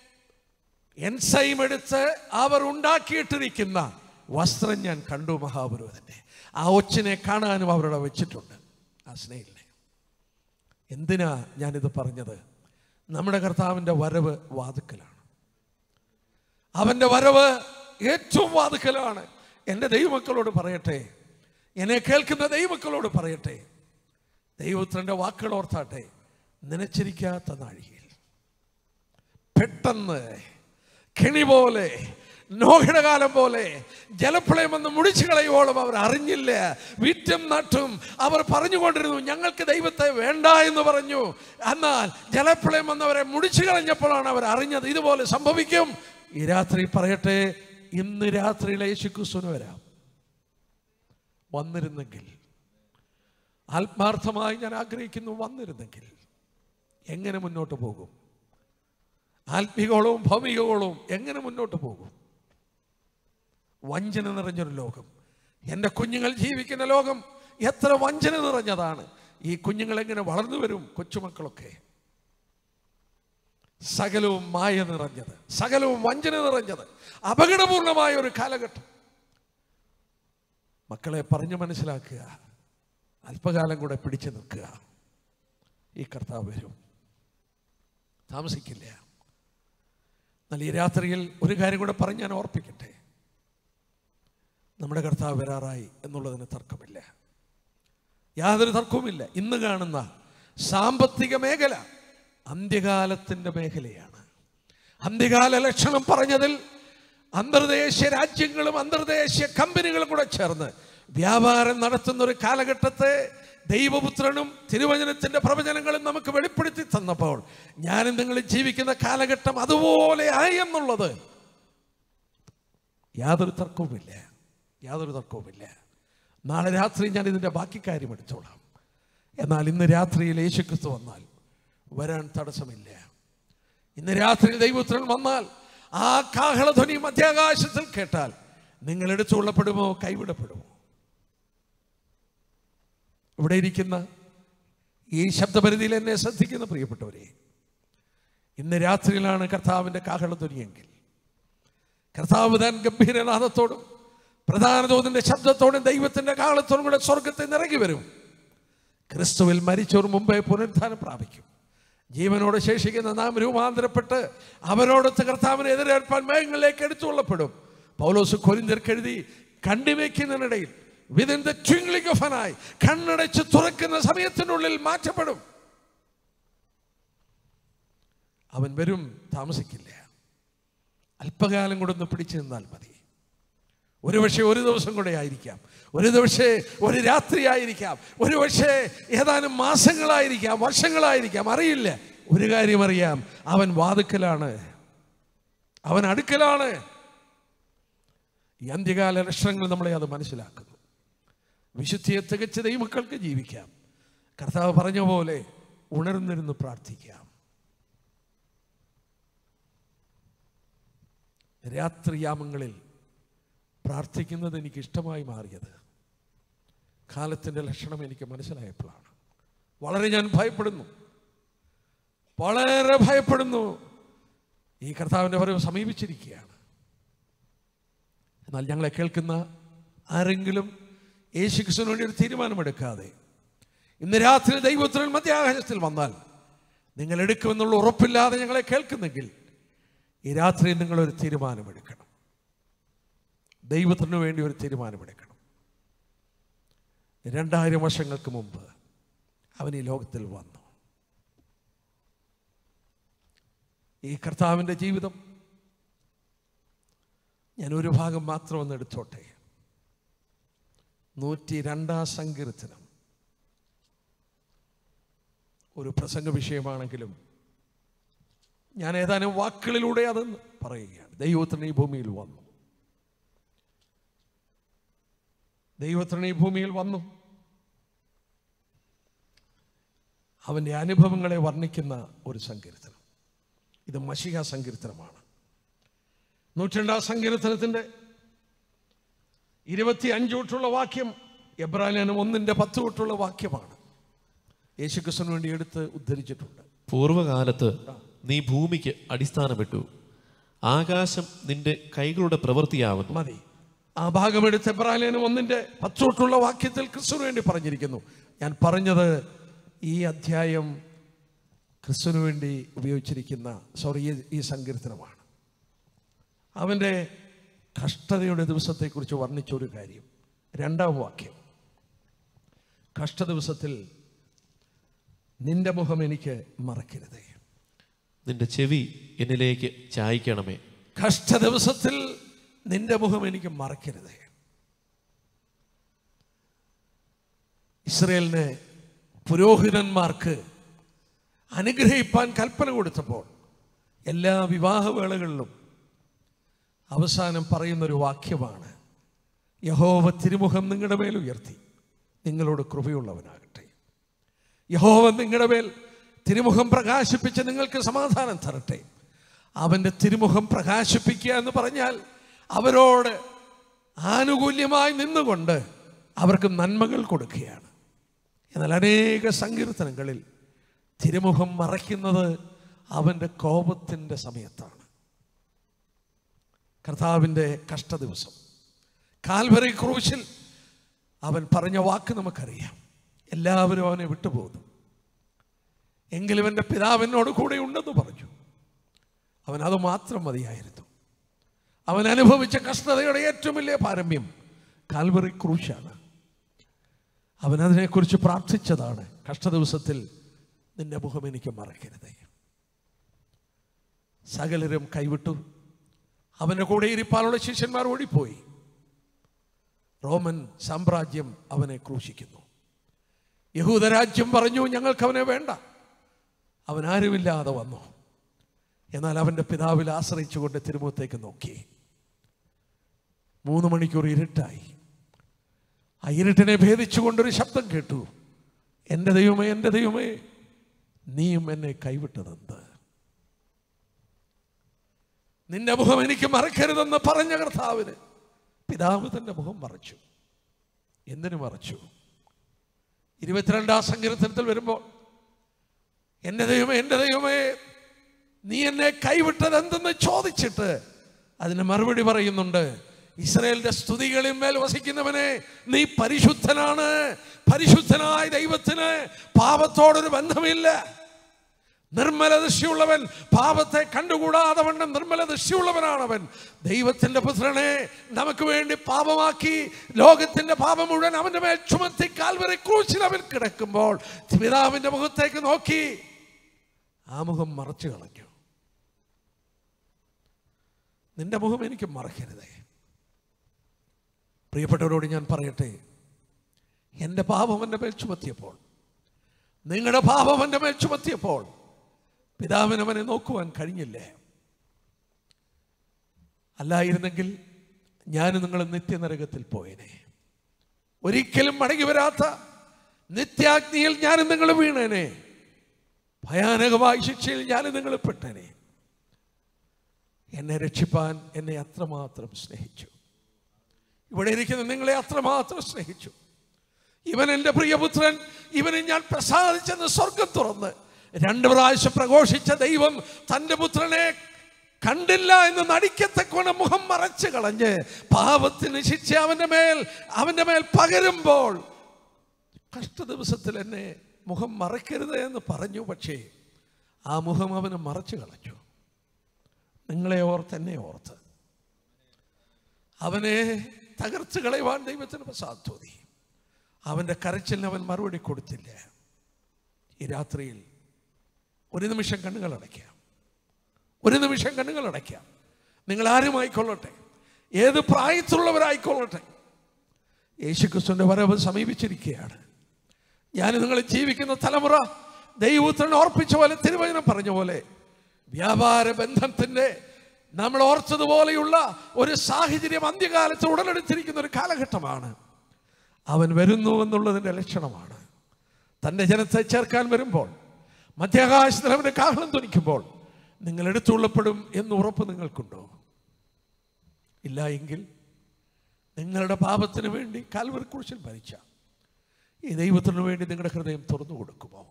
എൻസൈം എടുത്ത് അവർ ഉണ്ടാക്കിയിട്ടിരിക്കുന്ന വസ്ത്രം ഞാൻ കണ്ടു മഹാപുരോഹിതന്റെ ആ ഒച്ചിനെ കാണാനും അവരുടെ വെച്ചിട്ടുണ്ട് ആ സ്നേഹിലെ എന്തിനാ ഞാനിത് പറഞ്ഞത് നമ്മുടെ കർത്താവിൻ്റെ വരവ് വാതുക്കലാണ് അവൻ്റെ വരവ് ഏറ്റവും വാതുക്കലാണ് എൻ്റെ ദൈവമക്കളോട് പറയട്ടെ എന്നെ കേൾക്കുന്ന ദൈവമക്കളോട് പറയട്ടെ ദൈവത്തിൻ്റെ വാക്കുകൾ ഓർത്താട്ടെ നനച്ചിരിക്കാത്ത നാഴികയിൽ പെട്ടെന്ന് കെണി പോലെ നോഹയുടെ കാലം പോലെ ജലപ്രളയം വന്ന് മുടിച്ചു കളയോളം അവർ അറിഞ്ഞില്ല വിറ്റും നട്ടും അവർ പറഞ്ഞുകൊണ്ടിരുന്നു ഞങ്ങൾക്ക് ദൈവത്തെ വേണ്ട എന്ന് പറഞ്ഞു എന്നാൽ ജലപ്രളയം വന്നവരെ മുടിച്ചു കളഞ്ഞപ്പോഴാണ് അവർ അറിഞ്ഞത് ഇതുപോലെ സംഭവിക്കും ഈ രാത്രി പറയട്ടെ ഇന്ന് രാത്രിയിൽ യേശുക്രിസ്തുവിന് വരാം വന്നിരുന്നെങ്കിൽ ആത്മാർത്ഥമായി ഞാൻ ആഗ്രഹിക്കുന്നു വന്നിരുന്നെങ്കിൽ എങ്ങനെ മുന്നോട്ട് പോകും ആത്മികോളവും ഭൗമികോളവും എങ്ങനെ മുന്നോട്ട് പോകും വഞ്ചന നിറഞ്ഞൊരു ലോകം എൻ്റെ കുഞ്ഞുങ്ങൾ ജീവിക്കുന്ന ലോകം എത്ര വഞ്ചന നിറഞ്ഞതാണ് ഈ കുഞ്ഞുങ്ങൾ എങ്ങനെ വളർന്നു വരും കൊച്ചുമക്കളൊക്കെ സകലവും മായ നിറഞ്ഞത് സകലവും വഞ്ചന നിറഞ്ഞത് അപകടപൂർണമായ ഒരു കാലഘട്ടം മക്കളെ പറഞ്ഞു മനസ്സിലാക്കുക അല്പകാലം കൂടെ പിടിച്ചു നിൽക്കുക ഈ കർത്താവ് വരും താമസിക്കില്ല എന്നാൽ ഈ രാത്രിയിൽ ഒരു കാര്യം കൂടെ പറഞ്ഞ് ഞാൻ ഓർപ്പിക്കട്ടെ നമ്മുടെ കർത്താവ് വരാറായി എന്നുള്ളതിന് തർക്കമില്ല യാതൊരു തർക്കവുമില്ല ഇന്ന് കാണുന്ന സാമ്പത്തിക മേഖല അന്ത്യകാലത്തിൻ്റെ മേഖലയാണ് അന്ത്യകാല ലക്ഷണം പറഞ്ഞതിൽ അന്തർദേശീയ രാജ്യങ്ങളും അന്തർദേശീയ കമ്പനികളും കൂടെ ചേർന്ന് വ്യാപാരം നടത്തുന്ന ഒരു കാലഘട്ടത്തെ ദൈവപുത്രനും തിരുവചനത്തിന്റെ പ്രവചനങ്ങളും നമുക്ക് വെളിപ്പെടുത്തി തന്നപ്പോൾ ഞാനും നിങ്ങൾ ജീവിക്കുന്ന കാലഘട്ടം അതുപോലെ ആയി എന്നുള്ളത് യാതൊരു തർക്കവുമില്ല യാതൊരു തർക്കവുമില്ല നാളെ രാത്രി ഞാൻ ഇതിൻ്റെ ബാക്കി കാര്യം എടുത്തോളാം എന്നാൽ ഇന്ന് രാത്രിയിൽ യേശുക്രിസ്തു വന്നാൽ വരാൻ തടസ്സമില്ല ഇന്ന് രാത്രി ദൈവപുത്രൻ വന്നാൽ ആ കാഹളധ്വനി മധ്യാകാശത്തിൽ കേട്ടാൽ നിങ്ങൾ എടുത്തുകൊള്ളപ്പെടുമോ കൈവിടപ്പെടുമോ ഇവിടെ ഇരിക്കുന്ന ഈ ശബ്ദപരിധിയിൽ എന്നെ ശ്രദ്ധിക്കുന്ന പ്രിയപ്പെട്ടവരെ ഇന്ന് രാത്രിയിലാണ് കർത്താവിൻ്റെ കാഹളത്തൊരിയെങ്കിൽ കർത്താവ് താൻ ഗംഭീരനാഥത്തോടും പ്രധാന തോതിൻ്റെ ശബ്ദത്തോടും ദൈവത്തിൻ്റെ കാഹളത്തോടും കൂടെ സ്വർഗത്തിൽ നിറങ്ങി വരും ക്രിസ്തുവിൽ മരിച്ചവർ മുമ്പേ പുനരുദ്ധാനം പ്രാപിക്കും ജീവനോട് ശേഷിക്കുന്ന നാം രൂപാന്തരപ്പെട്ട് അവരോടൊത്ത് കർത്താവിനെ എതിരേൽപ്പാൻ മേഘങ്ങളിലേക്ക് എടുത്തുകൊള്ളപ്പെടും പൗലോസ് കൊരിന്തിർക്ക് എഴുതി കണ്ടിവയ്ക്കുന്നതിനിടയിൽ within the twinkling of an eye കണ്ണടച്ച് തുറക്കുന്ന സമയത്തിനുള്ളിൽ മാറ്റപ്പെടും അവൻ വരും താമസിക്കില്ല അല്പകാലം കൂടെ ഒന്ന് പിടിച്ചു നിന്നാൽ മതി ഒരുപക്ഷെ ഒരു ദിവസം കൂടെ ആയിരിക്കാം ഒരു ദിവസേ ഒരു രാത്രി ആയിരിക്കാം ഒരു പക്ഷേ ഏതാനും മാസങ്ങളായിരിക്കാം വർഷങ്ങളായിരിക്കാം അറിയില്ല ഒരു കാര്യം അറിയാം അവൻ വാതുക്കലാണ് അവൻ അടുക്കലാണ് ഈ അന്ത്യകാല ലക്ഷണങ്ങൾ നമ്മളെ അത് മനസ്സിലാക്കുന്നു വിശുദ്ധിയെ തികച്ച ദൈവമക്കൾക്ക് ജീവിക്കാം കർത്താവ് പറഞ്ഞ പോലെ ഉണർന്നിരുന്ന് പ്രാർത്ഥിക്കാം രാത്രിയാമങ്ങളിൽ പ്രാർത്ഥിക്കുന്നത് എനിക്ക് ഇഷ്ടമായി മാറിയത് കാലത്തിൻ്റെ ലക്ഷണം എനിക്ക് മനസ്സിലായപ്പോഴാണ് വളരെ ഞാൻ ഭയപ്പെടുന്നു വളരെ ഭയപ്പെടുന്നു ഈ കർത്താവിൻ്റെ വരവ് സമീപിച്ചിരിക്കുകയാണ് എന്നാൽ ഞങ്ങളെ കേൾക്കുന്ന ആരെങ്കിലും യേശുക്രിസ്തുവിന് വേണ്ടി ഒരു തീരുമാനമെടുക്കാതെ ഇന്ന് രാത്രി ദൈവത്തിൽ മധ്യാകാശത്തിൽ വന്നാൽ നിങ്ങൾ എടുക്കുമെന്നുള്ള ഉറപ്പില്ലാതെ ഞങ്ങളെ കേൾക്കുന്നെങ്കിൽ ഈ രാത്രി നിങ്ങളൊരു തീരുമാനമെടുക്കണം ദൈവത്തിന് വേണ്ടി ഒരു തീരുമാനമെടുക്കണം രണ്ടായിരം വർഷങ്ങൾക്ക് മുമ്പ് അവൻ ഈ ലോകത്തിൽ വന്നു ഈ കർത്താവിൻ്റെ ജീവിതം ഞാൻ ഒരു ഭാഗം മാത്രം ഒന്ന് എടുത്തോട്ടെ നൂറ്റി രണ്ടാം സങ്കീർത്തനം ഒരു പ്രസംഗ വിഷയമാണെങ്കിലും ഞാൻ ഏതാനും വാക്കുകളിലൂടെ അത് പറയുകയാണ് ദൈവത്തിന് ഈ ഭൂമിയിൽ വന്നു ദൈവത്തിന് ഈ ഭൂമിയിൽ വന്നു അവൻ്റെ അനുഭവങ്ങളെ വർണ്ണിക്കുന്ന ഒരു സങ്കീർത്തനം ഇത് മഷിക സങ്കീർത്തനമാണ് നൂറ്റിരണ്ടാം സങ്കീർത്തനത്തിൻ്റെ ഇരുപത്തി അഞ്ച് തൊട്ടുള്ള വാക്യം എബ്രാഹിം ഒന്നിൻ്റെ പത്ത് തൊട്ടുള്ള വാക്യമാണ് യേശുക്രിസ്തുവിന് വേണ്ടി എടുത്ത് ഉദ്ധരിച്ചിട്ടുണ്ട് പൂർവകാലത്ത് നീ ഭൂമിക്ക് അടിസ്ഥാനമിട്ടു ആകാശം നിന്റെ കൈകളുടെ പ്രവൃത്തിയാവുന്നു മതി ആ ഭാഗമെടുത്ത് എബ്രാഹിം ഒന്നിൻ്റെ പത്ത് തൊട്ടുള്ള വാക്യത്തിൽ ക്രിസ്തുവിന് വേണ്ടി പറഞ്ഞിരിക്കുന്നു ഞാൻ പറഞ്ഞത് ഈ അധ്യായം ക്രിസ്തുവിന് വേണ്ടി ഉപയോഗിച്ചിരിക്കുന്ന സോറി ഈ ഈ സങ്കീർത്തനമാണ് അവൻ്റെ കഷ്ടതയുടെ ദിവസത്തെക്കുറിച്ച് വർണ്ണിച്ച ഒരു കാര്യം രണ്ടാം വാക്യം കഷ്ട ദിവസത്തിൽ നിന്റെ മുഖം എനിക്ക് മറക്കരുതേ നിന്റെ ചെവി എന്നിലേക്ക് ചായ്ക്കണമേ കഷ്ട ദിവസത്തിൽ നിന്റെ മുഖം എനിക്ക് മറക്കരുതേ ഇസ്രയേലിന് പുരോഹിതന്മാർക്ക് അനുഗ്രഹിപ്പാൻ കൽപ്പന കൊടുത്തപ്പോൾ എല്ലാ വിവാഹവേളകളിലും അവസാനം പറയുന്നൊരു വാക്യമാണ് യഹോവ തിരുമുഖം നിങ്ങളുടെ മേൽ ഉയർത്തി നിങ്ങളോട് കൃപയുള്ളവനാകട്ടെ യഹോവ നിങ്ങളുടെ മേൽ തിരുമുഖം പ്രകാശിപ്പിച്ച് നിങ്ങൾക്ക് സമാധാനം തരട്ടെ അവൻ്റെ തിരുമുഖം പ്രകാശിപ്പിക്കുക എന്ന് പറഞ്ഞാൽ അവരോട് ആനുകൂല്യമായി നിന്നുകൊണ്ട് അവർക്ക് നന്മകൾ കൊടുക്കുകയാണ് എന്നാൽ അനേക സങ്കീർത്തനങ്ങളിൽ തിരുമുഖം മറയ്ക്കുന്നത് അവൻ്റെ കോപത്തിൻ്റെ സമയത്താണ് കർത്താവിൻ്റെ കഷ്ടദിവസം കാൽവറി ക്രൂശിൽ അവൻ പറഞ്ഞ വാക്ക് നമുക്കറിയാം എല്ലാവരും അവനെ വിട്ടുപോകുന്നു എങ്കിലും എൻ്റെ പിതാവിനോട് കൂടെ ഉണ്ടെന്ന് പറഞ്ഞു അവൻ അത് മാത്രം മതിയായിരുന്നു അവൻ അനുഭവിച്ച കഷ്ടതയുടെ ഏറ്റവും വലിയ പാരമ്യം കാൽവറി ക്രൂശാണ് അവൻ അതിനെക്കുറിച്ച് പ്രാർത്ഥിച്ചതാണ് കഷ്ടദിവസത്തിൽ നിന്റെ മുഖം എനിക്ക് മറക്കരുതേ സകലരും കൈവിട്ടു അവൻ്റെ കൂടെ ഇരിപ്പാനുള്ള ശിഷ്യന്മാർ ഓടിപ്പോയി റോമൻ സാമ്രാജ്യം അവനെ ക്രൂശിക്കുന്നു യഹൂദരാജ്യം പറഞ്ഞു ഞങ്ങൾക്ക് അവനെ വേണ്ട അവൻ ആരുമില്ലാതെ വന്നു എന്നാൽ അവൻ്റെ പിതാവിൽ ആശ്രയിച്ചുകൊണ്ട് തിരുമുഖത്തേക്ക് നോക്കി മൂന്ന് മണിക്കൂർ ഇരുട്ടായി ആ ഇരുട്ടിനെ ഭേദിച്ചുകൊണ്ടൊരു ശബ്ദം കേട്ടു എൻ്റെ ദൈവമേ എൻ്റെ ദൈവമേ നീയും എന്നെ കൈവിട്ടതെന്ത് നിന്റെ മുഖം എനിക്ക് മറക്കരുതെന്ന് പറഞ്ഞ കർത്താവിന് പിതാവ് തൻ്റെ മുഖം മറച്ചു എന്തിനു മറച്ചു ഇരുപത്തിരണ്ടാം സങ്കീർത്തനത്തിൽ വരുമ്പോൾ എൻ്റെ ദൈവമേ എൻ്റെ ദൈവമേ നീ എന്നെ കൈവിട്ടത് എന്തെന്ന് ചോദിച്ചിട്ട് അതിന് മറുപടി പറയുന്നുണ്ട് ഇസ്രയേലിന്റെ സ്തുതികളിൽ മേൽ വസിക്കുന്നവനെ നീ പരിശുദ്ധനാണ് പരിശുദ്ധനായ ദൈവത്തിന് പാപത്തോടൊരു ബന്ധമില്ല നിർമ്മല ദൃഷ്ടിയുള്ളവൻ പാപത്തെ കണ്ടുകൂടാതെ വണ്ണം നിർമ്മല ദൃഷ്ടിയുള്ളവനാണവൻ ദൈവത്തിന്റെ പുത്രനെ നമുക്ക് വേണ്ടി പാപമാക്കി ലോകത്തിന്റെ പാപം മുഴുവൻ അവന്റെ മേൽ ചുമത്തി കാൽവറി ക്രൂശിൽ അവൻ കിടക്കുമ്പോൾ പിതാവിന്റെ മുഖത്തേക്ക് നോക്കി ആ മുഖം മറച്ചു കളഞ്ഞു നിന്റെ മുഖം എനിക്ക് മറക്കരുതേ പ്രിയപ്പെട്ടവരോട് ഞാൻ പറയട്ടെ എൻ്റെ പാപം എൻ്റെ മേൽ ചുമത്തിയപ്പോൾ നിങ്ങളുടെ പാപം എൻ്റെ മേൽ ചുമത്തിയപ്പോൾ പിതാവിന് അവനെ നോക്കുവാൻ കഴിഞ്ഞില്ലേ അല്ലായിരുന്നെങ്കിൽ ഞാൻ നിങ്ങൾ നിത്യനരകത്തിൽ പോയേനെ ഒരിക്കലും മടങ്ങി വരാത്ത നിത്യാഗ്നിയിൽ ഞാൻ നിങ്ങൾ വീണേനെ ഭയാനകമായ ശിക്ഷയിൽ ഞാൻ നിങ്ങൾ പെട്ടേനെ എന്നെ രക്ഷിപ്പാൻ എന്നെ അത്രമാത്രം സ്നേഹിച്ചു ഇവിടെ ഇരിക്കുന്ന നിങ്ങളെ അത്രമാത്രം സ്നേഹിച്ചു ഇവൻ എൻ്റെ പ്രിയപുത്രൻ ഇവനെ ഞാൻ പ്രസാദിച്ചെന്ന് സ്വർഗം തുറന്ന് രണ്ട് പ്രാവശ്യം പ്രഘോഷിച്ച ദൈവം തൻ്റെ പുത്രനെ കണ്ടില്ല എന്ന് നടിക്കത്തക്കോണം മുഖം മറച്ചു കളഞ്ഞ് പാപത്തിന് ശിക്ഷ അവൻ്റെ മേൽ അവൻ്റെ മേൽ പകരുമ്പോൾ കഷ്ട ദിവസത്തിൽ എന്നെ മുഖം മറക്കരുത് എന്ന് പറഞ്ഞു പക്ഷേ ആ മുഖം അവന് മറച്ചു കളഞ്ഞു നിങ്ങളെ ഓർത്ത് എന്നെ ഓർത്ത് അവനെ തകർത്ത് കളയുവാൻ ദൈവത്തിന് പ്രസാദ് തോന്നി അവൻ്റെ കരച്ചിലിന് അവൻ മറുപടി കൊടുത്തില്ല ഈ രാത്രിയിൽ ഒരു നിമിഷം കണ്ണുകൾ അടയ്ക്കാം ഒരു നിമിഷം കണ്ണുകൾ അടയ്ക്കാം നിങ്ങൾ ആരുമായിക്കൊള്ളട്ടെ ഏത് പ്രായത്തിലുള്ളവരായിക്കൊള്ളട്ടെ യേശുക്രിസ്തുവിൻ്റെ വരവ് സമീപിച്ചിരിക്കുകയാണ് ഞാൻ നിങ്ങൾ ജീവിക്കുന്ന തലമുറ ദൈവത്തിന് ഓർപ്പിച്ച പോലെ തിരുവചനം പറഞ്ഞ പോലെ വ്യാപാര ബന്ധത്തിൻ്റെ നമ്മൾ ഓർത്തതുപോലെയുള്ള ഒരു സാഹചര്യം അന്ത്യകാലത്ത് ഉടലെടുത്തിരിക്കുന്ന ഒരു കാലഘട്ടമാണ് അവൻ വരുന്നു എന്നുള്ളതിൻ്റെ ലക്ഷണമാണ് തൻ്റെ ജനത്തെ ചേർക്കാൻ വരുമ്പോൾ മധ്യാകാശത്തിൽ അവൻ്റെ കാഹളം ധ്വനിക്കുമ്പോൾ നിങ്ങൾ എടുത്തുള്ളപ്പെടും എന്ന് ഉറപ്പ് നിങ്ങൾക്കുണ്ടോ ഇല്ല എങ്കിൽ നിങ്ങളുടെ പാപത്തിന് വേണ്ടി കാൽവറി കുറിച്ചിൽ ഭരിച്ച ഈ ദൈവത്തിന് വേണ്ടി നിങ്ങളുടെ ഹൃദയം തുറന്നു കൊടുക്കുമോ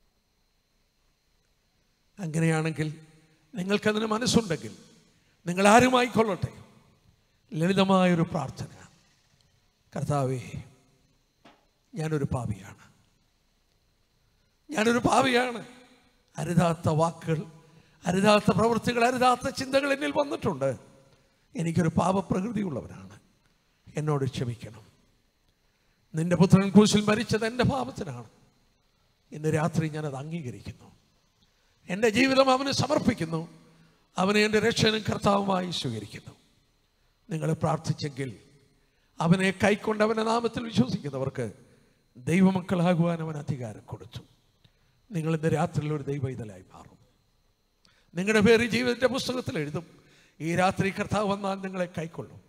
അങ്ങനെയാണെങ്കിൽ നിങ്ങൾക്കതിന് മനസ്സുണ്ടെങ്കിൽ നിങ്ങൾ ആരുമായിക്കൊള്ളട്ടെ ലളിതമായൊരു പ്രാർത്ഥന കർത്താവേ ഞാനൊരു പാപിയാണ് ഞാനൊരു പാപിയാണ് അരുതാത്ത വാക്കുകൾ അരുതാത്ത പ്രവൃത്തികൾ അരുതാത്ത ചിന്തകൾ എന്നിൽ വന്നിട്ടുണ്ട് എനിക്കൊരു പാപപ്രകൃതിയുള്ളവനാണ് എന്നോട് ക്ഷമിക്കണം നിന്റെ പുത്രൻ ക്രൂശിൽ മരിച്ചത് എൻ്റെ പാപത്തിനാണ് ഇന്ന് രാത്രി ഞാനത് അംഗീകരിക്കുന്നു എൻ്റെ ജീവിതം അവന് സമർപ്പിക്കുന്നു അവനെ എൻ്റെ രക്ഷനും കർത്താവുമായി സ്വീകരിക്കുന്നു നിങ്ങൾ പ്രാർത്ഥിച്ചെങ്കിൽ അവനെ കൈക്കൊണ്ട് അവൻ്റെ നാമത്തിൽ വിശ്വസിക്കുന്നവർക്ക് ദൈവമക്കളാകുവാൻ അവൻ അധികാരം കൊടുത്തു നിങ്ങൾ ഇന്ന് രാത്രിയിൽ ഒരു ദൈവ ഇതലായി മാറും നിങ്ങളുടെ പേര് ജീവിതത്തിൻ്റെ പുസ്തകത്തിൽ എഴുതും ഈ രാത്രി കർത്താവ് വന്നാൽ നിങ്ങളെ കൈക്കൊള്ളും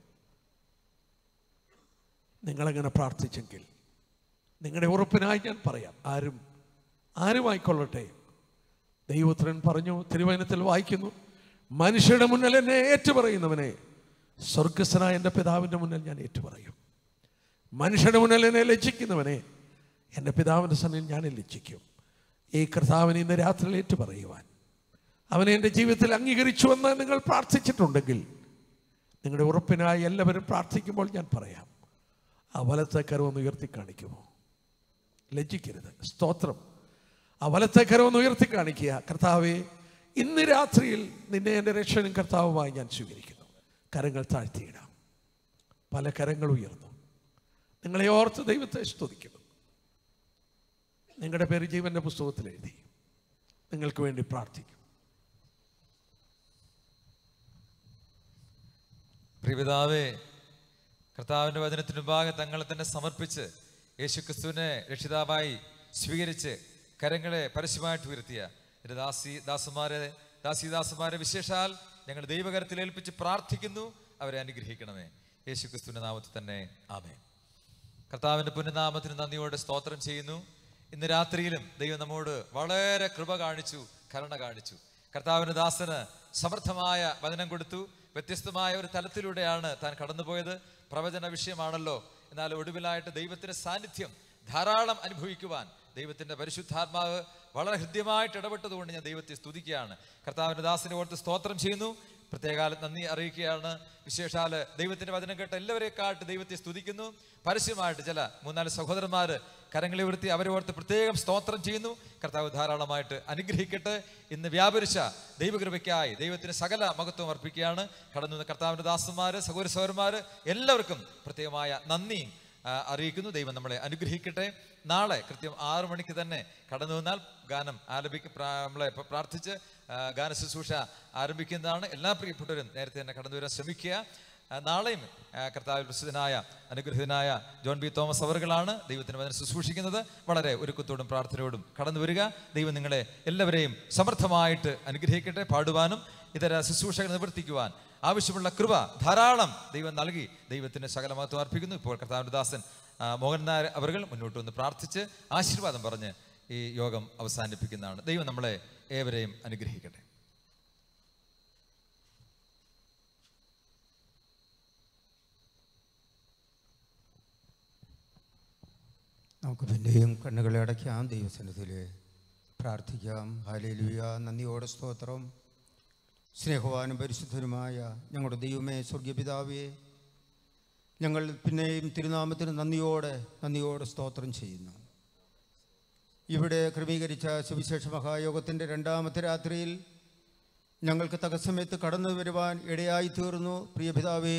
നിങ്ങളങ്ങനെ പ്രാർത്ഥിച്ചെങ്കിൽ നിങ്ങളുടെ ഉറപ്പിനായി ഞാൻ പറയാം ആരും ആരുമായിക്കൊള്ളട്ടെ ദൈവോത്രൻ പറഞ്ഞു തിരുവചനത്തിൽ വായിക്കുന്നു മനുഷ്യരുടെ മുന്നിൽ എന്നെ ഏറ്റുപറയുന്നവനെ സ്വർഗസ്ഥനായ എൻ്റെ പിതാവിൻ്റെ മുന്നിൽ ഞാൻ ഏറ്റുപറയും മനുഷ്യരുടെ മുന്നിൽ എന്നെ ലജ്ജിക്കുന്നവനെ എൻ്റെ പിതാവിൻ്റെ സന്നിൽ ഞാൻ ലജ്ജിക്കും ഈ കർത്താവിനെ ഇന്ന് രാത്രിയിൽ ഏറ്റുപറയുവാൻ അവനെ എൻ്റെ ജീവിതത്തിൽ അംഗീകരിച്ചുവെന്ന് നിങ്ങൾ പ്രാർത്ഥിച്ചിട്ടുണ്ടെങ്കിൽ നിങ്ങളുടെ ഉറപ്പിനായി എല്ലാവരും പ്രാർത്ഥിക്കുമ്പോൾ ഞാൻ പറയാം ആ വലത്തെ കരവൊന്ന് ഉയർത്തി കാണിക്കുമോ ലജ്ജിക്കരുത് സ്തോത്രം ആ വലത്തെ കരവൊന്ന് ഉയർത്തി കാണിക്കുക കർത്താവെ ഇന്ന് രാത്രിയിൽ നിന്നെ എൻ്റെ രക്ഷനും കർത്താവുമായി ഞാൻ സ്വീകരിക്കുന്നു കരങ്ങൾ താഴ്ത്തിയിടാം പല കരങ്ങൾ ഉയർന്നു നിങ്ങളെ ഓർത്ത് ദൈവത്തെ സ്തുതിക്കുന്നു നിങ്ങളുടെ പേര് ജീവന്റെ പുസ്തകത്തിൽ എഴുതി നിങ്ങൾക്ക് വേണ്ടി പ്രാർത്ഥിക്കും പ്രിയപിതാവേ കർത്താവിൻ്റെ വചനത്തിന് മുമ്പാകെ തങ്ങളെ തന്നെ സമർപ്പിച്ച് യേശു ക്രിസ്തുവിനെ രക്ഷിതാവായി സ്വീകരിച്ച് കരങ്ങളെ പരസ്യമായിട്ട് ഉയർത്തിയ എൻ്റെ ദാസി ദാസന്മാരെ ദാസിദാസന്മാരെ വിശേഷാൽ ഞങ്ങൾ ദൈവകരത്തിൽ ഏൽപ്പിച്ച് പ്രാർത്ഥിക്കുന്നു അവരെ അനുഗ്രഹിക്കണമേ യേശു ക്രിസ്തുവിൻ്റെ നാമത്തിൽ തന്നെ ആമേ കർത്താവിൻ്റെ പുനഃനാമത്തിന് നന്ദിയോടെ സ്തോത്രം ചെയ്യുന്നു ഇന്ന് രാത്രിയിലും ദൈവം നമ്മോട് വളരെ കൃപ കാണിച്ചു കരുണ കാണിച്ചു കർത്താവിന് ദാസന് സമർത്ഥമായ വചനം കൊടുത്തു വ്യത്യസ്തമായ ഒരു തലത്തിലൂടെയാണ് താൻ കടന്നുപോയത് പ്രവചന വിഷയമാണല്ലോ എന്നാൽ ഒടുവിലായിട്ട് ദൈവത്തിന്റെ സാന്നിധ്യം ധാരാളം അനുഭവിക്കുവാൻ ദൈവത്തിന്റെ പരിശുദ്ധാത്മാവ് വളരെ ഹൃദ്യമായിട്ട് ഇടപെട്ടതുകൊണ്ട് ഞാൻ ദൈവത്തെ സ്തുതിക്കുകയാണ് കർത്താവിന്റെ ദാസിനെ ഓർത്ത് സ്തോത്രം ചെയ്യുന്നു പ്രത്യേകാല നന്ദി അറിയിക്കുകയാണ് വിശേഷാല് ദൈവത്തിന്റെ വചനം കേട്ട എല്ലാവരെക്കാട്ട് ദൈവത്തെ സ്തുതിക്കുന്നു പരസ്യമായിട്ട് ചില മൂന്നാല് സഹോദരന്മാര് കരങ്ങളെ ഉയർത്തി അവരെ ഓർത്ത് പ്രത്യേകം സ്തോത്രം ചെയ്യുന്നു കർത്താവ് ധാരാളമായിട്ട് അനുഗ്രഹിക്കട്ടെ ഇന്ന് വ്യാപരിച്ച ദൈവകൃപയ്ക്കായി ദൈവത്തിന് സകല മഹത്വം അർപ്പിക്കുകയാണ് കടന്നു വന്ന കർത്താവിന്റെ ദാസന്മാര് സഹോദര സഹോദരന്മാര് എല്ലാവർക്കും പ്രത്യേകമായ നന്ദിയും ആ, അറിയിക്കുന്നു ദൈവം നമ്മളെ അനുഗ്രഹിക്കട്ടെ നാളെ കൃത്യം ആറു മണിക്ക് തന്നെ കടന്നു വന്നാൽ ഗാനം ആലപിക്ക പ്രാ- നമ്മളെ പ- പ്രാർത്ഥിച്ച് ആ, ഗാന ശുശ്രൂഷ ആരംഭിക്കുന്നതാണ് എല്ലാ പ്രിയപ്പെട്ടവരും നേരത്തെ തന്നെ കടന്നു വരാൻ ശ്രമിക്കുക ആ, നാളെയും ആ, കർത്താവിൽ പ്രസിദ്ധനായ അനുഗ്രഹീതനായ ജോൺ ബി തോമസ് അവറുകളാണ് ദൈവത്തിന് വചനം ശുശ്രൂഷിക്കുന്നത് വളരെ ഒരുക്കത്തോടും പ്രാർത്ഥനയോടും കടന്നു വരിക ദൈവം നിങ്ങളെ എല്ലാവരെയും സമർത്ഥമായിട്ട് അനുഗ്രഹിക്കട്ടെ പാടുവാനും ഇതര ശുശ്രൂഷകൾ നിവർത്തിക്കുവാൻ ആവശ്യമുള്ള കൃപ ധാരാളം ദൈവം നൽകി ദൈവത്തിന് സകല മഹത്വം അർപ്പിക്കുന്നു ഇപ്പോൾ കർത്താവിന്റെ ദാസൻ ആ, മോഹൻ നായർ അവർ മുന്നോട്ട് വന്ന് പ്രാർത്ഥിച്ച് ആശീർവാദം പറഞ്ഞ് ഈ യോഗം അവസാനിപ്പിക്കുന്നതാണ് ദൈവം നമ്മളെ ഏവരെയും അനുഗ്രഹിക്കട്ടെ നമുക്ക് പിന്നെയും കണ്ണുകളെ അടയ്ക്കാം ദൈവസന്നിധിയിൽ പ്രാർത്ഥിക്കാം ഹാലേലുയ നന്ദിയോടെ സ്തോത്രം സ്നേഹവാനും പരിശുദ്ധനുമായ ഞങ്ങളുടെ ദൈവമേ സ്വർഗീയപിതാവേ ഞങ്ങൾ പിന്നെയും തിരുനാമത്തിന് നന്ദിയോടെ നന്ദിയോടെ സ്തോത്രം ചെയ്യുന്നു ഇവിടെ ക്രമീകരിച്ച സുവിശേഷ മഹായോഗത്തിൻ്റെ രണ്ടാമത്തെ രാത്രിയിൽ ഞങ്ങൾക്ക് തകസമയത്ത് കടന്നു വരുവാൻ ഇടയായി തീർന്നു പ്രിയപിതാവേ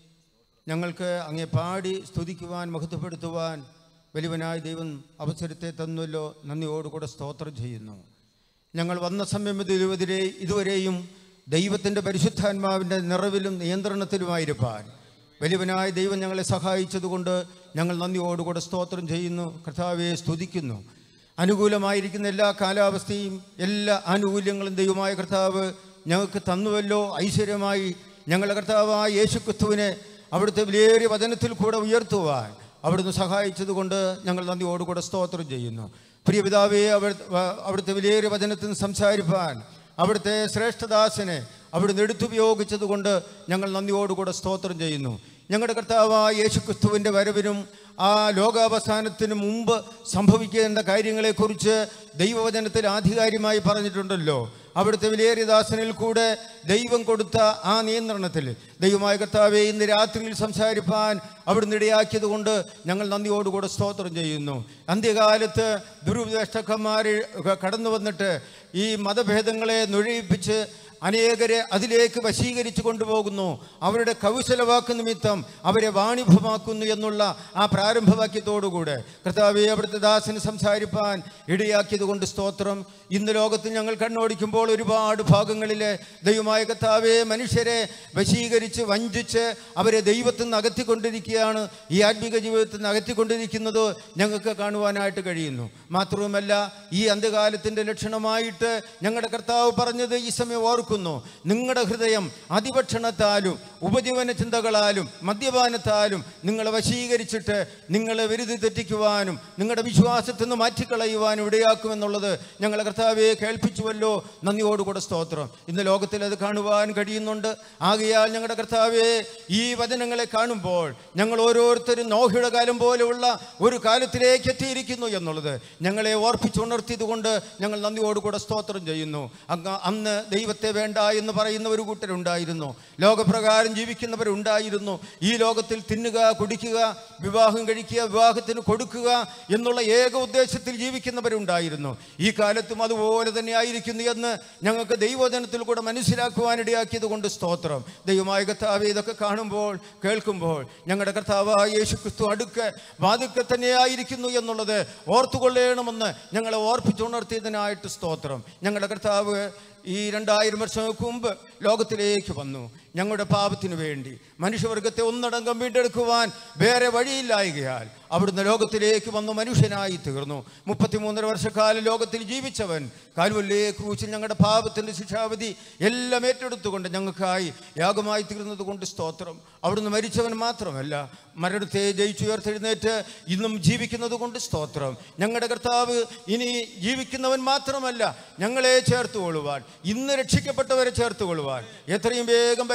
ഞങ്ങൾക്ക് അങ്ങേ പാടി സ്തുതിക്കുവാൻ മഹത്വപ്പെടുത്തുവാൻ വലിയവനായ ദൈവം അവസരത്തെ തന്നല്ലോ നന്ദിയോടുകൂടെ സ്തോത്രം ചെയ്യുന്നു ഞങ്ങൾ വന്ന സമയം മുതൽ ഇതുവരെ ഇതുവരെയും ദൈവത്തിൻ്റെ പരിശുദ്ധാത്മാവിൻ്റെ നിറവിലും നിയന്ത്രണത്തിലുമായിരിക്കാൻ വലിയവനായ ദൈവം ഞങ്ങളെ സഹായിച്ചതുകൊണ്ട് ഞങ്ങൾ നന്ദിയോടുകൂടെ സ്തോത്രം ചെയ്യുന്നു കർത്താവെ സ്തുതിക്കുന്നു അനുകൂലമായിരിക്കുന്ന എല്ലാ കാലാവസ്ഥയും എല്ലാ ആനുകൂല്യങ്ങളും ദൈവമായ കർത്താവ് ഞങ്ങൾക്ക് തന്നുവല്ലോ ഐശ്വര്യമായി ഞങ്ങളുടെ കർത്താവായ യേശുക്രിസ്തുവിനെ അവിടുത്തെ വിലയേറിയ വചനത്തിൽ കൂടെ ഉയർത്തുവാൻ അവിടുന്ന് സഹായിച്ചതുകൊണ്ട് ഞങ്ങൾ നന്ദിയോടുകൂടെ സ്തോത്രം ചെയ്യുന്നു പ്രിയപിതാവെ അവർ അവിടുത്തെ വിലയേറിയ വചനത്തിൽ നിന്ന് സംസാരിപ്പാൻ അവിടുത്തെ ശ്രേഷ്ഠദാസനെ അവിടുന്ന് എടുത്തുപയോഗിച്ചതുകൊണ്ട് ഞങ്ങൾ നന്ദിയോടുകൂടെ സ്തോത്രം ചെയ്യുന്നു ഞങ്ങളുടെ കർത്താവായ യേശുക്രിസ്തുവിൻ്റെ വരവിനും ആ ലോകാവസാനത്തിന് മുമ്പ് സംഭവിക്കേണ്ട കാര്യങ്ങളെക്കുറിച്ച് ദൈവവചനത്തിൽ ആധികാരികമായി പറഞ്ഞിട്ടുണ്ടല്ലോ അവിടുത്തെ വിലയേറിയ ദാസനിൽ കൂടെ ദൈവം കൊടുത്ത ആ നിയന്ത്രണത്തിൽ ദൈവമായ കർത്താവെ ഇന്ന് രാത്രിയിൽ സംസാരിപ്പാൻ അവിടുന്ന് ഇടയാക്കിയത് കൊണ്ട് ഞങ്ങൾ നന്ദിയോടുകൂടെ സ്തോത്രം ചെയ്യുന്നു അന്ത്യകാലത്ത് ദുരുപദേഷ്ടക്കന്മാർ കടന്നു വന്നിട്ട് ഈ മതഭേദങ്ങളെ നുഴയിപ്പിച്ച് അനേകരെ അതിലേക്ക് വശീകരിച്ചു കൊണ്ടുപോകുന്നു അവരുടെ കൗശലവാക്ക് നിമിത്തം അവരെ വാണിഭമാക്കുന്നു എന്നുള്ള ആ പ്രാരംഭവാക്യത്തോടുകൂടെ കർത്താവെ അവിടുത്തെ ദാസന് സംസാരിപ്പാൻ ഇടയാക്കിയത് കൊണ്ട് സ്തോത്രം ഇന്ന് ലോകത്ത് ഞങ്ങൾ കണ്ണോടിക്കുമ്പോൾ ഒരുപാട് ഭാഗങ്ങളിൽ ദൈവമായ കർത്താവെ മനുഷ്യരെ വശീകരിച്ച് വഞ്ചിച്ച് അവരെ ദൈവത്തിൽ നിന്ന് അകറ്റിക്കൊണ്ടിരിക്കുകയാണ് ഈ ആത്മീക ജീവിതത്തിൽ നിന്ന് അകറ്റിക്കൊണ്ടിരിക്കുന്നത് ഞങ്ങൾക്ക് കാണുവാനായിട്ട് കഴിയുന്നു മാത്രവുമല്ല ഈ അന്ത്യകാലത്തിൻ്റെ ലക്ഷണമായിട്ട് ഞങ്ങളുടെ കർത്താവ് പറഞ്ഞത് ഈ സമയം ഓർക്കുന്നു നിങ്ങളുടെ ഹൃദയം അതിഭക്ഷണത്താലും ഉപജീവന ചിന്തകളാലും മദ്യപാനത്താലും നിങ്ങളെ വശീകരിച്ചിട്ട് നിങ്ങളെ വിരുതി തെറ്റിക്കുവാനും നിങ്ങളുടെ വിശ്വാസത്തിൽ നിന്ന് മാറ്റിക്കളയുവാനും ഇടയാക്കുമെന്നുള്ളത് ഞങ്ങളെ കർത്താവെ കേൾപ്പിച്ചുവല്ലോ നന്ദിയോടുകൂടെ സ്തോത്രം ഇന്ന് ലോകത്തിൽ അത് കാണുവാൻ കഴിയുന്നുണ്ട് ആകയാൽ ഞങ്ങളുടെ കർത്താവെ ഈ വചനങ്ങളെ കാണുമ്പോൾ ഞങ്ങൾ ഓരോരുത്തരും നോഹിയുടെ കാലം പോലെയുള്ള ഒരു കാലത്തിലേക്ക് എത്തിയിരിക്കുന്നു എന്നുള്ളത് ഞങ്ങളെ ഓർപ്പിച്ചുണർത്തിയത് കൊണ്ട് ഞങ്ങൾ നന്ദിയോടുകൂടെ സ്തോത്രം ചെയ്യുന്നു അങ്ങ് അന്ന് ദൈവത്തെ വേണ്ട എന്ന് പറയുന്ന ഒരു കൂട്ടരുണ്ടായിരുന്നു ലോകപ്രകാരം ജീവിക്കുന്നവരുണ്ടായിരുന്നു ഈ ലോകത്തിൽ തിന്നുക കുടിക്കുക വിവാഹം കഴിക്കുക വിവാഹത്തിന് കൊടുക്കുക എന്നുള്ള ഏക ഉദ്ദേശത്തിൽ ജീവിക്കുന്നവരുണ്ടായിരുന്നു ഈ കാലത്തും അതുപോലെ തന്നെ ആയിരിക്കുന്നു എന്ന് ഞങ്ങൾക്ക് ദൈവജനത്തിൽ കൂടെ മനസ്സിലാക്കുവാനിടയാക്കിയത് കൊണ്ട് സ്തോത്രം ദൈവമായ കർത്താവ് ഇതൊക്കെ കാണുമ്പോൾ കേൾക്കുമ്പോൾ ഞങ്ങളുടെ കർത്താവായ യേശു ക്രിസ്തു അടുക്ക് വാതുക്കെ തന്നെയായിരിക്കുന്നു എന്നുള്ളത് ഓർത്തുകൊള്ളണമെന്ന് ഞങ്ങളെ ഓർപ്പിച്ചുണർത്തിയതിനായിട്ട് സ്തോത്രം ഞങ്ങളുടെ കർത്താവ് ഈ രണ്ടായിരം വർഷങ്ങൾക്ക് മുമ്പ് ലോകത്തിലേക്ക് വന്നു ഞങ്ങളുടെ പാപത്തിനു വേണ്ടി മനുഷ്യവർഗത്തെ ഒന്നടങ്കം വീണ്ടെടുക്കുവാൻ വേറെ വഴിയില്ലായകയാൽ അവിടുന്ന് ലോകത്തിലേക്ക് വന്നു മനുഷ്യനായി തീർന്നു മുപ്പത്തിമൂന്നര വർഷക്കാലം ലോകത്തിൽ ജീവിച്ചവൻ കാൽവല്ലേ ക്രൂശിൽ ഞങ്ങളുടെ പാപത്തിൻ്റെ ശിക്ഷാവധി എല്ലാം ഏറ്റെടുത്തുകൊണ്ട് ഞങ്ങൾക്കായി യാഗമായി തീർന്നത് കൊണ്ട് സ്തോത്രം അവിടുന്ന് മരിച്ചവൻ മാത്രമല്ല മരണത്തെ ജയിച്ചുയർത്തെഴുന്നേറ്റ് ഇന്നും ജീവിക്കുന്നത് കൊണ്ട് സ്തോത്രം ഞങ്ങളുടെ കർത്താവ് ഇനി ജീവിക്കുന്നവൻ മാത്രമല്ല ഞങ്ങളെ ചേർത്ത് കൊള്ളുവാൻ ഇന്ന് രക്ഷിക്കപ്പെട്ടവരെ ചേർത്ത് കൊള്ളുവാൻ എത്രയും വേഗം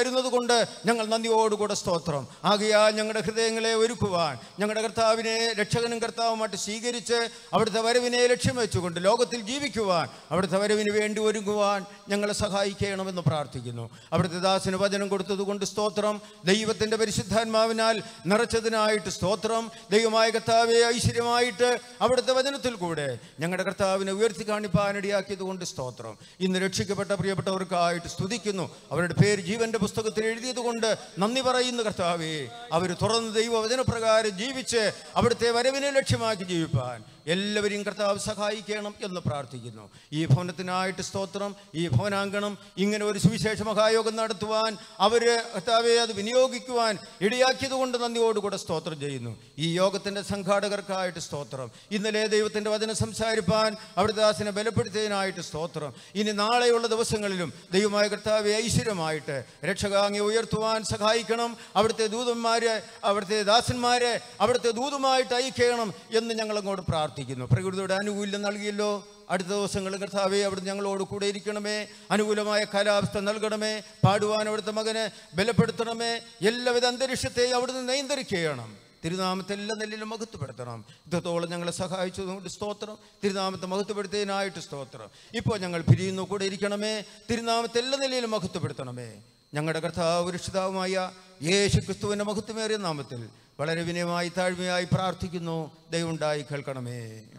വരുന്നത് കൊണ്ട് ഞങ്ങൾ നന്ദിയോടുകൂടെ സ്തോത്രം ആകയാൽ ഞങ്ങളുടെ ഹൃദയങ്ങളെ ഒരുക്കുവാൻ ഞങ്ങളുടെ കർത്താവിനെ രക്ഷകനും കർത്താവുമായിട്ട് സ്വീകരിച്ച് അവിടുത്തെ വരവിനെ ലക്ഷ്യം വെച്ചുകൊണ്ട് ലോകത്തിൽ ജീവിക്കുവാൻ അവിടുത്തെ വരവിന് വേണ്ടി ഒരുങ്ങുവാൻ ഞങ്ങളെ സഹായിക്കണമെന്ന് പ്രാർത്ഥിക്കുന്നു അവിടുത്തെ ദാസിന് വചനം കൊടുത്തതുകൊണ്ട് സ്തോത്രം ദൈവത്തിൻ്റെ പരിശുദ്ധാത്മാവിനാൽ നിറച്ചതിനായിട്ട് സ്തോത്രം ദൈവമായ കർത്താവെ ഐശ്വര്യമായിട്ട് അവിടുത്തെ വചനത്തിൽ കൂടെ ഞങ്ങളുടെ കർത്താവിനെ ഉയർത്തി കാണിപ്പാനിടയാക്കിയത് കൊണ്ട് സ്തോത്രം ഇന്ന് രക്ഷിക്കപ്പെട്ട പ്രിയപ്പെട്ടവർക്കായിട്ട് സ്തുതിക്കുന്നു അവരുടെ പേര് ജീവന്റെ പുസ്തകത്തിൽ എഴുതിയത് കൊണ്ട് നന്ദി പറയുന്നു കർത്താവേ അവർ തുറന്ന് ദൈവവചനപ്രകാരം ജീവിച്ച് അവിടുത്തെ വരവിനെ ലക്ഷ്യമാക്കി ജീവിപ്പാൻ എല്ലാവരെയും കർത്താവ് സഹായിക്കണം എന്ന് പ്രാർത്ഥിക്കുന്നു ഈ ഭവനത്തിനായിട്ട് സ്തോത്രം ഈ ഭവനാങ്കണം ഇങ്ങനെ ഒരു സുവിശേഷ മഹായോഗം നടത്തുവാൻ അവർ കർത്താവെ അത് വിനിയോഗിക്കുവാൻ ഇടയാക്കിയത് കൊണ്ട് നന്ദിയോടുകൂടെ സ്തോത്രം ചെയ്യുന്നു ഈ യോഗത്തിൻ്റെ സംഘാടകർക്കായിട്ട് സ്തോത്രം ഇന്നലെ ദൈവത്തിൻ്റെ വചനം സംസാരിപ്പാൻ അവിടുത്തെ ദാസിനെ ബലപ്പെടുത്തിയതിനായിട്ട് സ്തോത്രം ഇനി നാളെയുള്ള ദിവസങ്ങളിലും ദൈവമായ കർത്താവെ ഐശ്വര്യമായിട്ട് രക്ഷകാങ്ങി ഉയർത്തുവാൻ സഹായിക്കണം അവിടുത്തെ ദൂതന്മാരെ അവിടുത്തെ ദാസന്മാരെ അവിടുത്തെ ദൂതുമായിട്ട് അയക്കണം എന്ന് ഞങ്ങൾ അങ്ങോട്ട് പ്രാർത്ഥിക്കുന്നു പ്രകൃതിയുടെ ആനുകൂല്യം നൽകിയല്ലോ അടുത്ത ദിവസങ്ങളിൽ കർത്താവെ അവിടുന്ന് ഞങ്ങളോട് കൂടെ ഇരിക്കണമേ അനുകൂലമായ കാലാവസ്ഥ നൽകണമേ പാടുവാൻ അവിടുത്തെ മകനെ ബലപ്പെടുത്തണമേ എല്ലാവിധ അന്തരീക്ഷത്തെയും അവിടുന്ന് നിയന്ത്രിക്കണം തിരുനാമത്തെ എല്ലാ നെല്ലിലും മഹത്വപ്പെടുത്തണം ഇത്രത്തോളം ഞങ്ങളെ സഹായിച്ചതുകൊണ്ട് സ്തോത്രം തിരുനാമത്തെ മഹത്വപ്പെടുത്തിയതിനായിട്ട് സ്തോത്രം ഇപ്പോൾ ഞങ്ങൾ പിരിയുന്നു കൂടെ ഇരിക്കണമേ തിരുനാമത്തെ എല്ലാ നിലയിലും മഹത്വപ്പെടുത്തണമേ ഞങ്ങളുടെ കർത്താവ് രക്ഷിതാവുമായ യേശു ക്രിസ്തുവിൻ്റെ മഹത്വമേറിയ നാമത്തിൽ വളരെ വിനയമായി താഴ്മയായി പ്രാർത്ഥിക്കുന്നു ദയവുണ്ടായി കേൾക്കണമേ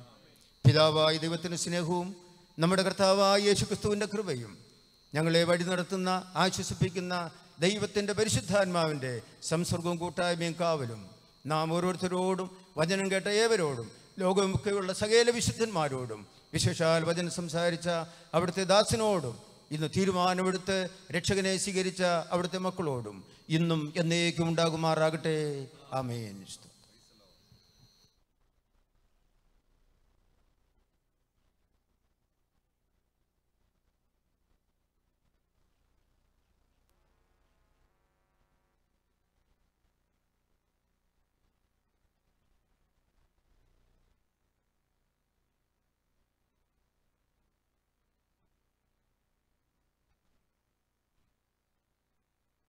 പിതാവായ ദൈവത്തിൻ്റെ സ്നേഹവും നമ്മുടെ കർത്താവായ യേശു ക്രിസ്തുവിൻ്റെ കൃപയും ഞങ്ങളെ വഴി നടത്തുന്ന ആശ്വസിപ്പിക്കുന്ന ദൈവത്തിൻ്റെ പരിശുദ്ധാത്മാവിൻ്റെ സംസർഗവും കൂട്ടായ്മയും കാവലും നാം ഓരോരുത്തരോടും വചനം കേട്ട ഏവരോടും ലോകമൊക്കെയുള്ള സകല വിശുദ്ധന്മാരോടും വിശേഷാൽ വചനം സംസാരിച്ച അവിടുത്തെ ദാസനോടും ഇന്ന് തീരുമാനമെടുത്ത് രക്ഷകനെ സ്വീകരിച്ച അവിടുത്തെ മക്കളോടും ഇന്നും എന്നേക്കും ഉണ്ടാകുമാറാകട്ടെ ആമേൻ